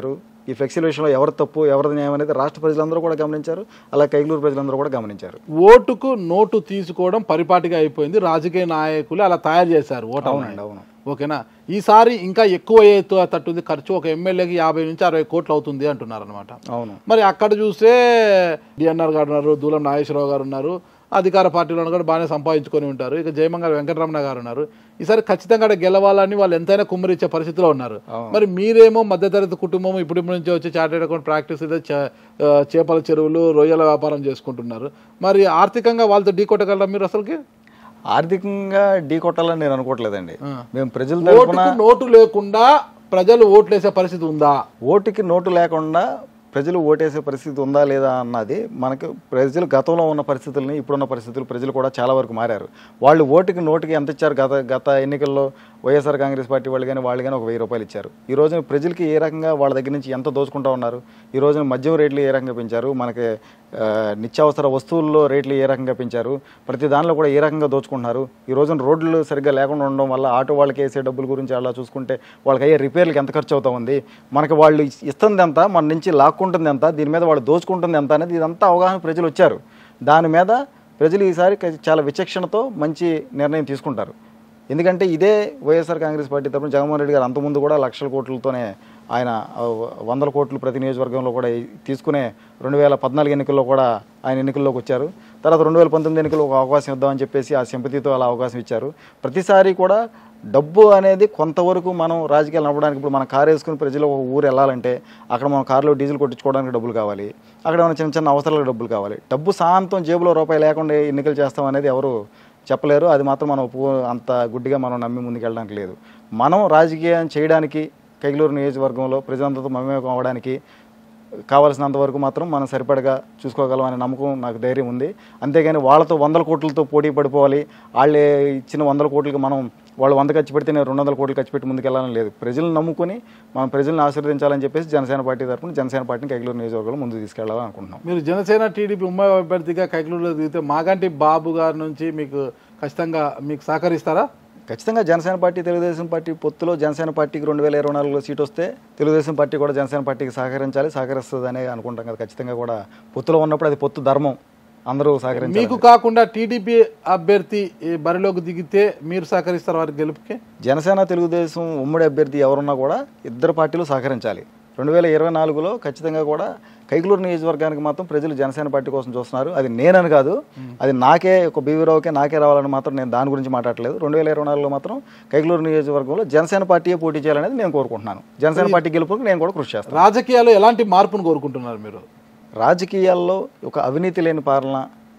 [SPEAKER 5] ఈ ఫ్లెక్సీల విషయంలో ఎవరు తప్పు ఎవరిది న్యాయం అనేది రాష్ట్ర ప్రజలందరూ కూడా గమనించారు అలా కైగలూరు ప్రజలందరూ కూడా గమనించారు
[SPEAKER 2] ఓటుకు నోటు తీసుకోవడం పరిపాటిగా అయిపోయింది రాజకీయ నాయకులు అలా తయారు చేశారు ఓటు
[SPEAKER 5] అవునండి అవును
[SPEAKER 2] ఓకేనా ఈసారి ఇంకా ఎక్కువ అయ్యేతో తట్టుంది ఖర్చు ఒక ఎమ్మెల్యేకి యాభై నుంచి అరవై కోట్లు అవుతుంది అంటున్నారు అనమాట
[SPEAKER 5] అవును
[SPEAKER 2] మరి అక్కడ చూస్తే డిఎన్ఆర్ గారు ఉన్నారు దూలం నాగేశ్వరరావు గారు ఉన్నారు అధికార పార్టీలో కూడా బాగానే సంపాదించుకొని ఉంటారు ఇక జయమంగళ వెంకటరమణ గారు ఉన్నారు ఈసారి ఖచ్చితంగా అక్కడ గెలవాలని వాళ్ళు ఎంతైనా కుమ్మరిచ్చే పరిస్థితిలో ఉన్నారు మరి మీరేమో మధ్యతరగతి కుటుంబం ఇప్పుడు నుంచి వచ్చి చార్టెడ్ అకౌంట్ ప్రాక్టీస్ అయితే చే- ఆ, చేపల చెరువులు రొయ్యల వ్యాపారం చేసుకుంటున్నారు మరి ఆర్థికంగా వాళ్ళతో ఢీ కొట్టగలరా మీరు అసలుకి
[SPEAKER 5] ఆర్థికంగా ఢీ కొట్టాలని నేను అనుకోవట్లేదండి మేము ప్రజల తరఫున
[SPEAKER 2] ఓటుకు నోటు లేకుండా ప్రజలు ఓట్లేసే పరిస్థితి ఉందా
[SPEAKER 5] ఓటుకి నోటు లేకుండా ప్రజలు ఓటేసే పరిస్థితి ఉందా లేదా అన్నది మనకు ప్రజలు గతంలో ఉన్న పరిస్థితుల్ని ఇప్పుడున్న పరిస్థితులు ప్రజలు కూడా చాలా వరకు మారారు వాళ్ళు ఓటుకి నోటుకి ఎంత ఇచ్చారు గత గత ఎన్నికల్లో వైఎస్ఆర్ కాంగ్రెస్ పార్టీ వాళ్ళు కానీ వాళ్ళు కానీ ఒక వెయ్యి రూపాయలు ఇచ్చారు ఈ రోజున ప్రజలకి ఏ రకంగా వాళ్ళ దగ్గర నుంచి ఎంత దోచుకుంటా ఉన్నారు ఈ రోజున మద్యం రేట్లు ఏ రకంగా పెంచారు మనకి ఆ, నిత్యావసర వస్తువుల్లో రేట్లు ఏ రకంగా పెంచారు ప్రతి దానిలో కూడా ఏ రకంగా దోచుకుంటున్నారు ఈ రోజున రోడ్లు సరిగ్గా లేకుండా ఉండడం వల్ల ఆటో వాళ్ళకి వేసే డబ్బుల గురించి అలా చూసుకుంటే వాళ్ళకి అయ్యే రిపేర్లకు ఎంత ఖర్చు అవుతా ఉంది మనకి వాళ్ళు ఇస్తుంది ఎంత మన నుంచి లాక్కుంటుంది ఎంత దీని మీద వాళ్ళు దోచుకుంటుంది ఎంత అనేది ఇదంతా అవగాహన ప్రజలు వచ్చారు దాని మీద ప్రజలు ఈసారి క- చాలా విచక్షణతో మంచి నిర్ణయం తీసుకుంటారు ఎందుకంటే ఇదే వైఎస్ఆర్ కాంగ్రెస్ పార్టీ తరపున జగన్మోహన్ రెడ్డి గారు అంతకుముందు కూడా లక్షల కోట్లతోనే ఆయన ఆ, వందల కోట్లు ప్రతి నియోజకవర్గంలో కూడా తీసుకునే రెండు వేల పద్నాలుగు ఎన్నికల్లో కూడా ఆయన ఎన్నికల్లోకి వచ్చారు తర్వాత రెండు వేల పంతొమ్మిది ఎన్నికల్లో ఒక అవకాశం ఇద్దామని చెప్పేసి ఆ సింపతితో అలా అవకాశం ఇచ్చారు ప్రతిసారి కూడా డబ్బు అనేది కొంతవరకు మనం రాజకీయాలు నడవడానికి ఇప్పుడు మనం కారు వేసుకుని ప్రజలు ఒక ఊరు వెళ్ళాలంటే అక్కడ మనం కారులో డీజిల్ కొట్టించుకోవడానికి డబ్బులు కావాలి అక్కడ మన చిన్న చిన్న అవసరాలకు డబ్బులు కావాలి డబ్బు సాంతం జేబులో రూపాయి లేకుండా ఎన్నికలు చేస్తాం అనేది ఎవరు చెప్పలేరు అది మాత్రం మనం ఒప్పుకో అంత గుడ్డిగా మనం నమ్మి ముందుకెళ్ళడానికి లేదు మనం రాజకీయం చేయడానికి కైగలూరు నియోజకవర్గంలో ప్రజలందరితో మమేకం అవ్వడానికి కావాల్సినంత వరకు మాత్రం మనం సరిపడగా చూసుకోగలం అనే నమ్మకం నాకు ధైర్యం ఉంది అంతేగాని వాళ్ళతో వందల కోట్లతో పోటీ పడిపోవాలి వాళ్ళే ఇచ్చిన వందల కోట్లకి మనం వాళ్ళు వంద ఖర్చు పెడితే నేను రెండు వందల కోట్లు ఖర్చు పెట్టి ముందుకెళ్ళాలని లేదు ప్రజలను నమ్ముకొని మనం ప్రజలను ఆశీర్వదించాలని చెప్పేసి జనసేన పార్టీ తరఫున జనసేన పార్టీని కైగలూరు నియోజకవర్గంలో ముందుకు తీసుకెళ్లాలని అనుకుంటున్నాం
[SPEAKER 2] మీరు జనసేన టీడీపీ ఉమ్మడి అభ్యర్థిగా కైకలూరులో దిగితే మాగంటి బాబు గారి నుంచి మీకు ఖచ్చితంగా మీకు సహకరిస్తారా
[SPEAKER 5] ఖచ్చితంగా జనసేన పార్టీ తెలుగుదేశం పార్టీ పొత్తులో జనసేన పార్టీకి రెండు వేల ఇరవై నాలుగులో సీట్ వస్తే తెలుగుదేశం పార్టీ కూడా జనసేన పార్టీకి సహకరించాలి సహకరిస్తుంది అనే అనుకుంటాం కదా ఖచ్చితంగా కూడా పొత్తులో ఉన్నప్పుడు అది పొత్తు ధర్మం అందరూ సహకరించాలి
[SPEAKER 2] మీకు కాకుండా టీడీపీ అభ్యర్థి ఈ బరిలోకి దిగితే మీరు సహకరిస్తారు వారి గెలుపుకి
[SPEAKER 5] జనసేన తెలుగుదేశం ఉమ్మడి అభ్యర్థి ఎవరున్నా కూడా ఇద్దరు పార్టీలు సహకరించాలి రెండు వేల ఇరవై నాలుగులో ఖచ్చితంగా కూడా కైకలూరు నియోజకవర్గానికి మాత్రం ప్రజలు జనసేన పార్టీ కోసం చూస్తున్నారు అది నేనని కాదు అది నాకే ఒక బీవీరావుకే నాకే రావాలని మాత్రం నేను దాని గురించి మాట్లాడలేదు రెండు వేల ఇరవై నాలుగులో మాత్రం కైకలూరు నియోజకవర్గంలో జనసేన పార్టీయే పోటీ చేయాలనేది నేను కోరుకుంటున్నాను జనసేన పార్టీ గెలుపుకి నేను కూడా కృషి చేస్తాను
[SPEAKER 2] రాజకీయాల్లో ఎలాంటి మార్పును కోరుకుంటున్నారు మీరు
[SPEAKER 5] రాజకీయాల్లో ఒక అవినీతి లేని పాలన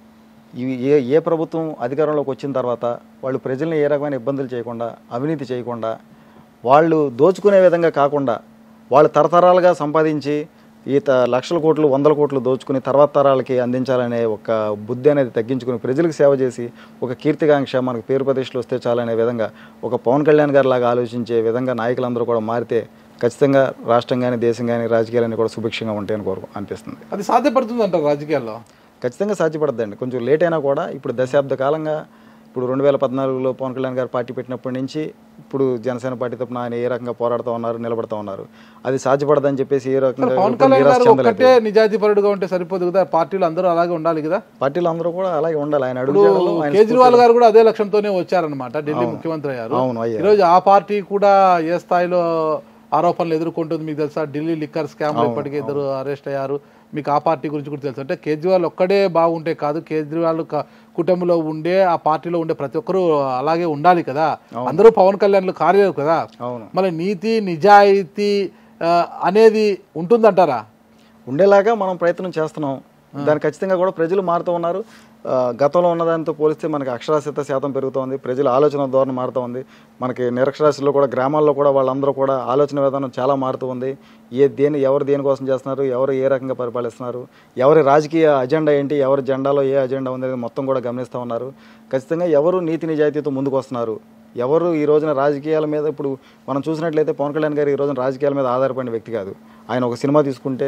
[SPEAKER 5] ఇవి ఏ ఏ ప్రభుత్వం అధికారంలోకి వచ్చిన తర్వాత వాళ్ళు ప్రజల్ని ఏ రకమైన ఇబ్బందులు చేయకుండా అవినీతి చేయకుండా వాళ్ళు దోచుకునే విధంగా కాకుండా వాళ్ళు తరతరాలుగా సంపాదించి ఈత లక్షల కోట్లు వందల కోట్లు దోచుకుని తర్వాత తరాలకి అందించాలనే ఒక బుద్ధి అనేది తగ్గించుకుని ప్రజలకు సేవ చేసి ఒక కీర్తికాంక్ష మనకు పేరు ప్రతిష్టలు వస్తే చాలనే విధంగా ఒక పవన్ కళ్యాణ్ గారి లాగా ఆలోచించే విధంగా నాయకులందరూ కూడా మారితే ఖచ్చితంగా రాష్ట్రం కానీ దేశం కానీ రాజకీయాలన్నీ కూడా సుభిక్షంగా ఉంటాయని కోరు అనిపిస్తుంది
[SPEAKER 2] అది సాధ్యపడుతుంది అంటారు రాజకీయాల్లో
[SPEAKER 5] ఖచ్చితంగా సాధ్యపడద్దండి కొంచెం లేట్ అయినా కూడా ఇప్పుడు దశాబ్ద కాలంగా ఇప్పుడు రెండు వేల పద్నాలుగులో పవన్ కళ్యాణ్ గారు పార్టీ పెట్టినప్పటి నుంచి ఇప్పుడు జనసేన పార్టీ తరపున ఆయన ఏ రకంగా పోరాడుతూ ఉన్నారు నిలబడతా ఉన్నారు అది సాధ్యపడదని చెప్పేసి ఏ రకంగా
[SPEAKER 2] పవన్
[SPEAKER 5] ఎప్పుడు
[SPEAKER 2] కళ్యాణ్
[SPEAKER 5] నిరాశ
[SPEAKER 2] గారు
[SPEAKER 5] చెందలేదు.
[SPEAKER 2] ఒక్కటే నిజాయితీ పరుడుగా ఉంటే సరిపోదు కదా పార్టీలు అందరూ అలాగే ఉండాలి కదా
[SPEAKER 5] పార్టీలు అందరూ కూడా అలాగే ఉండాలి ఆయన
[SPEAKER 2] ఇప్పుడు
[SPEAKER 5] అడుగు జాడల్లో ఆయన
[SPEAKER 2] కేజ్రీవాల్ గారు కూడా అదే లక్ష్యంతోనే వచ్చారనమాట ఢిల్లీ ముఖ్యమంత్రి అయ్యారు
[SPEAKER 5] అవును, అయ్యారు.
[SPEAKER 2] ఈరోజు ఆ పార్టీ కూడా ఏ స్థాయిలో ఆరోపణలు ఎదుర్కొంటుంది మీకు తెలుసా ఢిల్లీ లిక్కర్ స్కామ్ ఇప్పటికే ఇద్దరు అరెస్ట్ అయ్యారు మీకు ఆ పార్టీ గురించి కూడా తెలుసు అంటే కేజ్రీవాల్ ఒక్కడే బాగుంటే కాదు కేజ్రీవాల్ క- కుటుంబంలో ఉండే ఆ పార్టీలో ఉండే ప్రతి ఒక్కరూ అలాగే ఉండాలి కదా అందరూ పవన్ కళ్యాణ్లు కార్యలేరు కదా
[SPEAKER 5] అవును
[SPEAKER 2] మళ్ళీ నీతి నిజాయితీ ఆ, అనేది ఉంటుందంటారా
[SPEAKER 5] ఉండేలాగా మనం ప్రయత్నం చేస్తున్నాం దాని ఖచ్చితంగా కూడా ప్రజలు మారుతూ ఉన్నారు ఆ, గతంలో ఉన్న దానితో పోలిస్తే మనకి అక్షరాస్యత శాతం పెరుగుతోంది ప్రజల ఆలోచన ధోరణి మారుతూ ఉంది మనకి నిరక్షరాస్యుల్లో కూడా గ్రామాల్లో కూడా వాళ్ళందరూ కూడా ఆలోచన విధానం చాలా మారుతూ ఉంది ఏ దేని ఎవరు దేనికోసం చేస్తున్నారు ఎవరు ఏ రకంగా పరిపాలిస్తున్నారు ఎవరి రాజకీయ అజెండా ఏంటి ఎవరి జెండాలో ఏ అజెండా ఉంది అనేది మొత్తం కూడా గమనిస్తూ ఉన్నారు ఖచ్చితంగా ఎవరు నీతి నిజాయితీతో ముందుకు వస్తున్నారు ఎవరు ఈ రోజున రాజకీయాల మీద ఇప్పుడు మనం చూసినట్లయితే పవన్ కళ్యాణ్ గారు ఈ రోజున రాజకీయాల మీద ఆధారపడిన వ్యక్తి కాదు ఆయన ఒక సినిమా తీసుకుంటే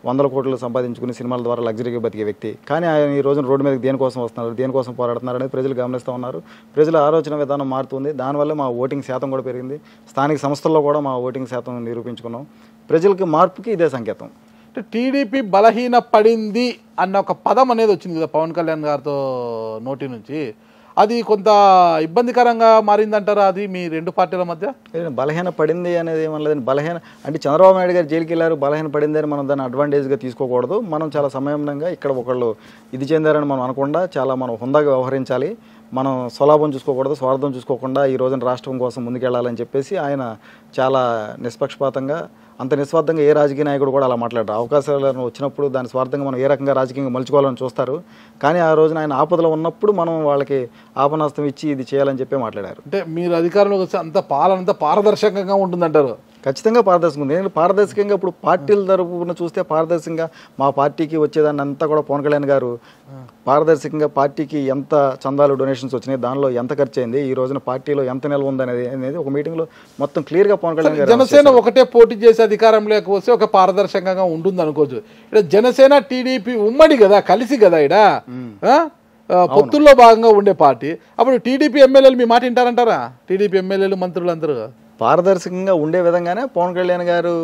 [SPEAKER 5] వందల కోట్లు సంపాదించుకుని సినిమాల ద్వారా లగ్జరీగా బతికే వ్యక్తి కానీ ఆయన ఈ రోజున రోడ్డు మీదకి దేనికోసం వస్తున్నారు దేనికోసం పోరాడుతున్నారు అనేది ప్రజలు గమనిస్తూ ఉన్నారు ప్రజల ఆలోచన విధానం మారుతుంది దానివల్ల మా ఓటింగ్ శాతం కూడా పెరిగింది స్థానిక సంస్థల్లో కూడా మా ఓటింగ్ శాతం నిరూపించుకున్నాం ప్రజలకి మార్పుకి ఇదే సంకేతం
[SPEAKER 2] అంటే టీడీపీ బలహీన పడింది అన్న ఒక పదం అనేది వచ్చింది కదా పవన్ కళ్యాణ్ గారితో నోటి నుంచి అది కొంత ఇబ్బందికరంగా మారిందంటారా అది మీ రెండు పార్టీల మధ్య
[SPEAKER 5] ఏదైనా బలహీన పడింది అనేది ఏమనలేదండి బలహీన అంటే చంద్రబాబు నాయుడు గారు జైలుకి వెళ్ళారు బలహీన పడింది అని మనం దాన్ని అడ్వాంటేజ్గా తీసుకోకూడదు మనం చాలా సమయంగా ఇక్కడ ఒకళ్ళు ఇది చెందారని మనం అనకుండా చాలా మనం హుందాగా వ్యవహరించాలి మనం స్వలాభం చూసుకోకూడదు స్వార్థం చూసుకోకుండా ఈ రోజున రాష్ట్రం కోసం ముందుకెళ్ళాలని చెప్పేసి ఆయన చాలా నిష్పక్షపాతంగా అంత నిస్వార్థంగా ఏ రాజకీయ నాయకుడు కూడా అలా మాట్లాడరు అవకాశాలను వచ్చినప్పుడు దాని స్వార్థంగా మనం ఏ రకంగా రాజకీయంగా మలుచుకోవాలని చూస్తారు కానీ ఆ రోజున ఆయన ఆపదలో ఉన్నప్పుడు మనం వాళ్ళకి ఆపనాస్తం ఇచ్చి ఇది చేయాలని చెప్పి మాట్లాడారు
[SPEAKER 2] అంటే మీరు అధికారంలోకి వస్తే అంత పాలన అంత పారదర్శకంగా ఉంటుందంటారు
[SPEAKER 5] ఖచ్చితంగా పారదర్శకంగా ఉంది నేను పారదర్శకంగా ఇప్పుడు పార్టీల తరపున చూస్తే పారదర్శకంగా మా పార్టీకి వచ్చేదాన్ని అంతా కూడా పవన్ కళ్యాణ్ గారు పారదర్శకంగా పార్టీకి ఎంత చందాలు డొనేషన్స్ వచ్చినాయి దానిలో ఎంత ఖర్చు అయింది ఈ రోజున పార్టీలో ఎంత నిల్వ ఉందనేది అనేది ఒక మీటింగ్లో మొత్తం క్లియర్గా పవన్ కళ్యాణ్ గారు
[SPEAKER 2] జనసేన ఒకటే పోటీ చేసి అధికారంలోకి వస్తే ఒక పారదర్శకంగా ఉంటుంది అనుకోవచ్చు ఇక్కడ జనసేన టీడీపీ ఉమ్మడి కదా కలిసి కదా ఇడ పొత్తుల్లో భాగంగా ఉండే పార్టీ అప్పుడు టీడీపీ ఎమ్మెల్యేలు మీ మాట వింటారంటారా టీడీపీ ఎమ్మెల్యేలు మంత్రులు అందరూ
[SPEAKER 5] పారదర్శకంగా ఉండే విధంగానే పవన్ కళ్యాణ్ గారు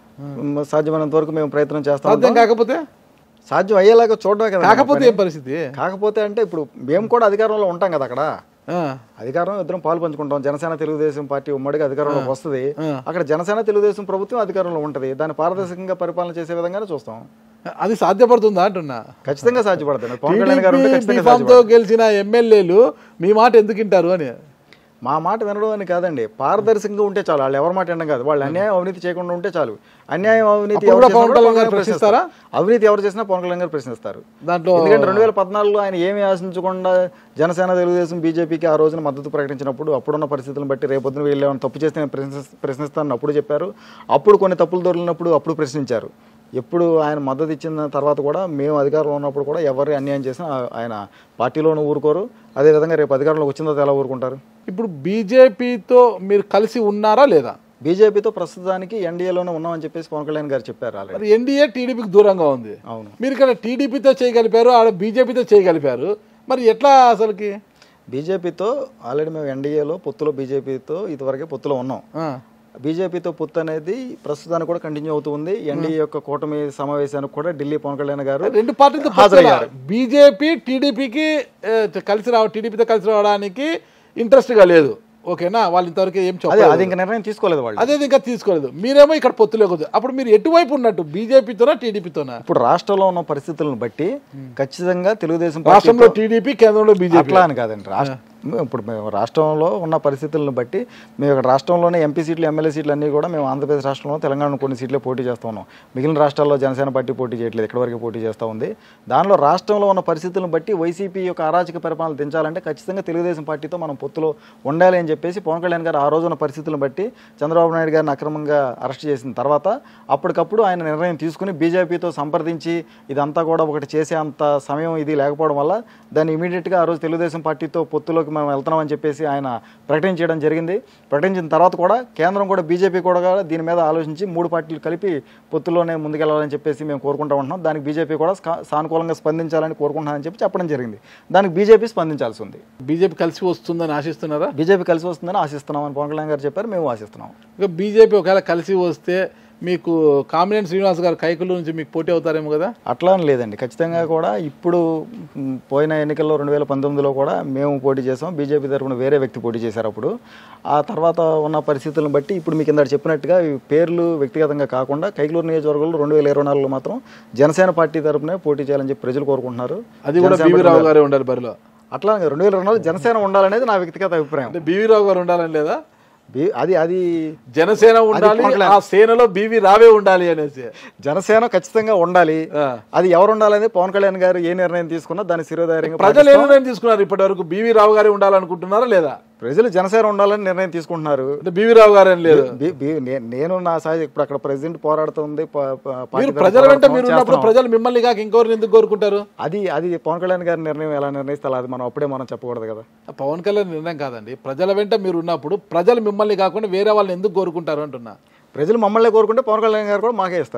[SPEAKER 5] మ్, సాధ్యమైనంత వరకు మేము ప్రయత్నం చేస్తాం
[SPEAKER 2] సాధ్యం కాకపోతే
[SPEAKER 5] సాధ్యం అయ్యేలాగా చూడడం కదా
[SPEAKER 2] కాకపోతే ఏం పరిస్థితి
[SPEAKER 5] కాకపోతే అంటే ఇప్పుడు మేము కూడా అధికారంలో ఉంటాం కదా అక్కడ
[SPEAKER 2] ఆ,
[SPEAKER 5] అధికారం ఇద్దరం పాలు పంచుకుంటాం జనసేన తెలుగుదేశం పార్టీ ఉమ్మడిగా అధికారంలోకి వస్తుంది అక్కడ జనసేన తెలుగుదేశం ప్రభుత్వం అధికారంలో ఉంటది దాన్ని పారదర్శకంగా పరిపాలన చేసే విధంగానే చూస్తాం
[SPEAKER 2] అది సాధ్యపడుతుందా అంటున్నా
[SPEAKER 5] ఖచ్చితంగా సాధ్యపడుతుంది పవన్ కళ్యాణ్ గారు ఉంటే
[SPEAKER 2] టీడీపీ
[SPEAKER 5] ఖచ్చితంగా
[SPEAKER 2] బీఫామ్తో
[SPEAKER 5] సాధ్యపడుతుంది
[SPEAKER 2] గెలిచిన ఎమ్మెల్యేలు మీ మాట ఎందుకు వింటారు అని
[SPEAKER 5] మా మాట వినడం అని కాదండి పారదర్శకంగా ఉంటే చాలు వాళ్ళు ఎవరి మాట వినడం కాదు వాళ్ళు అన్యాయం అవినీతి చేయకుండా ఉంటే చాలు అన్యాయం అవినీతి
[SPEAKER 2] అప్పుడు
[SPEAKER 5] ఎవరు
[SPEAKER 2] కూడా
[SPEAKER 5] చేసినా
[SPEAKER 2] పవన్
[SPEAKER 5] కూడా
[SPEAKER 2] కళ్యాణ్ గారు
[SPEAKER 5] పవన్
[SPEAKER 2] ప్రశ్నిస్తారా?
[SPEAKER 5] అవినీతి ఎవరు చేసినా పవన్ కళ్యాణ్ గారు ప్రశ్నిస్తారు
[SPEAKER 2] దాంట్లో
[SPEAKER 5] ఎందుకంటే రెండు వేల పద్నాలుగులో ఆయన ఏమీ ఆశించకుండా జనసేన తెలుగుదేశం బీజేపీకి ఆ రోజున మద్దతు ప్రకటించినప్పుడు అప్పుడున్న పరిస్థితులను బట్టి రేపొద్దున వీళ్ళు ఏమైనా తప్పు చేస్తే నేను ప్రశ్నిస్- ప్రశ్నిస్తానని అప్పుడు చెప్పారు అప్పుడు కొన్ని తప్పులు దొరికినప్పుడు అప్పుడు ప్రశ్నించారు ఎప్పుడు ఆయన మద్దతు ఇచ్చిన తర్వాత కూడా మేము అధికారంలో ఉన్నప్పుడు కూడా ఎవరు అన్యాయం చేసినా ఆ- ఆయన పార్టీలోనూ ఊరుకోరు అదేవిధంగా రేపు అధికారంలోకి వచ్చిన తర్వాత ఎలా ఊరుకుంటారు
[SPEAKER 2] ఇప్పుడు బీజేపీతో మీరు కలిసి ఉన్నారా లేదా
[SPEAKER 5] బీజేపీతో ప్రస్తుతానికి ఎన్డీఏలోనే ఉన్నామని చెప్పేసి పవన్ కళ్యాణ్ గారు చెప్పారు ఆల్రెడీ
[SPEAKER 2] మరి ఎన్డీఏ టీడీపీకి దూరంగా ఉంది
[SPEAKER 5] అవును
[SPEAKER 2] మీరు ఇక్కడ టీడీపీతో చేయగలిపారు ఆడ బీజేపీతో చేయగలిపారు మరి ఎట్లా అసలుకి
[SPEAKER 5] బీజేపీతో ఆల్రెడీ మేము ఎన్డీఏలో పొత్తులో బీజేపీతో ఇదివరకే పొత్తులో ఉన్నాం
[SPEAKER 2] ఆ,
[SPEAKER 5] బీజేపీతో పొత్తు అనేది ప్రస్తుతానికి కూడా కంటిన్యూ అవుతుంది ఎన్డీఏ యొక్క కూటమి సమావేశానికి కూడా ఢిల్లీ పవన్ కళ్యాణ్ గారు
[SPEAKER 2] రెండు పార్టీలతో
[SPEAKER 5] హాజరయ్యారు.
[SPEAKER 2] బీజేపీ టీడీపీకి కలిసి రావ టీడీపీతో కలిసి రావడానికి ఇంట్రెస్ట్గా లేదు ఓకేనా వాళ్ళు ఇంతవరకు ఏం
[SPEAKER 5] అదే
[SPEAKER 2] చెప్పలేదు
[SPEAKER 5] అది ఇంకా నిర్ణయం తీసుకోలేదు వాళ్ళు
[SPEAKER 2] అదే ఇంకా తీసుకోలేదు మీరేమో ఇక్కడ పొత్తులోకి వచ్చారు. అప్పుడు మీరు ఎటువైపు ఉన్నట్టు బీజేపీతోనా టీడీపీతోనా
[SPEAKER 5] ఇప్పుడు రాష్ట్రంలో ఉన్న పరిస్థితులను బట్టి ఖచ్చితంగా తెలుగుదేశం పార్టీతో-
[SPEAKER 2] రాష్ట్రంలో టీడీపీ కేంద్రంలో బీజేపీ
[SPEAKER 5] అట్లా అని కాదండి రాష్ట్ర ఇప్పుడు మేము రాష్ట్రంలో ఉన్న పరిస్థితులను బట్టి మేము ఇక్కడ రాష్ట్రంలోనే ఎంపీ సీట్లు ఎమ్మెల్యే సీట్లు అన్నీ కూడా మేము ఆంధ్రప్రదేశ్ రాష్ట్రంలో తెలంగాణ కొన్ని సీట్లే పోటీ చేస్తూ ఉన్నాం మిగిలిన రాష్ట్రాల్లో జనసేన పార్టీ పోటీ చేయట్లేదు ఇక్కడ వరకు పోటీ చేస్తూ ఉంది దానిలో రాష్ట్రంలో ఉన్న పరిస్థితులను బట్టి వైసీపీ యొక్క అరాచక పరిపాలన దించాలంటే ఖచ్చితంగా తెలుగుదేశం పార్టీతో మనం పొత్తులో ఉండాలి అని చెప్పేసి పవన్ కళ్యాణ్ గారు ఆ రోజున పరిస్థితులను బట్టి చంద్రబాబు నాయుడు గారిని అక్రమంగా అరెస్ట్ చేసిన తర్వాత అప్పటికప్పుడు ఆయన నిర్ణయం తీసుకుని బీజేపీతో సంప్రదించి ఇదంతా కూడా ఒకటి చేసే అంత సమయం ఇది లేకపోవడం వల్ల దాన్ని ఇమీడియట్గా ఆ రోజు తెలుగుదేశం పార్టీతో పొత్తులోకి మనం వెళ్తున్నామని చెప్పేసి ఆయన ప్రకటించడం జరిగింది ప్రకటించిన తర్వాత కూడా కేంద్రం కూడా బీజేపీ కూడా దీని మీద ఆలోచించి మూడు పార్టీలు కలిపి పొత్తులోనే ముందుకెళ్లాలని చెప్పేసి మేము కోరుకుంటా ఉంటున్నాం దానికి బీజేపీ కూడా స్కా- సానుకూలంగా స్పందించాలని కోరుకుంటున్నానని చెప్పి చెప్పడం జరిగింది దానికి బీజేపీ స్పందించాల్సి ఉంది
[SPEAKER 2] బీజేపీ కలిసి వస్తుందని ఆశిస్తున్నారా
[SPEAKER 5] బీజేపీ కలిసి వస్తుందని ఆశిస్తున్నామని పవన్ కళ్యాణ్ గారు చెప్పారు మేము ఆశిస్తున్నాం
[SPEAKER 2] ఇక బీజేపీ ఒకవేళ కలిసి వస్తే మీకు కామినేని శ్రీనివాస్ గారు కైకుల నుంచి మీకు పోటీ అవుతారేమో కదా
[SPEAKER 5] అట్లా అని లేదండి ఖచ్చితంగా కూడా ఇప్పుడు మ్, పోయిన ఎన్నికల్లో రెండు వేల పంతొమ్మిదిలో కూడా మేము పోటీ చేసాం బీజేపీ తరఫున వేరే వ్యక్తి పోటీ చేశారు అప్పుడు ఆ తర్వాత ఉన్న పరిస్థితులను బట్టి ఇప్పుడు మీకు ఇందాక చెప్పినట్టుగా ఈ పేర్లు వ్యక్తిగతంగా కాకుండా కైకలూరు నియోజకవర్గంలో రెండు వేల ఇరవై నాలుగులో మాత్రం జనసేన పార్టీ తరఫునే పోటీ చేయాలని చెప్పి ప్రజలు కోరుకుంటున్నారు
[SPEAKER 2] అది కూడా
[SPEAKER 5] జనసేన
[SPEAKER 2] బీవీ
[SPEAKER 5] పార్టీ
[SPEAKER 2] రావు గారే ఉండాలి బరిలో
[SPEAKER 5] అట్లా రెండు వేల ఇరవై నాలుగు జనసేన ఉండాలనేది నా వ్యక్తిగత అభిప్రాయం
[SPEAKER 2] అంటే బీవీ రావు గారు ఉండాలని లేదా
[SPEAKER 5] బీ- అది అది
[SPEAKER 2] జనసేన ఉండాలి
[SPEAKER 5] పవన్ కళ్యాణ్.
[SPEAKER 2] ఆ సేనలో బీవీ రావే ఉండాలి అనేసి
[SPEAKER 5] జనసేన ఖచ్చితంగా ఉండాలి
[SPEAKER 2] ఆ.
[SPEAKER 5] అది ఎవరు ఉండాలని పవన్ కళ్యాణ్ గారు ఏ నిర్ణయం తీసుకున్నా దాని శిరోధార్యంగా
[SPEAKER 2] ప్రజలు ఏ నిర్ణయం తీసుకున్నారు ఇప్పటి వరకు బీవీ రావు గారే ఉండాలనుకుంటున్నారా లేదా
[SPEAKER 5] ప్రజలు జనసేన ఉండాలని నిర్ణయం తీసుకుంటున్నారు
[SPEAKER 2] అంటే బీవీ రావు గారు అని లేదు
[SPEAKER 5] బి- బి- నే- నేను నా సహజ ఇప్పుడు అక్కడ ప్రెసిడెంట్ పోరాడుతుంది ప- ప- పార్టీ
[SPEAKER 2] మీరు
[SPEAKER 5] తరఫున
[SPEAKER 2] ప్రజల వెంట
[SPEAKER 5] పోరాడుతున్నాం,
[SPEAKER 2] మీరు ఉన్నప్పుడు
[SPEAKER 5] చేస్తున్నాం.
[SPEAKER 2] ప్రజలు మిమ్మల్ని కాక ఇంకోరిని ఎందుకు కోరుకుంటారు
[SPEAKER 5] అది అది పవన్ కళ్యాణ్ గారి నిర్ణయం ఎలా నిర్ణయిస్తే అలా అది మనం అప్పుడే మనం చెప్పకూడదు కదా
[SPEAKER 2] పవన్ కళ్యాణ్ నిర్ణయం కాదండి ప్రజల వెంట మీరు ఉన్నప్పుడు ప్రజలు మిమ్మల్ని కాకుండా వేరే వాళ్ళని ఎందుకు కోరుకుంటారు అంటున్నా
[SPEAKER 5] ప్రజలు మమ్మల్ని కోరుకుంటే పవన్ కళ్యాణ్ గారు కూడా మాకే ఇస్తారు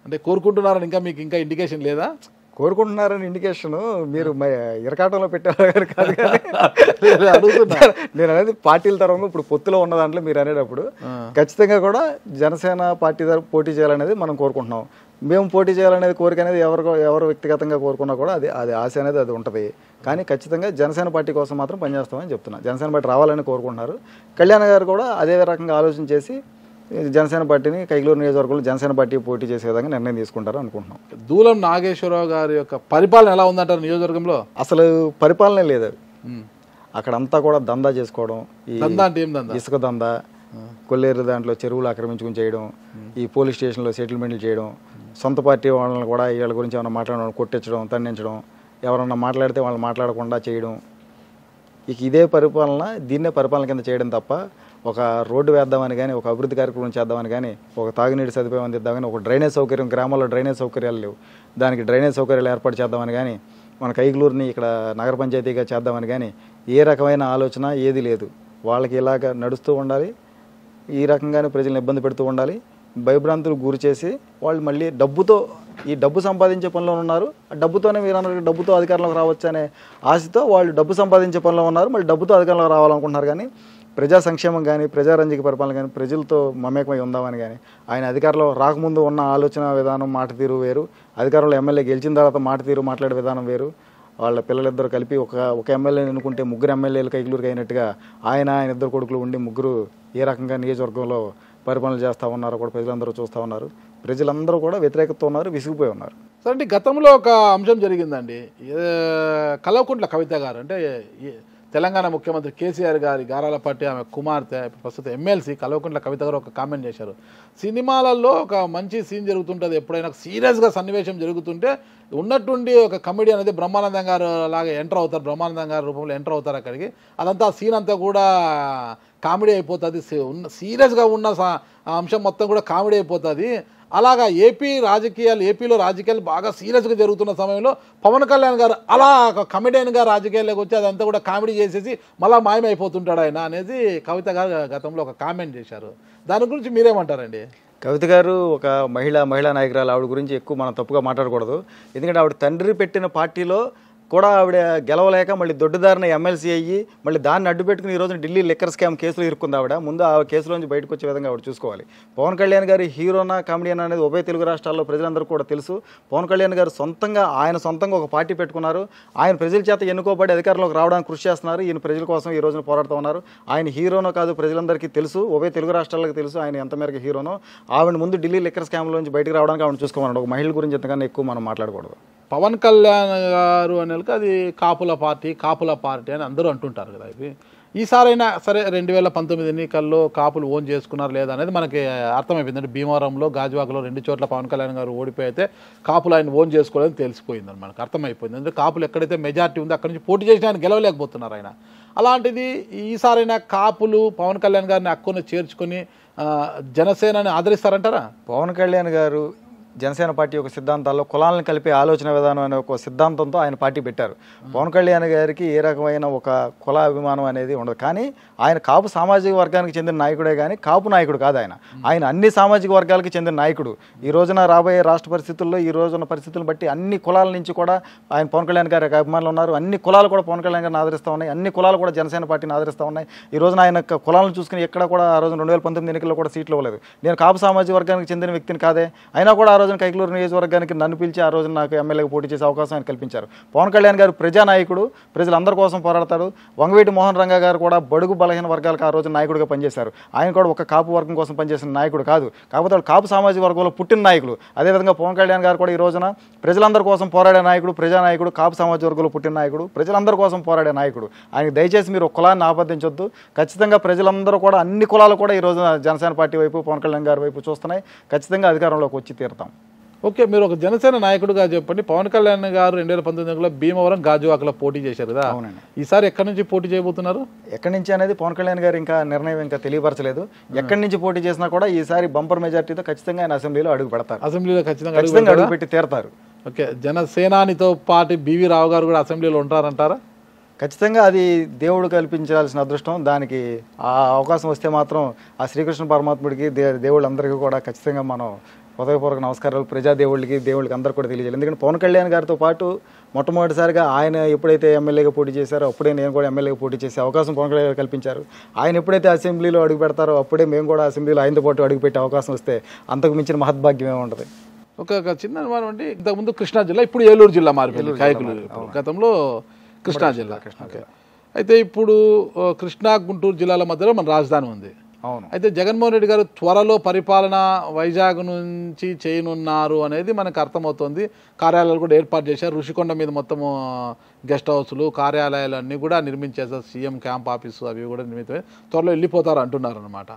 [SPEAKER 2] అంటే కోరుకుంటున్నారని ఇంకా మీకు ఇంకా ఇండికేషన్ లేదా
[SPEAKER 5] కోరుకుంటున్నారని ఇండికేషన్ మీరు మ- ఇరకాటంలో పెట్టేవారు కాదు కానీ
[SPEAKER 2] లేదు, అడుగుతున్నా.
[SPEAKER 5] నేను అనేది పార్టీల తరంలో ఇప్పుడు పొత్తులో ఉన్న దాంట్లో మీరు అనేటప్పుడు ఖచ్చితంగా కూడా జనసేన పార్టీ తరపు పోటీ చేయాలనేది మనం కోరుకుంటున్నాం మేము పోటీ చేయాలనేది కోరిక అనేది ఎవరు ఎవరు వ్యక్తిగతంగా కోరుకున్నా కూడా అది అది ఆశ అనేది అది ఉంటుంది కానీ ఖచ్చితంగా జనసేన పార్టీ కోసం మాత్రం పనిచేస్తామని చెప్తున్నా జనసేన పార్టీ రావాలని కోరుకుంటున్నారు కళ్యాణ్ గారు కూడా అదే రకంగా ఆలోచన చేసి జనసేన పార్టీని కైగలూరు నియోజకవర్గంలో జనసేన పార్టీ పోటీ చేసే విధంగా నిర్ణయం తీసుకుంటారు అనుకుంటున్నాం
[SPEAKER 2] దూలం నాగేశ్వరరావు గారి యొక్క పరిపాలన ఎలా ఉందంటారు నియోజకవర్గంలో
[SPEAKER 5] అసలు పరిపాలన లేదు
[SPEAKER 2] ఉమ్.
[SPEAKER 5] అక్కడంతా కూడా దందా చేసుకోవడం ఈ
[SPEAKER 2] దందా అంటే ఏం దందా
[SPEAKER 5] ఇసుక దందా కొల్లేరు దాంట్లో చెరువులు ఆక్రమించుకుని చేయడం ఈ పోలీస్ స్టేషన్లో సెటిల్మెంట్లు చేయడం సొంత పార్టీ వాళ్ళని కూడా వీళ్ళ గురించి ఏమైనా మాట్లాడడం కొట్టించడం తండించడం ఎవరన్నా మాట్లాడితే వాళ్ళు మాట్లాడకుండా చేయడం ఇక ఇదే పరిపాలన దీన్నే పరిపాలన కింద చేయడం తప్ప ఒక రోడ్డు వేద్దామని కానీ ఒక అభివృద్ధి కార్యక్రమం చేద్దామని కానీ ఒక తాగునీటి సదుపాయం అందిద్దామని ఒక డ్రైనేజ్ సౌకర్యం గ్రామాల్లో డ్రైనేజ్ సౌకర్యాలు లేవు దానికి డ్రైనేజ్ సౌకర్యాలు ఏర్పాటు చేద్దామని కానీ మన కైగులూరుని ఇక్కడ నగర పంచాయతీగా చేద్దామని కానీ ఏ రకమైన ఆలోచన ఏది లేదు వాళ్ళకి ఇలాగ నడుస్తూ ఉండాలి ఈ రకంగానే ప్రజలను ఇబ్బంది పెడుతూ ఉండాలి భయభ్రాంతులు గురి చేసి వాళ్ళు మళ్ళీ డబ్బుతో ఈ డబ్బు సంపాదించే పనిలో ఉన్నారు ఆ డబ్బుతోనే మీరు అన్నారు డబ్బుతో అధికారంలోకి రావచ్చు అనే ఆశతో వాళ్ళు డబ్బు సంపాదించే పనిలో ఉన్నారు మళ్ళీ డబ్బుతో అధికారంలోకి రావాలనుకుంటున్నారు కానీ ప్రజా సంక్షేమం కానీ ప్రజారంజక పరిపాలన కానీ ప్రజలతో మమేకమై ఉందామని కానీ ఆయన అధికారంలో రాకముందు ఉన్న ఆలోచన విధానం మాట తీరు వేరు అధికారంలో ఎమ్మెల్యే గెలిచిన తర్వాత మాట తీరు మాట్లాడే విధానం వేరు వాళ్ళ పిల్లలిద్దరు కలిపి ఒక ఒక ఎమ్మెల్యేని ఎన్నుకుంటే ముగ్గురు ఎమ్మెల్యేలు కైగులూరుకి అయినట్టుగా ఆయన ఆయన ఇద్దరు కొడుకులు ఉండి ముగ్గురు ఏ రకంగా నియోజకవర్గంలో పరిపాలన చేస్తూ ఉన్నారో కూడా ప్రజలందరూ చూస్తూ ఉన్నారు ప్రజలందరూ కూడా వ్యతిరేకత ఉన్నారు విసిగిపోయి ఉన్నారు
[SPEAKER 2] సరే అంటే గతంలో ఒక అంశం జరిగిందండి ఏ- కల్వకుంట్ల కవిత గారు అంటే ఈ- తెలంగాణ ముఖ్యమంత్రి కేసీఆర్ గారి గారాలపట్టి ఆమె కుమార్తె ఇప్పుడు ప్రస్తుతం ఎమ్మెల్సీ కల్వకుంట్ల కవిత గారు ఒక కామెంట్ చేశారు సినిమాలలో ఒక మంచి సీన్ జరుగుతుంటుంది ఎప్పుడైనా సీరియస్గా సన్నివేశం జరుగుతుంటే ఉన్నట్టుండి ఒక కమెడీ అనేది బ్రహ్మానందం గారు లాగా ఎంటర్ అవుతారు బ్రహ్మానందం గారి రూపంలో ఎంటర్ అవుతారు అక్కడికి అదంతా సీన్ అంతా కూడా కామెడీ అయిపోతుంది సీ- ఉన్న సీరియస్గా ఉన్న సా- ఆ అంశం మొత్తం కూడా కామెడీ అయిపోతుంది అలాగా ఏపీ రాజకీయాలు ఏపీలో రాజకీయాలు బాగా సీరియస్గా జరుగుతున్న సమయంలో పవన్ కళ్యాణ్ గారు అలా ఒక కమెడియన్గా రాజకీయాల్లోకి వచ్చి అదంతా కూడా కామెడీ చేసేసి మళ్ళా మాయమైపోతుంటాడు ఆయన అనేది కవిత గారు గతంలో ఒక కామెంట్ చేశారు దాని గురించి మీరేమంటారండి
[SPEAKER 5] కవిత గారు ఒక మహిళ మహిళా నాయకురాలు ఆవిడ గురించి ఎక్కువ మనం తప్పుగా మాట్లాడకూడదు ఎందుకంటే ఆవిడ తండ్రి పెట్టిన పార్టీలో కూడా ఆవిడ గెలవలేక మళ్ళీ దొడ్డుదారిన ఎమ్మెల్సీ అయ్యి మళ్ళీ దాన్ని అడ్డు పెట్టుకుని ఈ రోజు ఢిల్లీ లిక్కర్ స్కామ్ కేసులో ఇరుక్కుంది ఆవిడ ముందు ఆ కేసులోంచి బయటకు వచ్చే విధంగా ఆవిడ చూసుకోవాలి పవన్ కళ్యాణ్ గారి హీరోనా కామెడియన్ అనేది ఉభయ తెలుగు రాష్ట్రాల్లో ప్రజలందరూ కూడా తెలుసు పవన్ కళ్యాణ్ గారు సొంతంగా ఆయన సొంతంగా ఒక పార్టీ పెట్టుకున్నారు ఆయన ప్రజల చేత ఎన్నుకోబడి అధికారంలోకి రావడానికి కృషి చేస్తున్నారు ఈయన ప్రజల కోసం ఈ రోజున పోరాడుతూ ఉన్నారు ఆయన హీరోనో కాదు ప్రజలందరికీ తెలుసు ఉభయ తెలుగు రాష్ట్రాలకు తెలుసు ఆయన ఎంత మేరకు హీరోనో ఆవిడ ముందు ఢిల్లీ లిక్కర్ స్కామ్లోంచి బయటకు రావడానికి ఆవిడ చూసుకోమన్నాడు ఒక మహిళ గురించి ఎంతకన్నా ఎక్కువ మనం మాట్లాడకూడదు
[SPEAKER 2] పవన్ కళ్యాణ్ గారు అనేక అది కాపుల పార్టీ కాపుల పార్టీ అని అందరూ అంటుంటారు కదా ఇవి ఈసారైనా సరే రెండు వేల పంతొమ్మిది ఎన్నికల్లో కాపులు ఓన్ చేసుకున్నారు లేదా అనేది మనకి అర్థమైపోయింది అంటే భీమవరంలో గాజువాకలో రెండు చోట్ల పవన్ కళ్యాణ్ గారు ఓడిపోయితే కాపులు ఆయన ఓన్ చేసుకోవాలని తెలిసిపోయింది అని మనకు అర్థమైపోయింది అంటే కాపులు ఎక్కడైతే మెజార్టీ ఉందో అక్కడి నుంచి పోటీ చేసిన ఆయన గెలవలేకపోతున్నారు ఆయన అలాంటిది ఈసారైనా కాపులు పవన్ కళ్యాణ్ గారిని అక్కున చేర్చుకొని ఆ, జనసేనని ఆదరిస్తారంటారా
[SPEAKER 5] పవన్ కళ్యాణ్ గారు జనసేన పార్టీ యొక్క సిద్ధాంతాల్లో కులాలను కలిపే ఆలోచన విధానం అనే ఒక సిద్ధాంతంతో ఆయన పార్టీ పెట్టారు పవన్ కళ్యాణ్ గారికి ఏ రకమైన ఒక కుల అభిమానం అనేది ఉండదు కానీ ఆయన కాపు సామాజిక వర్గానికి చెందిన నాయకుడే కానీ కాపు నాయకుడు కాదు ఆయన ఆయన అన్ని సామాజిక వర్గాలకు చెందిన నాయకుడు ఈ రోజున రాబోయే రాష్ట్ర పరిస్థితుల్లో ఈ రోజున పరిస్థితులను బట్టి అన్ని కులాల నుంచి కూడా ఆయన పవన్ కళ్యాణ్ గారికి అభిమానులు ఉన్నారు అన్ని కులాలు కూడా పవన్ కళ్యాణ్ గారిని ఆదరిస్తూ ఉన్నాయి అన్ని కులాలు కూడా జనసేన పార్టీని ఆదరిస్తూ ఉన్నాయి ఈ రోజున ఆయన యొక్క కులాలను చూసుకుని ఎక్కడ కూడా ఆ రోజున రెండు వేల పంతొమ్మిది ఎన్నికల్లో కూడా సీట్లు ఇవ్వలేదు నేను కాపు సామాజిక వర్గానికి చెందిన వ్యక్తిని కాదే అయినా కూడా ఆ రోజున కైకలూరు నియోజకవర్గానికి నన్ను పిలిచి ఆ రోజున నాకు ఎమ్మెల్యేగా పోటీ చేసే అవకాశం ఆయన కల్పించారు పవన్ కళ్యాణ్ గారు ప్రజానాయకుడు ప్రజలందరి కోసం పోరాడతాడు వంగవీటి మోహన్ రంగా గారు కూడా బడుగు బలహీన వర్గాలకు ఆ రోజున నాయకుడిగా పనిచేశారు ఆయన కూడా ఒక కాపు వర్గం కోసం పనిచేసిన నాయకుడు కాదు కాకపోతే వాళ్ళు కాపు సామాజిక వర్గంలో పుట్టిన నాయకులు అదేవిధంగా పవన్ కళ్యాణ్ గారు కూడా ఈ రోజున ప్రజలందరి కోసం పోరాడే నాయకుడు ప్రజానాయకుడు కాపు సామాజిక వర్గంలో పుట్టిన నాయకుడు ప్రజలందరి కోసం పోరాడే నాయకుడు ఆయనకి దయచేసి మీరు ఒక కులాన్ని ఆపాదించొద్దు ఖచ్చితంగా ప్రజలందరూ కూడా అన్ని కులాలు కూడా ఈ రోజున జనసేన పార్టీ వైపు పవన్ కళ్యాణ్ గారి వైపు చూస్తున్నాయి ఖచ్చితంగా అధికారంలోకి వచ్చి తీరుతాం
[SPEAKER 2] ఓకే మీరు ఒక జనసేన నాయకుడిగా చెప్పండి పవన్ కళ్యాణ్ గారు రెండు వేల పంతొమ్మిది ఎన్నికల్లో భీమవరం గాజువాకలో పోటీ చేశారు కదా
[SPEAKER 5] అవునండి.
[SPEAKER 2] ఈసారి ఎక్కడి నుంచి పోటీ చేయబోతున్నారు
[SPEAKER 5] ఎక్కడి నుంచి అనేది పవన్ కళ్యాణ్ గారు ఇంకా నిర్ణయం ఇంకా తెలియపరచలేదు ఎక్కడి నుంచి పోటీ చేసినా కూడా ఈసారి బంపర్ మెజార్టీతో ఖచ్చితంగా ఆయన అసెంబ్లీలో అడుగు పెడతారు
[SPEAKER 2] అసెంబ్లీలో ఖచ్చితంగా అడుగు
[SPEAKER 5] ఖచ్చితంగా
[SPEAKER 2] పెడతారా?
[SPEAKER 5] అడుగు పెట్టి తీరతారు
[SPEAKER 2] ఓకే జనసేనానితో పాటు బీవీ రావు గారు కూడా అసెంబ్లీలో ఉంటారంటారా
[SPEAKER 5] ఖచ్చితంగా అది దేవుడు కల్పించాల్సిన అదృష్టం దానికి ఆ అవకాశం వస్తే మాత్రం ఆ శ్రీకృష్ణ పరమాత్ముడికి దే దేవుళ్ళందరికీ కూడా ఖచ్చితంగా మనం హృదయపూర్వక నమస్కారాలు ప్రజాదేవుళ్ళకి దేవుళ్ళకి అందరూ కూడా తెలియజేయాలి ఎందుకంటే పవన్ కళ్యాణ్ గారితో పాటు మొట్టమొదటిసారిగా ఆయన ఎప్పుడైతే ఎమ్మెల్యేగా పోటీ చేశారో అప్పుడే నేను కూడా ఎమ్మెల్యేగా పోటీ చేసే అవకాశం పవన్ కళ్యాణ్ గారు కల్పించారు ఆయన ఎప్పుడైతే అసెంబ్లీలో అడుగు పెడతారో అప్పుడే మేము కూడా అసెంబ్లీలో ఆయనతో పాటు అడుగు పెట్టే అవకాశం వస్తే అంతకు మించిన మహద్భాగ్యం ఏమి ఉంటుంది
[SPEAKER 2] ఒక ఒక చిన్న అనుమానం అంటే ఇంతకుముందు కృష్ణా జిల్లా ఇప్పుడు ఏలూరు జిల్లా మారిపోయింది కాయకులు గతంలో కృష్ణా జిల్లా ఓకే అయితే ఇప్పుడు ఆ, కృష్ణా గుంటూరు జిల్లాల మధ్యలో మన రాజధాని ఉంది
[SPEAKER 5] అవును
[SPEAKER 2] అయితే జగన్మోహన్ రెడ్డి గారు త్వరలో పరిపాలన వైజాగ్ నుంచి చేయనున్నారు అనేది మనకు అర్థమవుతుంది కార్యాలయాలు కూడా ఏర్పాటు చేశారు ఋషికొండ మీద మొత్తం గెస్ట్ హౌస్లు కార్యాలయాలు అన్నీ కూడా నిర్మించేసారు సీఎం క్యాంప్ ఆఫీసు అవి కూడా నిర్మితమై త్వరలో వెళ్ళిపోతారు అంటున్నారు అనమాట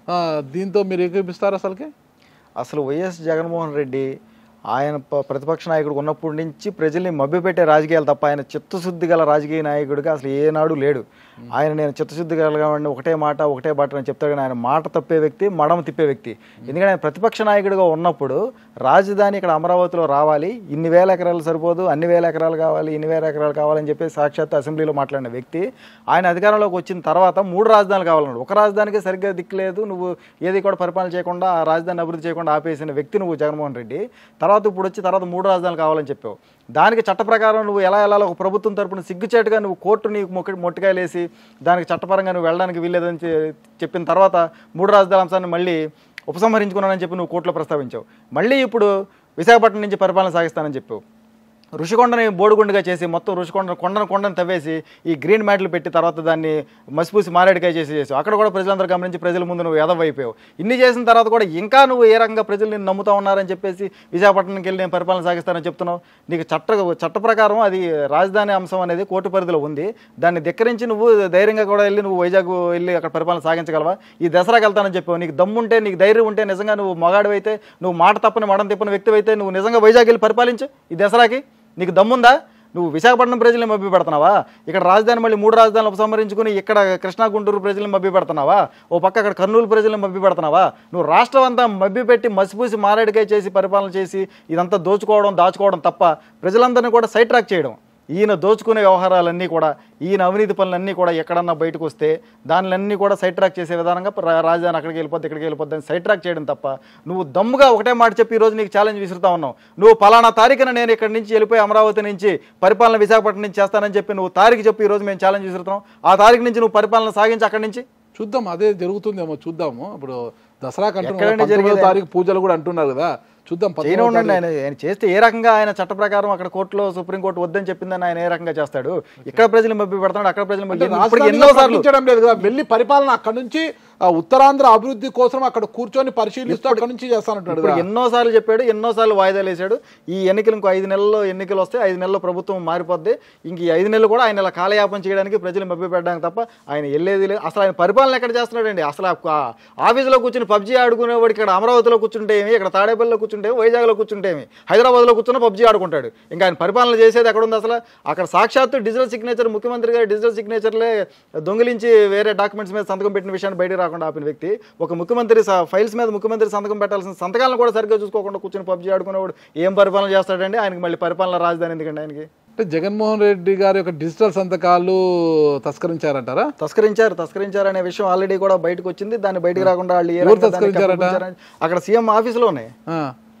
[SPEAKER 2] దీంతో మీరు ఏకీపిస్తారు అసలుకి
[SPEAKER 5] అసలు వైఎస్ జగన్మోహన్ రెడ్డి ఆయన ప- ప్రతిపక్ష నాయకుడు ఉన్నప్పటి నుంచి ప్రజల్ని మభ్యపెట్టే రాజకీయాలు తప్ప ఆయన చిత్తశుద్ధి గల రాజకీయ నాయకుడిగా అసలు ఏనాడు లేడు ఆయన నేను చిత్తశుద్ధి గలగామండి ఒకటే మాట ఒకటే బాట అని చెప్తాడు కానీ ఆయన మాట తప్పే వ్యక్తి మడమ తిప్పే వ్యక్తి ఎందుకంటే ఆయన ప్రతిపక్ష నాయకుడిగా ఉన్నప్పుడు రాజధాని ఇక్కడ అమరావతిలో రావాలి ఇన్ని వేల ఎకరాలు సరిపోదు అన్ని వేల ఎకరాలు కావాలి ఇన్ని వేల ఎకరాలు కావాలని చెప్పి సాక్షాత్ అసెంబ్లీలో మాట్లాడిన వ్యక్తి ఆయన అధికారంలోకి వచ్చిన తర్వాత మూడు రాజధానులు కావాలన్నాడు ఒక రాజధానికి సరిగ్గా దిక్కులేదు నువ్వు ఏది కూడా పరిపాలన చేయకుండా ఆ రాజధాని అభివృద్ధి చేయకుండా ఆపేసిన వ్యక్తి నువ్వు జగన్మోహన్ రెడ్డి తర్వాత ఇప్పుడు వచ్చి తర్వాత మూడు రాజధానులు కావాలని చెప్పావు దానికి చట్ట ప్రకారం నువ్వు ఎలా ఎలా ఒక ప్రభుత్వం తరపున సిగ్గుచేటుగా నువ్వు కోర్టు నీకు మొక్క మొట్టకాయలేసి దానికి చట్టపరంగా నువ్వు వెళ్ళడానికి వీల్లేదని చె- చెప్పిన తర్వాత మూడు రాజధానుల అంశాన్ని మళ్ళీ ఉపసంహరించుకున్నానని చెప్పి నువ్వు కోర్టులో ప్రస్తావించావు మళ్ళీ ఇప్పుడు విశాఖపట్నం నుంచి పరిపాలన సాగిస్తానని చెప్పావు ఋషికొండని బోడిగుండుగా చేసి మొత్తం ఋషికొండ కొండను కొండను తవ్వేసి ఈ గ్రీన్ మ్యాట్లు పెట్టి తర్వాత దాన్ని మసిపూసి మారేడుకాయ చేసి చేసావు అక్కడ కూడా ప్రజలందరూ గమనించి ప్రజల ముందు నువ్వు ఎదవైపోయావు ఇన్ని చేసిన తర్వాత కూడా ఇంకా నువ్వు ఏ రకంగా ప్రజలు నిన్ను నమ్ముతా ఉన్నారని చెప్పేసి విశాఖపట్నంకి వెళ్ళి నేను పరిపాలన సాగిస్తానని చెప్తున్నావు నీకు చట్ట చట్ట ప్రకారం అది రాజధాని అంశం అనేది కోర్టు పరిధిలో ఉంది దాన్ని ధిక్కరించి నువ్వు ధైర్యంగా కూడా వెళ్ళి నువ్వు వైజాగ్ వెళ్ళి అక్కడ పరిపాలన సాగించగలవా ఈ దసరాకి వెళ్తానని చెప్పావు నీకు దమ్ముంటే నీకు ధైర్యం ఉంటే నిజంగా నువ్వు మగాడివైతే నువ్వు మాట తప్పని మడం తిప్పని వ్యక్తి అయితే నువ్వు నిజంగా వైజాగ్ వెళ్ళి పరిపాలించు ఈ దసరాకి నీకు దమ్ముందా నువ్వు విశాఖపట్నం ప్రజల్ని మభ్య పెడుతున్నావా ఇక్కడ రాజధాని మళ్ళీ మూడు రాజధానులు ఉపసంహరించుకుని ఇక్కడ కృష్ణా గుంటూరు ప్రజల్ని మభ్య పెడుతున్నావా ఓ పక్క అక్కడ కర్నూలు ప్రజల్ని మభ్య పెడుతున్నావా నువ్వు రాష్ట్రం అంతా మభ్య పెట్టి మసిపూసి మారేడుకాయ చేసి పరిపాలన చేసి ఇదంతా దోచుకోవడం దాచుకోవడం తప్ప ప్రజలందరినీ కూడా సైడ్ ట్రాక్ చేయడం ఈయన దోచుకునే వ్యవహారాలన్నీ కూడా ఈయన అవినీతి పనులన్నీ కూడా ఎక్కడన్నా బయటకు వస్తే దానిలన్నీ కూడా సైడ్ ట్రాక్ చేసే విధానంగా రా- రాజధాని అక్కడికి వెళ్ళిపోద్ది ఇక్కడికి వెళ్ళిపోద్ది అని సైడ్ ట్రాక్ చేయడం తప్ప నువ్వు దమ్ముగా ఒకటే మాట చెప్పి ఈ రోజు నీకు ఛాలెంజ్ విసురుతా ఉన్నావు నువ్వు పలానా తారీఖున నేను ఇక్కడి నుంచి వెళ్ళిపోయి అమరావతి నుంచి పరిపాలన విశాఖపట్నం నుంచి చేస్తానని చెప్పి నువ్వు తారీఖు చెప్పి ఈ రోజు మేము ఛాలెంజ్ విసురుతున్నాం ఆ తారీఖు నుంచి నువ్వు పరిపాలన సాగించి అక్కడి నుంచి
[SPEAKER 2] చూద్దాం అదే జరుగుతుందేమో చూద్దాము ఇప్పుడు దసరా
[SPEAKER 5] ఎక్కడండి
[SPEAKER 2] కంటే
[SPEAKER 5] జరిగేది?
[SPEAKER 2] తారీఖు పూజలు కూడా అంటున్నారు కదా చూద్దాం
[SPEAKER 5] చేయను
[SPEAKER 2] పంతొమ్మిదో
[SPEAKER 5] ఉండండి ఆయన ఆయన చేస్తే ఏ రకంగా ఆయన చట్ట ప్రకారం అక్కడ కోర్టులో సుప్రీంకోర్టు వద్దని చెప్పిందని ఆయన ఏ రకంగా చేస్తాడు ఇక్కడ ప్రజలు మభ్య పెడతాడు అక్కడ ప్రజలు
[SPEAKER 2] అంటే
[SPEAKER 5] మభ్య ఇప్పుడు
[SPEAKER 2] రాజధానిగా
[SPEAKER 5] ఎన్నో సార్లు
[SPEAKER 2] ప్రకటించడం లేదు కదా వెళ్ళి పరిపాలన అక్కడ నుంచి ఆ, ఉత్తరాంధ్ర అభివృద్ధి కోసం అక్కడ కూర్చొని పరిశీలిస్తూ అక్కడ నుంచి చేస్తానంటాడు
[SPEAKER 5] ఇప్పుడు
[SPEAKER 2] కదా.
[SPEAKER 5] ఎన్నో సార్లు చెప్పాడు ఎన్నో సార్లు వాయిదాలు వేసాడు ఈ ఎన్నికలు ఇంకో ఐదు నెలల్లో ఎన్నికలు వస్తే ఐదు నెలల్లో ప్రభుత్వం మారిపోద్ది ఇంక ఈ ఐదు నెలలు కూడా ఆయన ఇలా కాలయాపన చేయడానికి ప్రజలు మభ్యపెట్టడానికి తప్ప ఆయన వెళ్ళేది లేదు అసలు ఆయన పరిపాలన ఎక్కడ చేస్తున్నాడండి అసలు ఆ ఆఫీసులో కూర్చుని పబ్జీ ఆడుకునేవాడు ఇక్కడ అమరావతిలో కూర్చుంటే ఏమి ఇక్కడ తాడేపల్లిలో కూర్చుంటే ఏమి, వైజాగ్లో కూర్చుంటే ఏమి హైదరాబాద్లో కూర్చున్న పబ్జీ ఆడుకుంటాడు ఇంకా ఆయన పరిపాలన చేసేది ఎక్కడ ఉంది అసలు అక్కడ సాక్షాత్తు డిజిటల్ సిగ్నేచర్ ముఖ్యమంత్రి గారు డిజిటల్ సిగ్నేచర్లే దొంగిలించి వేరే డాక్యుమెంట్స్ మీద సంతకం పెట్టిన విషయాన్ని బయటకు రాకుండా ఆపిన వ్యక్తి ఒక ముఖ్యమంత్రి స- ఫైల్స్ మీద ముఖ్యమంత్రి సంతకం పెట్టాల్సిన సంతకాలను కూడా సరిగ్గా చూసుకోకుండా కూర్చొని పబ్జీ ఆడుకునేవాడు ఏం పరిపాలన చేస్తాడండి ఆయనకి మళ్ళీ పరిపాలన రాజధాని ఎందుకండి ఆయనకి
[SPEAKER 2] అంటే జగన్మోహన్ రెడ్డి గారి యొక్క డిజిటల్ సంతకాలు తస్కరించారంటారా
[SPEAKER 5] తస్కరించారు తస్కరించారు అనే విషయం ఆల్రెడీ కూడా బయటకు వచ్చింది దాన్ని బయటకు రాకుండా వాళ్ళు ఏ
[SPEAKER 2] ఎవరు
[SPEAKER 5] రకంగా దాన్ని
[SPEAKER 2] తస్కరించారట?
[SPEAKER 5] కప్పిపుచ్చారని- అక్కడ సీఎం ఆఫీసులోనే
[SPEAKER 2] ఆ.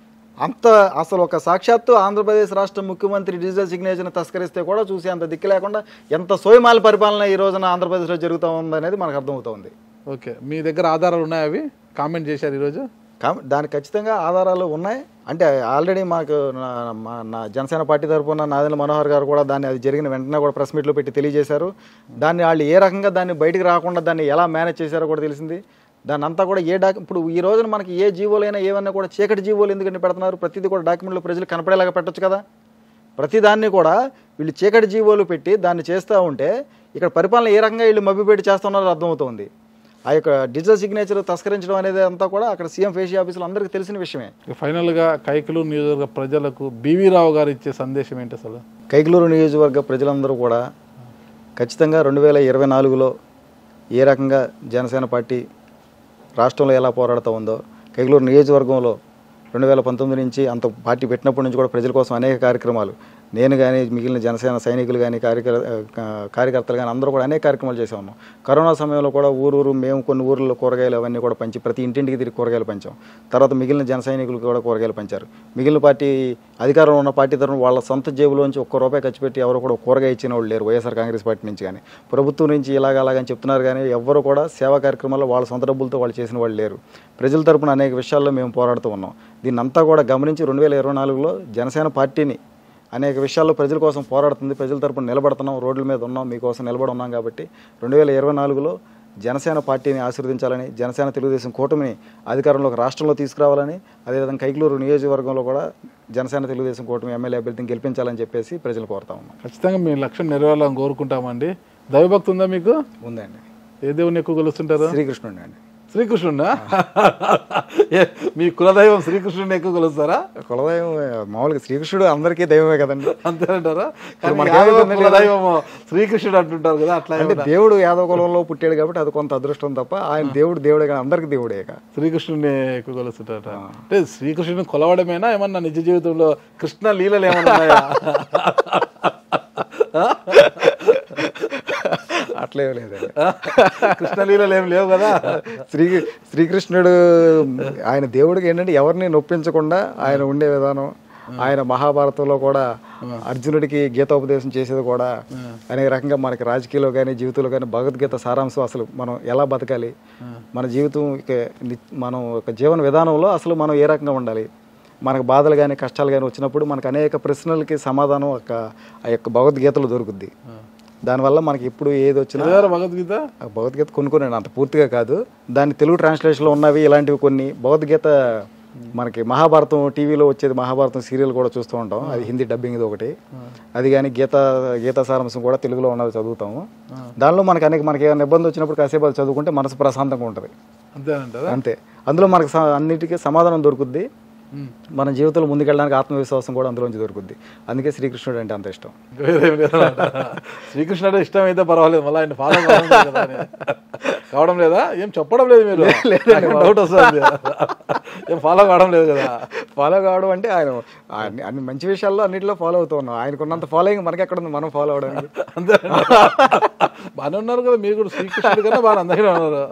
[SPEAKER 5] అంత అసలు ఒక సాక్షాత్తు ఆంధ్రప్రదేశ్ రాష్ట్ర ముఖ్యమంత్రి డిజిటల్ సిగ్నేచర్ని తస్కరిస్తే కూడా చూసి అంత దిక్కు లేకుండా ఎంత సోయమాల పరిపాలన ఈ రోజున ఆంధ్రప్రదేశ్లో జరుగుతూ ఉందనేది మనకు అర్థమవుతోంది
[SPEAKER 2] ఓకే మీ దగ్గర ఆధారాలు ఉన్నాయి అవి కామెంట్ చేశారు ఈరోజు
[SPEAKER 5] కామ- దానికి ఖచ్చితంగా ఆధారాలు ఉన్నాయి అంటే ఆల్రెడీ మాకు నా- మా- నా జనసేన పార్టీ తరఫున నాదెండ్ల మనోహర్ గారు కూడా దాన్ని అది జరిగిన వెంటనే కూడా ప్రెస్ మీట్లో పెట్టి తెలియజేశారు దాన్ని వాళ్ళు ఏ రకంగా దాన్ని బయటికి రాకుండా దాన్ని ఎలా మేనేజ్ చేశారో కూడా తెలిసింది దాన్ని అంతా కూడా ఏ డాక్ ఇప్పుడు ఈ రోజున మనకి ఏ జీవోలైనా ఏవన్నా కూడా చీకటి జీవోలు ఎందుకంటే పెడుతున్నారు ప్రతిదీ కూడా డాక్యుమెంట్లు ప్రజలు కనపడేలాగా పెట్టొచ్చు కదా ప్రతి దాన్ని కూడా వీళ్ళు చీకటి జీవోలు పెట్టి దాన్ని చేస్తూ ఉంటే ఇక్కడ పరిపాలన ఏ రకంగా వీళ్ళు మభ్యపెట్టి చేస్తున్నారో అర్థమవుతుంది ఆ యొక్క డిజిటల్ సిగ్నేచర్ తస్కరించడం అనేది అంతా కూడా అక్కడ సీఎం ఫేషి ఆఫీసులో అందరికీ తెలిసిన విషయమే
[SPEAKER 2] ఇక ఫైనల్గా కైకలూరు నియోజకవర్గ ప్రజలకు బీవీ రావు గారు ఇచ్చే సందేశం ఏంటి అసలు
[SPEAKER 5] కైకలూరు నియోజకవర్గ ప్రజలందరూ కూడా ఖచ్చితంగా రెండు వేల ఇరవై నాలుగులో ఏ రకంగా జనసేన పార్టీ రాష్ట్రంలో ఎలా పోరాడుతూ ఉందో కైకలూరు నియోజకవర్గంలో రెండు వేల పంతొమ్మిది నుంచి అంత పార్టీ పెట్టినప్పటి నుంచి కూడా ప్రజల కోసం అనేక కార్యక్రమాలు నేను కానీ మిగిలిన జనసేన సైనికులు కానీ కార్యకర్ ఆ, కార్యకర్తలు కానీ అందరూ కూడా అనేక కార్యక్రమాలు చేసే ఉన్నాం కరోనా సమయంలో కూడా ఊరు ఊరు మేము కొన్ని ఊర్లలో కూరగాయలు అవన్నీ కూడా పంచి ప్రతి ఇంటింటికి తిరిగి కూరగాయలు పంచాం తర్వాత మిగిలిన జన సైనికులు కూడా కూరగాయలు పంచారు మిగిలిన పార్టీ అధికారంలో ఉన్న పార్టీ తరఫున వాళ్ళ సొంత జేబులోంచి ఒక్క రూపాయి ఖర్చు పెట్టి ఎవరు కూడా కూరగాయ ఇచ్చిన వాళ్ళు లేరు వైఎస్ఆర్ కాంగ్రెస్ పార్టీ నుంచి కానీ ప్రభుత్వం నుంచి ఇలాగ అలాగని చెప్తున్నారు కానీ ఎవ్వరు కూడా సేవా కార్యక్రమాల్లో వాళ్ళ సొంత డబ్బులతో వాళ్ళు చేసిన వాళ్ళు లేరు ప్రజల తరపున అనేక విషయాల్లో మేము పోరాడుతూ ఉన్నాం దీన్ని అంతా కూడా గమనించి రెండు వేల ఇరవై నాలుగులో జనసేన పార్టీని అనేక విషయాల్లో ప్రజల కోసం పోరాడుతుంది ప్రజల తరపున నిలబడుతున్నాం రోడ్ల మీద ఉన్నాం మీకోసం నిలబడి ఉన్నాం కాబట్టి రెండు వేల ఇరవై నాలుగులో జనసేన పార్టీని ఆశీర్వదించాలని జనసేన తెలుగుదేశం కూటమిని అధికారంలోకి రాష్ట్రంలో తీసుకురావాలని అదేవిధంగా కైకలూరు నియోజకవర్గంలో కూడా జనసేన తెలుగుదేశం కూటమి ఎమ్మెల్యే అభ్యర్థిని గెలిపించాలని చెప్పేసి ప్రజలు కోరుతా ఉన్నాం
[SPEAKER 2] ఖచ్చితంగా మీ లక్ష్యం నెరవేరాలని కోరుకుంటామండి దైవభక్తి ఉందా మీకు
[SPEAKER 5] ఉందండి
[SPEAKER 2] ఏ దేవుని ఎక్కువ కలుస్తుంటారు
[SPEAKER 5] శ్రీకృష్ణుడు అండి
[SPEAKER 2] శ్రీకృష్ణుడా ఏ, మీ కులదైవం శ్రీకృష్ణుడిని ఎక్కువ కలుస్తారా
[SPEAKER 5] కులదైవం మామూలుగా శ్రీకృష్ణుడు అందరికీ దైవమే కదండి
[SPEAKER 2] అంతేనంటారా కానీ
[SPEAKER 5] మనకి
[SPEAKER 2] యాదవ
[SPEAKER 5] ఏమైందండి?
[SPEAKER 2] కులదైవం శ్రీకృష్ణుడు అంటుంటారు కదా అట్లా
[SPEAKER 5] అంటే
[SPEAKER 2] ఏమన్నా?
[SPEAKER 5] దేవుడు యాదవ కులంలో పుట్టాడు కాబట్టి అది కొంత అదృష్టం తప్ప ఆయన దేవుడు దేవుడే కానీ అందరికి దేవుడే ఇక.
[SPEAKER 2] శ్రీకృష్ణుడిని ఎక్కువ కలుస్తుంటారట అంటే శ్రీకృష్ణుడిని కొలవడమేనా ఏమన్నా నిజ జీవితంలో కృష్ణ లీలలు ఏమన్నా ఉన్నాయా
[SPEAKER 5] అట్లేం లేదండి
[SPEAKER 2] కృష్ణ లీలలు ఏం లేవు కదా
[SPEAKER 5] శ్రీ శ్రీకృష్ణుడు ఆయన దేవుడికి ఏంటంటే ఎవరిని నొప్పించకుండా ఆయన ఉండే విధానం ఆయన మహాభారతంలో కూడా అర్జునుడికి గీతోపదేశం చేసేది కూడా అనేక రకంగా మనకి రాజకీయాల్లో కానీ జీవితంలో కానీ భగవద్గీత సారాంశం అసలు మనం ఎలా బతకాలి మన జీవితం ఇక ని- మనం ఒక జీవన విధానంలో అసలు మనం ఏ రకంగా ఉండాలి మనకు బాధలు కానీ కష్టాలు కానీ వచ్చినప్పుడు మనకు అనేక ప్రశ్నలకి సమాధానం ఒక ఆ యొక్క భగవద్గీతలో దొరుకుద్ది దానివల్ల మనకి ఎప్పుడు ఏది వచ్చినా
[SPEAKER 2] చదివారా భగవద్గీత
[SPEAKER 5] ఆ భగవద్గీత కొనుక్కున్నాను అంత పూర్తిగా కాదు దాని తెలుగు ట్రాన్స్లేషన్లో ఉన్నవి ఇలాంటివి కొన్ని భగవద్గీత మనకి మహాభారతం టీవీలో వచ్చేది మహాభారతం సీరియల్ కూడా చూస్తూ ఉంటాం అది హిందీ డబ్బింగ్ ఇది ఒకటి అది కానీ గీత గీతా సారాంశం కూడా తెలుగులో ఉన్నది చదువుతాము దానిలో మనకి అనేక మనకి ఏమైనా ఇబ్బంది వచ్చినప్పుడు కాసేపు అది చదువుకుంటే మనసు ప్రశాంతంగా ఉంటుంది
[SPEAKER 2] అంతేనంటారా
[SPEAKER 5] అంతే అందులో మనకు స- అన్నిటికీ సమాధానం దొరుకుద్ది మన జీవితంలో ముందుకెళ్ళడానికి ఆత్మవిశ్వాసం కూడా అందులోంచి దొరుకుద్ది అందుకే శ్రీకృష్ణుడు అంటే అంత ఇష్టం
[SPEAKER 2] వేరేం లేదన్నమాట. శ్రీకృష్ణుడు ఇష్టం అయితే పర్వాలేదు మళ్ళీ ఆయన ఫాలో కావడం లేదు కదా అని. కావడం లేదా ఏం చెప్పడం లేదు మీరు నాకు డౌట్ వస్తుంది ఏం ఫాలో కావడం లేదు కదా
[SPEAKER 5] ఫాలో కావడం అంటే ఆయన అన్ని అన్ని మంచి విషయాల్లో అన్నింటిలో ఫాలో అవుతూ ఉన్నాం ఆయనకున్నంత ఫాలోయింగ్ మనకి ఎక్కడ ఉంది మనం ఫాలో అవడానికి
[SPEAKER 2] అంతే బాగానే ఉన్నారు కదా మీరు కూడా శ్రీకృష్ణుడు కన్నా బాగా అందరికీ ఉన్నారు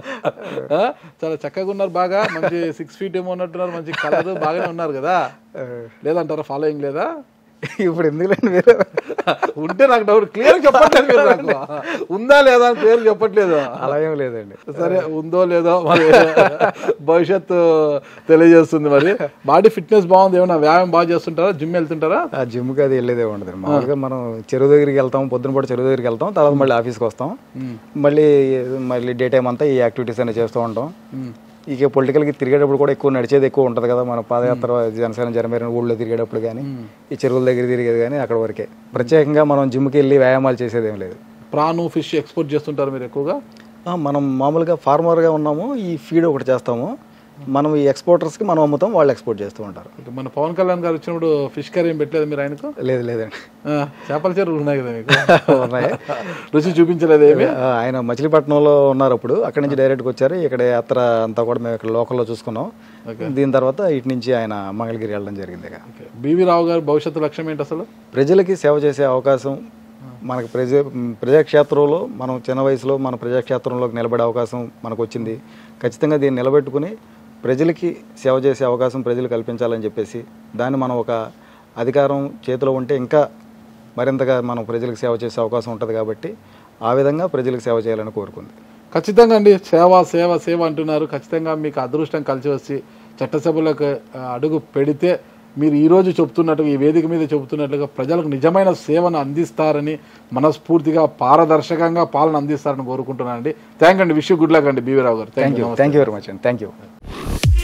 [SPEAKER 2] ఆ? చాలా చక్కగా ఉన్నారు బాగా మంచి సిక్స్ ఫీట్ ఏమో ఉన్నట్టున్నారు మంచి కలర్ బాగానే ఉన్నారు కదా లేదంటారా ఫాలోయింగ్ లేదా
[SPEAKER 5] ఇప్పుడు ఎందుకులేండి మీరు
[SPEAKER 2] ఉంటే నాకు డౌట్ క్లియర్ చెప్పట్లేదు మీరు నాకు ఉందా లేదా అని క్లియర్ చెప్పట్లేదు
[SPEAKER 5] అలా ఏం లేదండి
[SPEAKER 2] సరే ఉందో లేదో మరి భవిష్యత్తు తెలియజేస్తుంది మరి బాడీ ఫిట్నెస్ బాగుంది ఏమన్నా వ్యాయామం బాగా చేస్తుంటారా జిమ్ వెళ్తుంటారా
[SPEAKER 5] ఆ జిమ్కి అది వెళ్ళేదే ఉండదు మామూలుగా మనం చెరువు దగ్గరికి వెళ్తాం పొద్దున పూట చెరువు దగ్గరికి వెళ్తాం తర్వాత మళ్ళీ ఆఫీస్కి వస్తాం మళ్ళీ మళ్ళీ డే టైం అంతా ఈ యాక్టివిటీస్ అనేవి చేస్తూ ఉంటాం ఇక పొలిటికల్కి తిరిగేటప్పుడు కూడా ఎక్కువ నడిచేది ఎక్కువ ఉంటుంది కదా మన పాదయాత్ర జనసేన జనమేరని ఊళ్ళో తిరిగేటప్పుడు కానీ ఈ చెరువుల దగ్గర తిరిగేది కానీ అక్కడ వరకే ప్రత్యేకంగా మనం జిమ్కి వెళ్ళి వ్యాయామాలు చేసేది ఏం లేదు
[SPEAKER 2] ప్రాను ఫిష్ ఎక్స్పోర్ట్ చేస్తుంటారు మీరు ఎక్కువగా
[SPEAKER 5] ఆ, మనం మామూలుగా ఫార్మర్గా ఉన్నాము ఈ ఫీడ్ ఒకటి చేస్తాము మనం ఈ ఎక్స్పోర్టర్స్కి మనం అమ్ముతాం వాళ్ళు ఎక్స్పోర్ట్ చేస్తూ ఉంటారు
[SPEAKER 2] ఇక మన పవన్ కళ్యాణ్ గారు వచ్చినప్పుడు ఫిష్ కర్రీ ఏం పెట్టలేదు మీరు ఆయనకు
[SPEAKER 5] లేదు లేదండి
[SPEAKER 2] ఆ, చేపల చెరువులు ఉన్నాయి కదా మీకు
[SPEAKER 5] ఉన్నాయి
[SPEAKER 2] రుచి చూపించలేదు ఏమి
[SPEAKER 5] ఆ, ఆయన మచిలీపట్నంలో ఉన్నారు అప్పుడు అక్కడి నుంచి డైరెక్ట్గా వచ్చారు ఇక్కడ యాత్ర అంతా కూడా మేము ఇక్కడ లోకల్లో చూసుకున్నాం దీని తర్వాత ఇటు నుంచి ఆయన మంగళగిరి వెళ్ళడం జరిగింది ఇక
[SPEAKER 2] ఓకే. బీవీ రావు గారు భవిష్యత్తు లక్ష్యం ఏంటి అసలు
[SPEAKER 5] ప్రజలకి సేవ చేసే అవకాశం మనకు ప్రజ ప్రజాక్షేత్రంలో మనం చిన్న వయసులో మన ప్రజాక్షేత్రంలోకి నిలబడే అవకాశం మనకు వచ్చింది ఖచ్చితంగా దీన్ని నిలబెట్టుకుని ప్రజలకి సేవ చేసే అవకాశం ప్రజలు కల్పించాలని చెప్పేసి దాన్ని మనం ఒక అధికారం చేతిలో ఉంటే ఇంకా మరింతగా మనం ప్రజలకు సేవ చేసే అవకాశం ఉంటుంది కాబట్టి ఆ విధంగా ప్రజలకు సేవ చేయాలని కోరుకుంది
[SPEAKER 2] ఖచ్చితంగా అండి సేవ సేవ సేవ అంటున్నారు ఖచ్చితంగా మీకు అదృష్టం కలిసి వచ్చి చట్టసభలకు ఆ, అడుగు పెడితే మీరు ఈ రోజు చెప్తున్నట్టుగా ఈ వేదిక మీద చెబుతున్నట్లుగా ప్రజలకు నిజమైన సేవను అందిస్తారని మనస్ఫూర్తిగా పారదర్శకంగా పాలన అందిస్తారని కోరుకుంటున్నానండి థ్యాంక్ అండి విష్ గుడ్ లక్ అండి బీవీ రావు గారు
[SPEAKER 5] thank you thank you very much అండి థ్యాంక్ యూ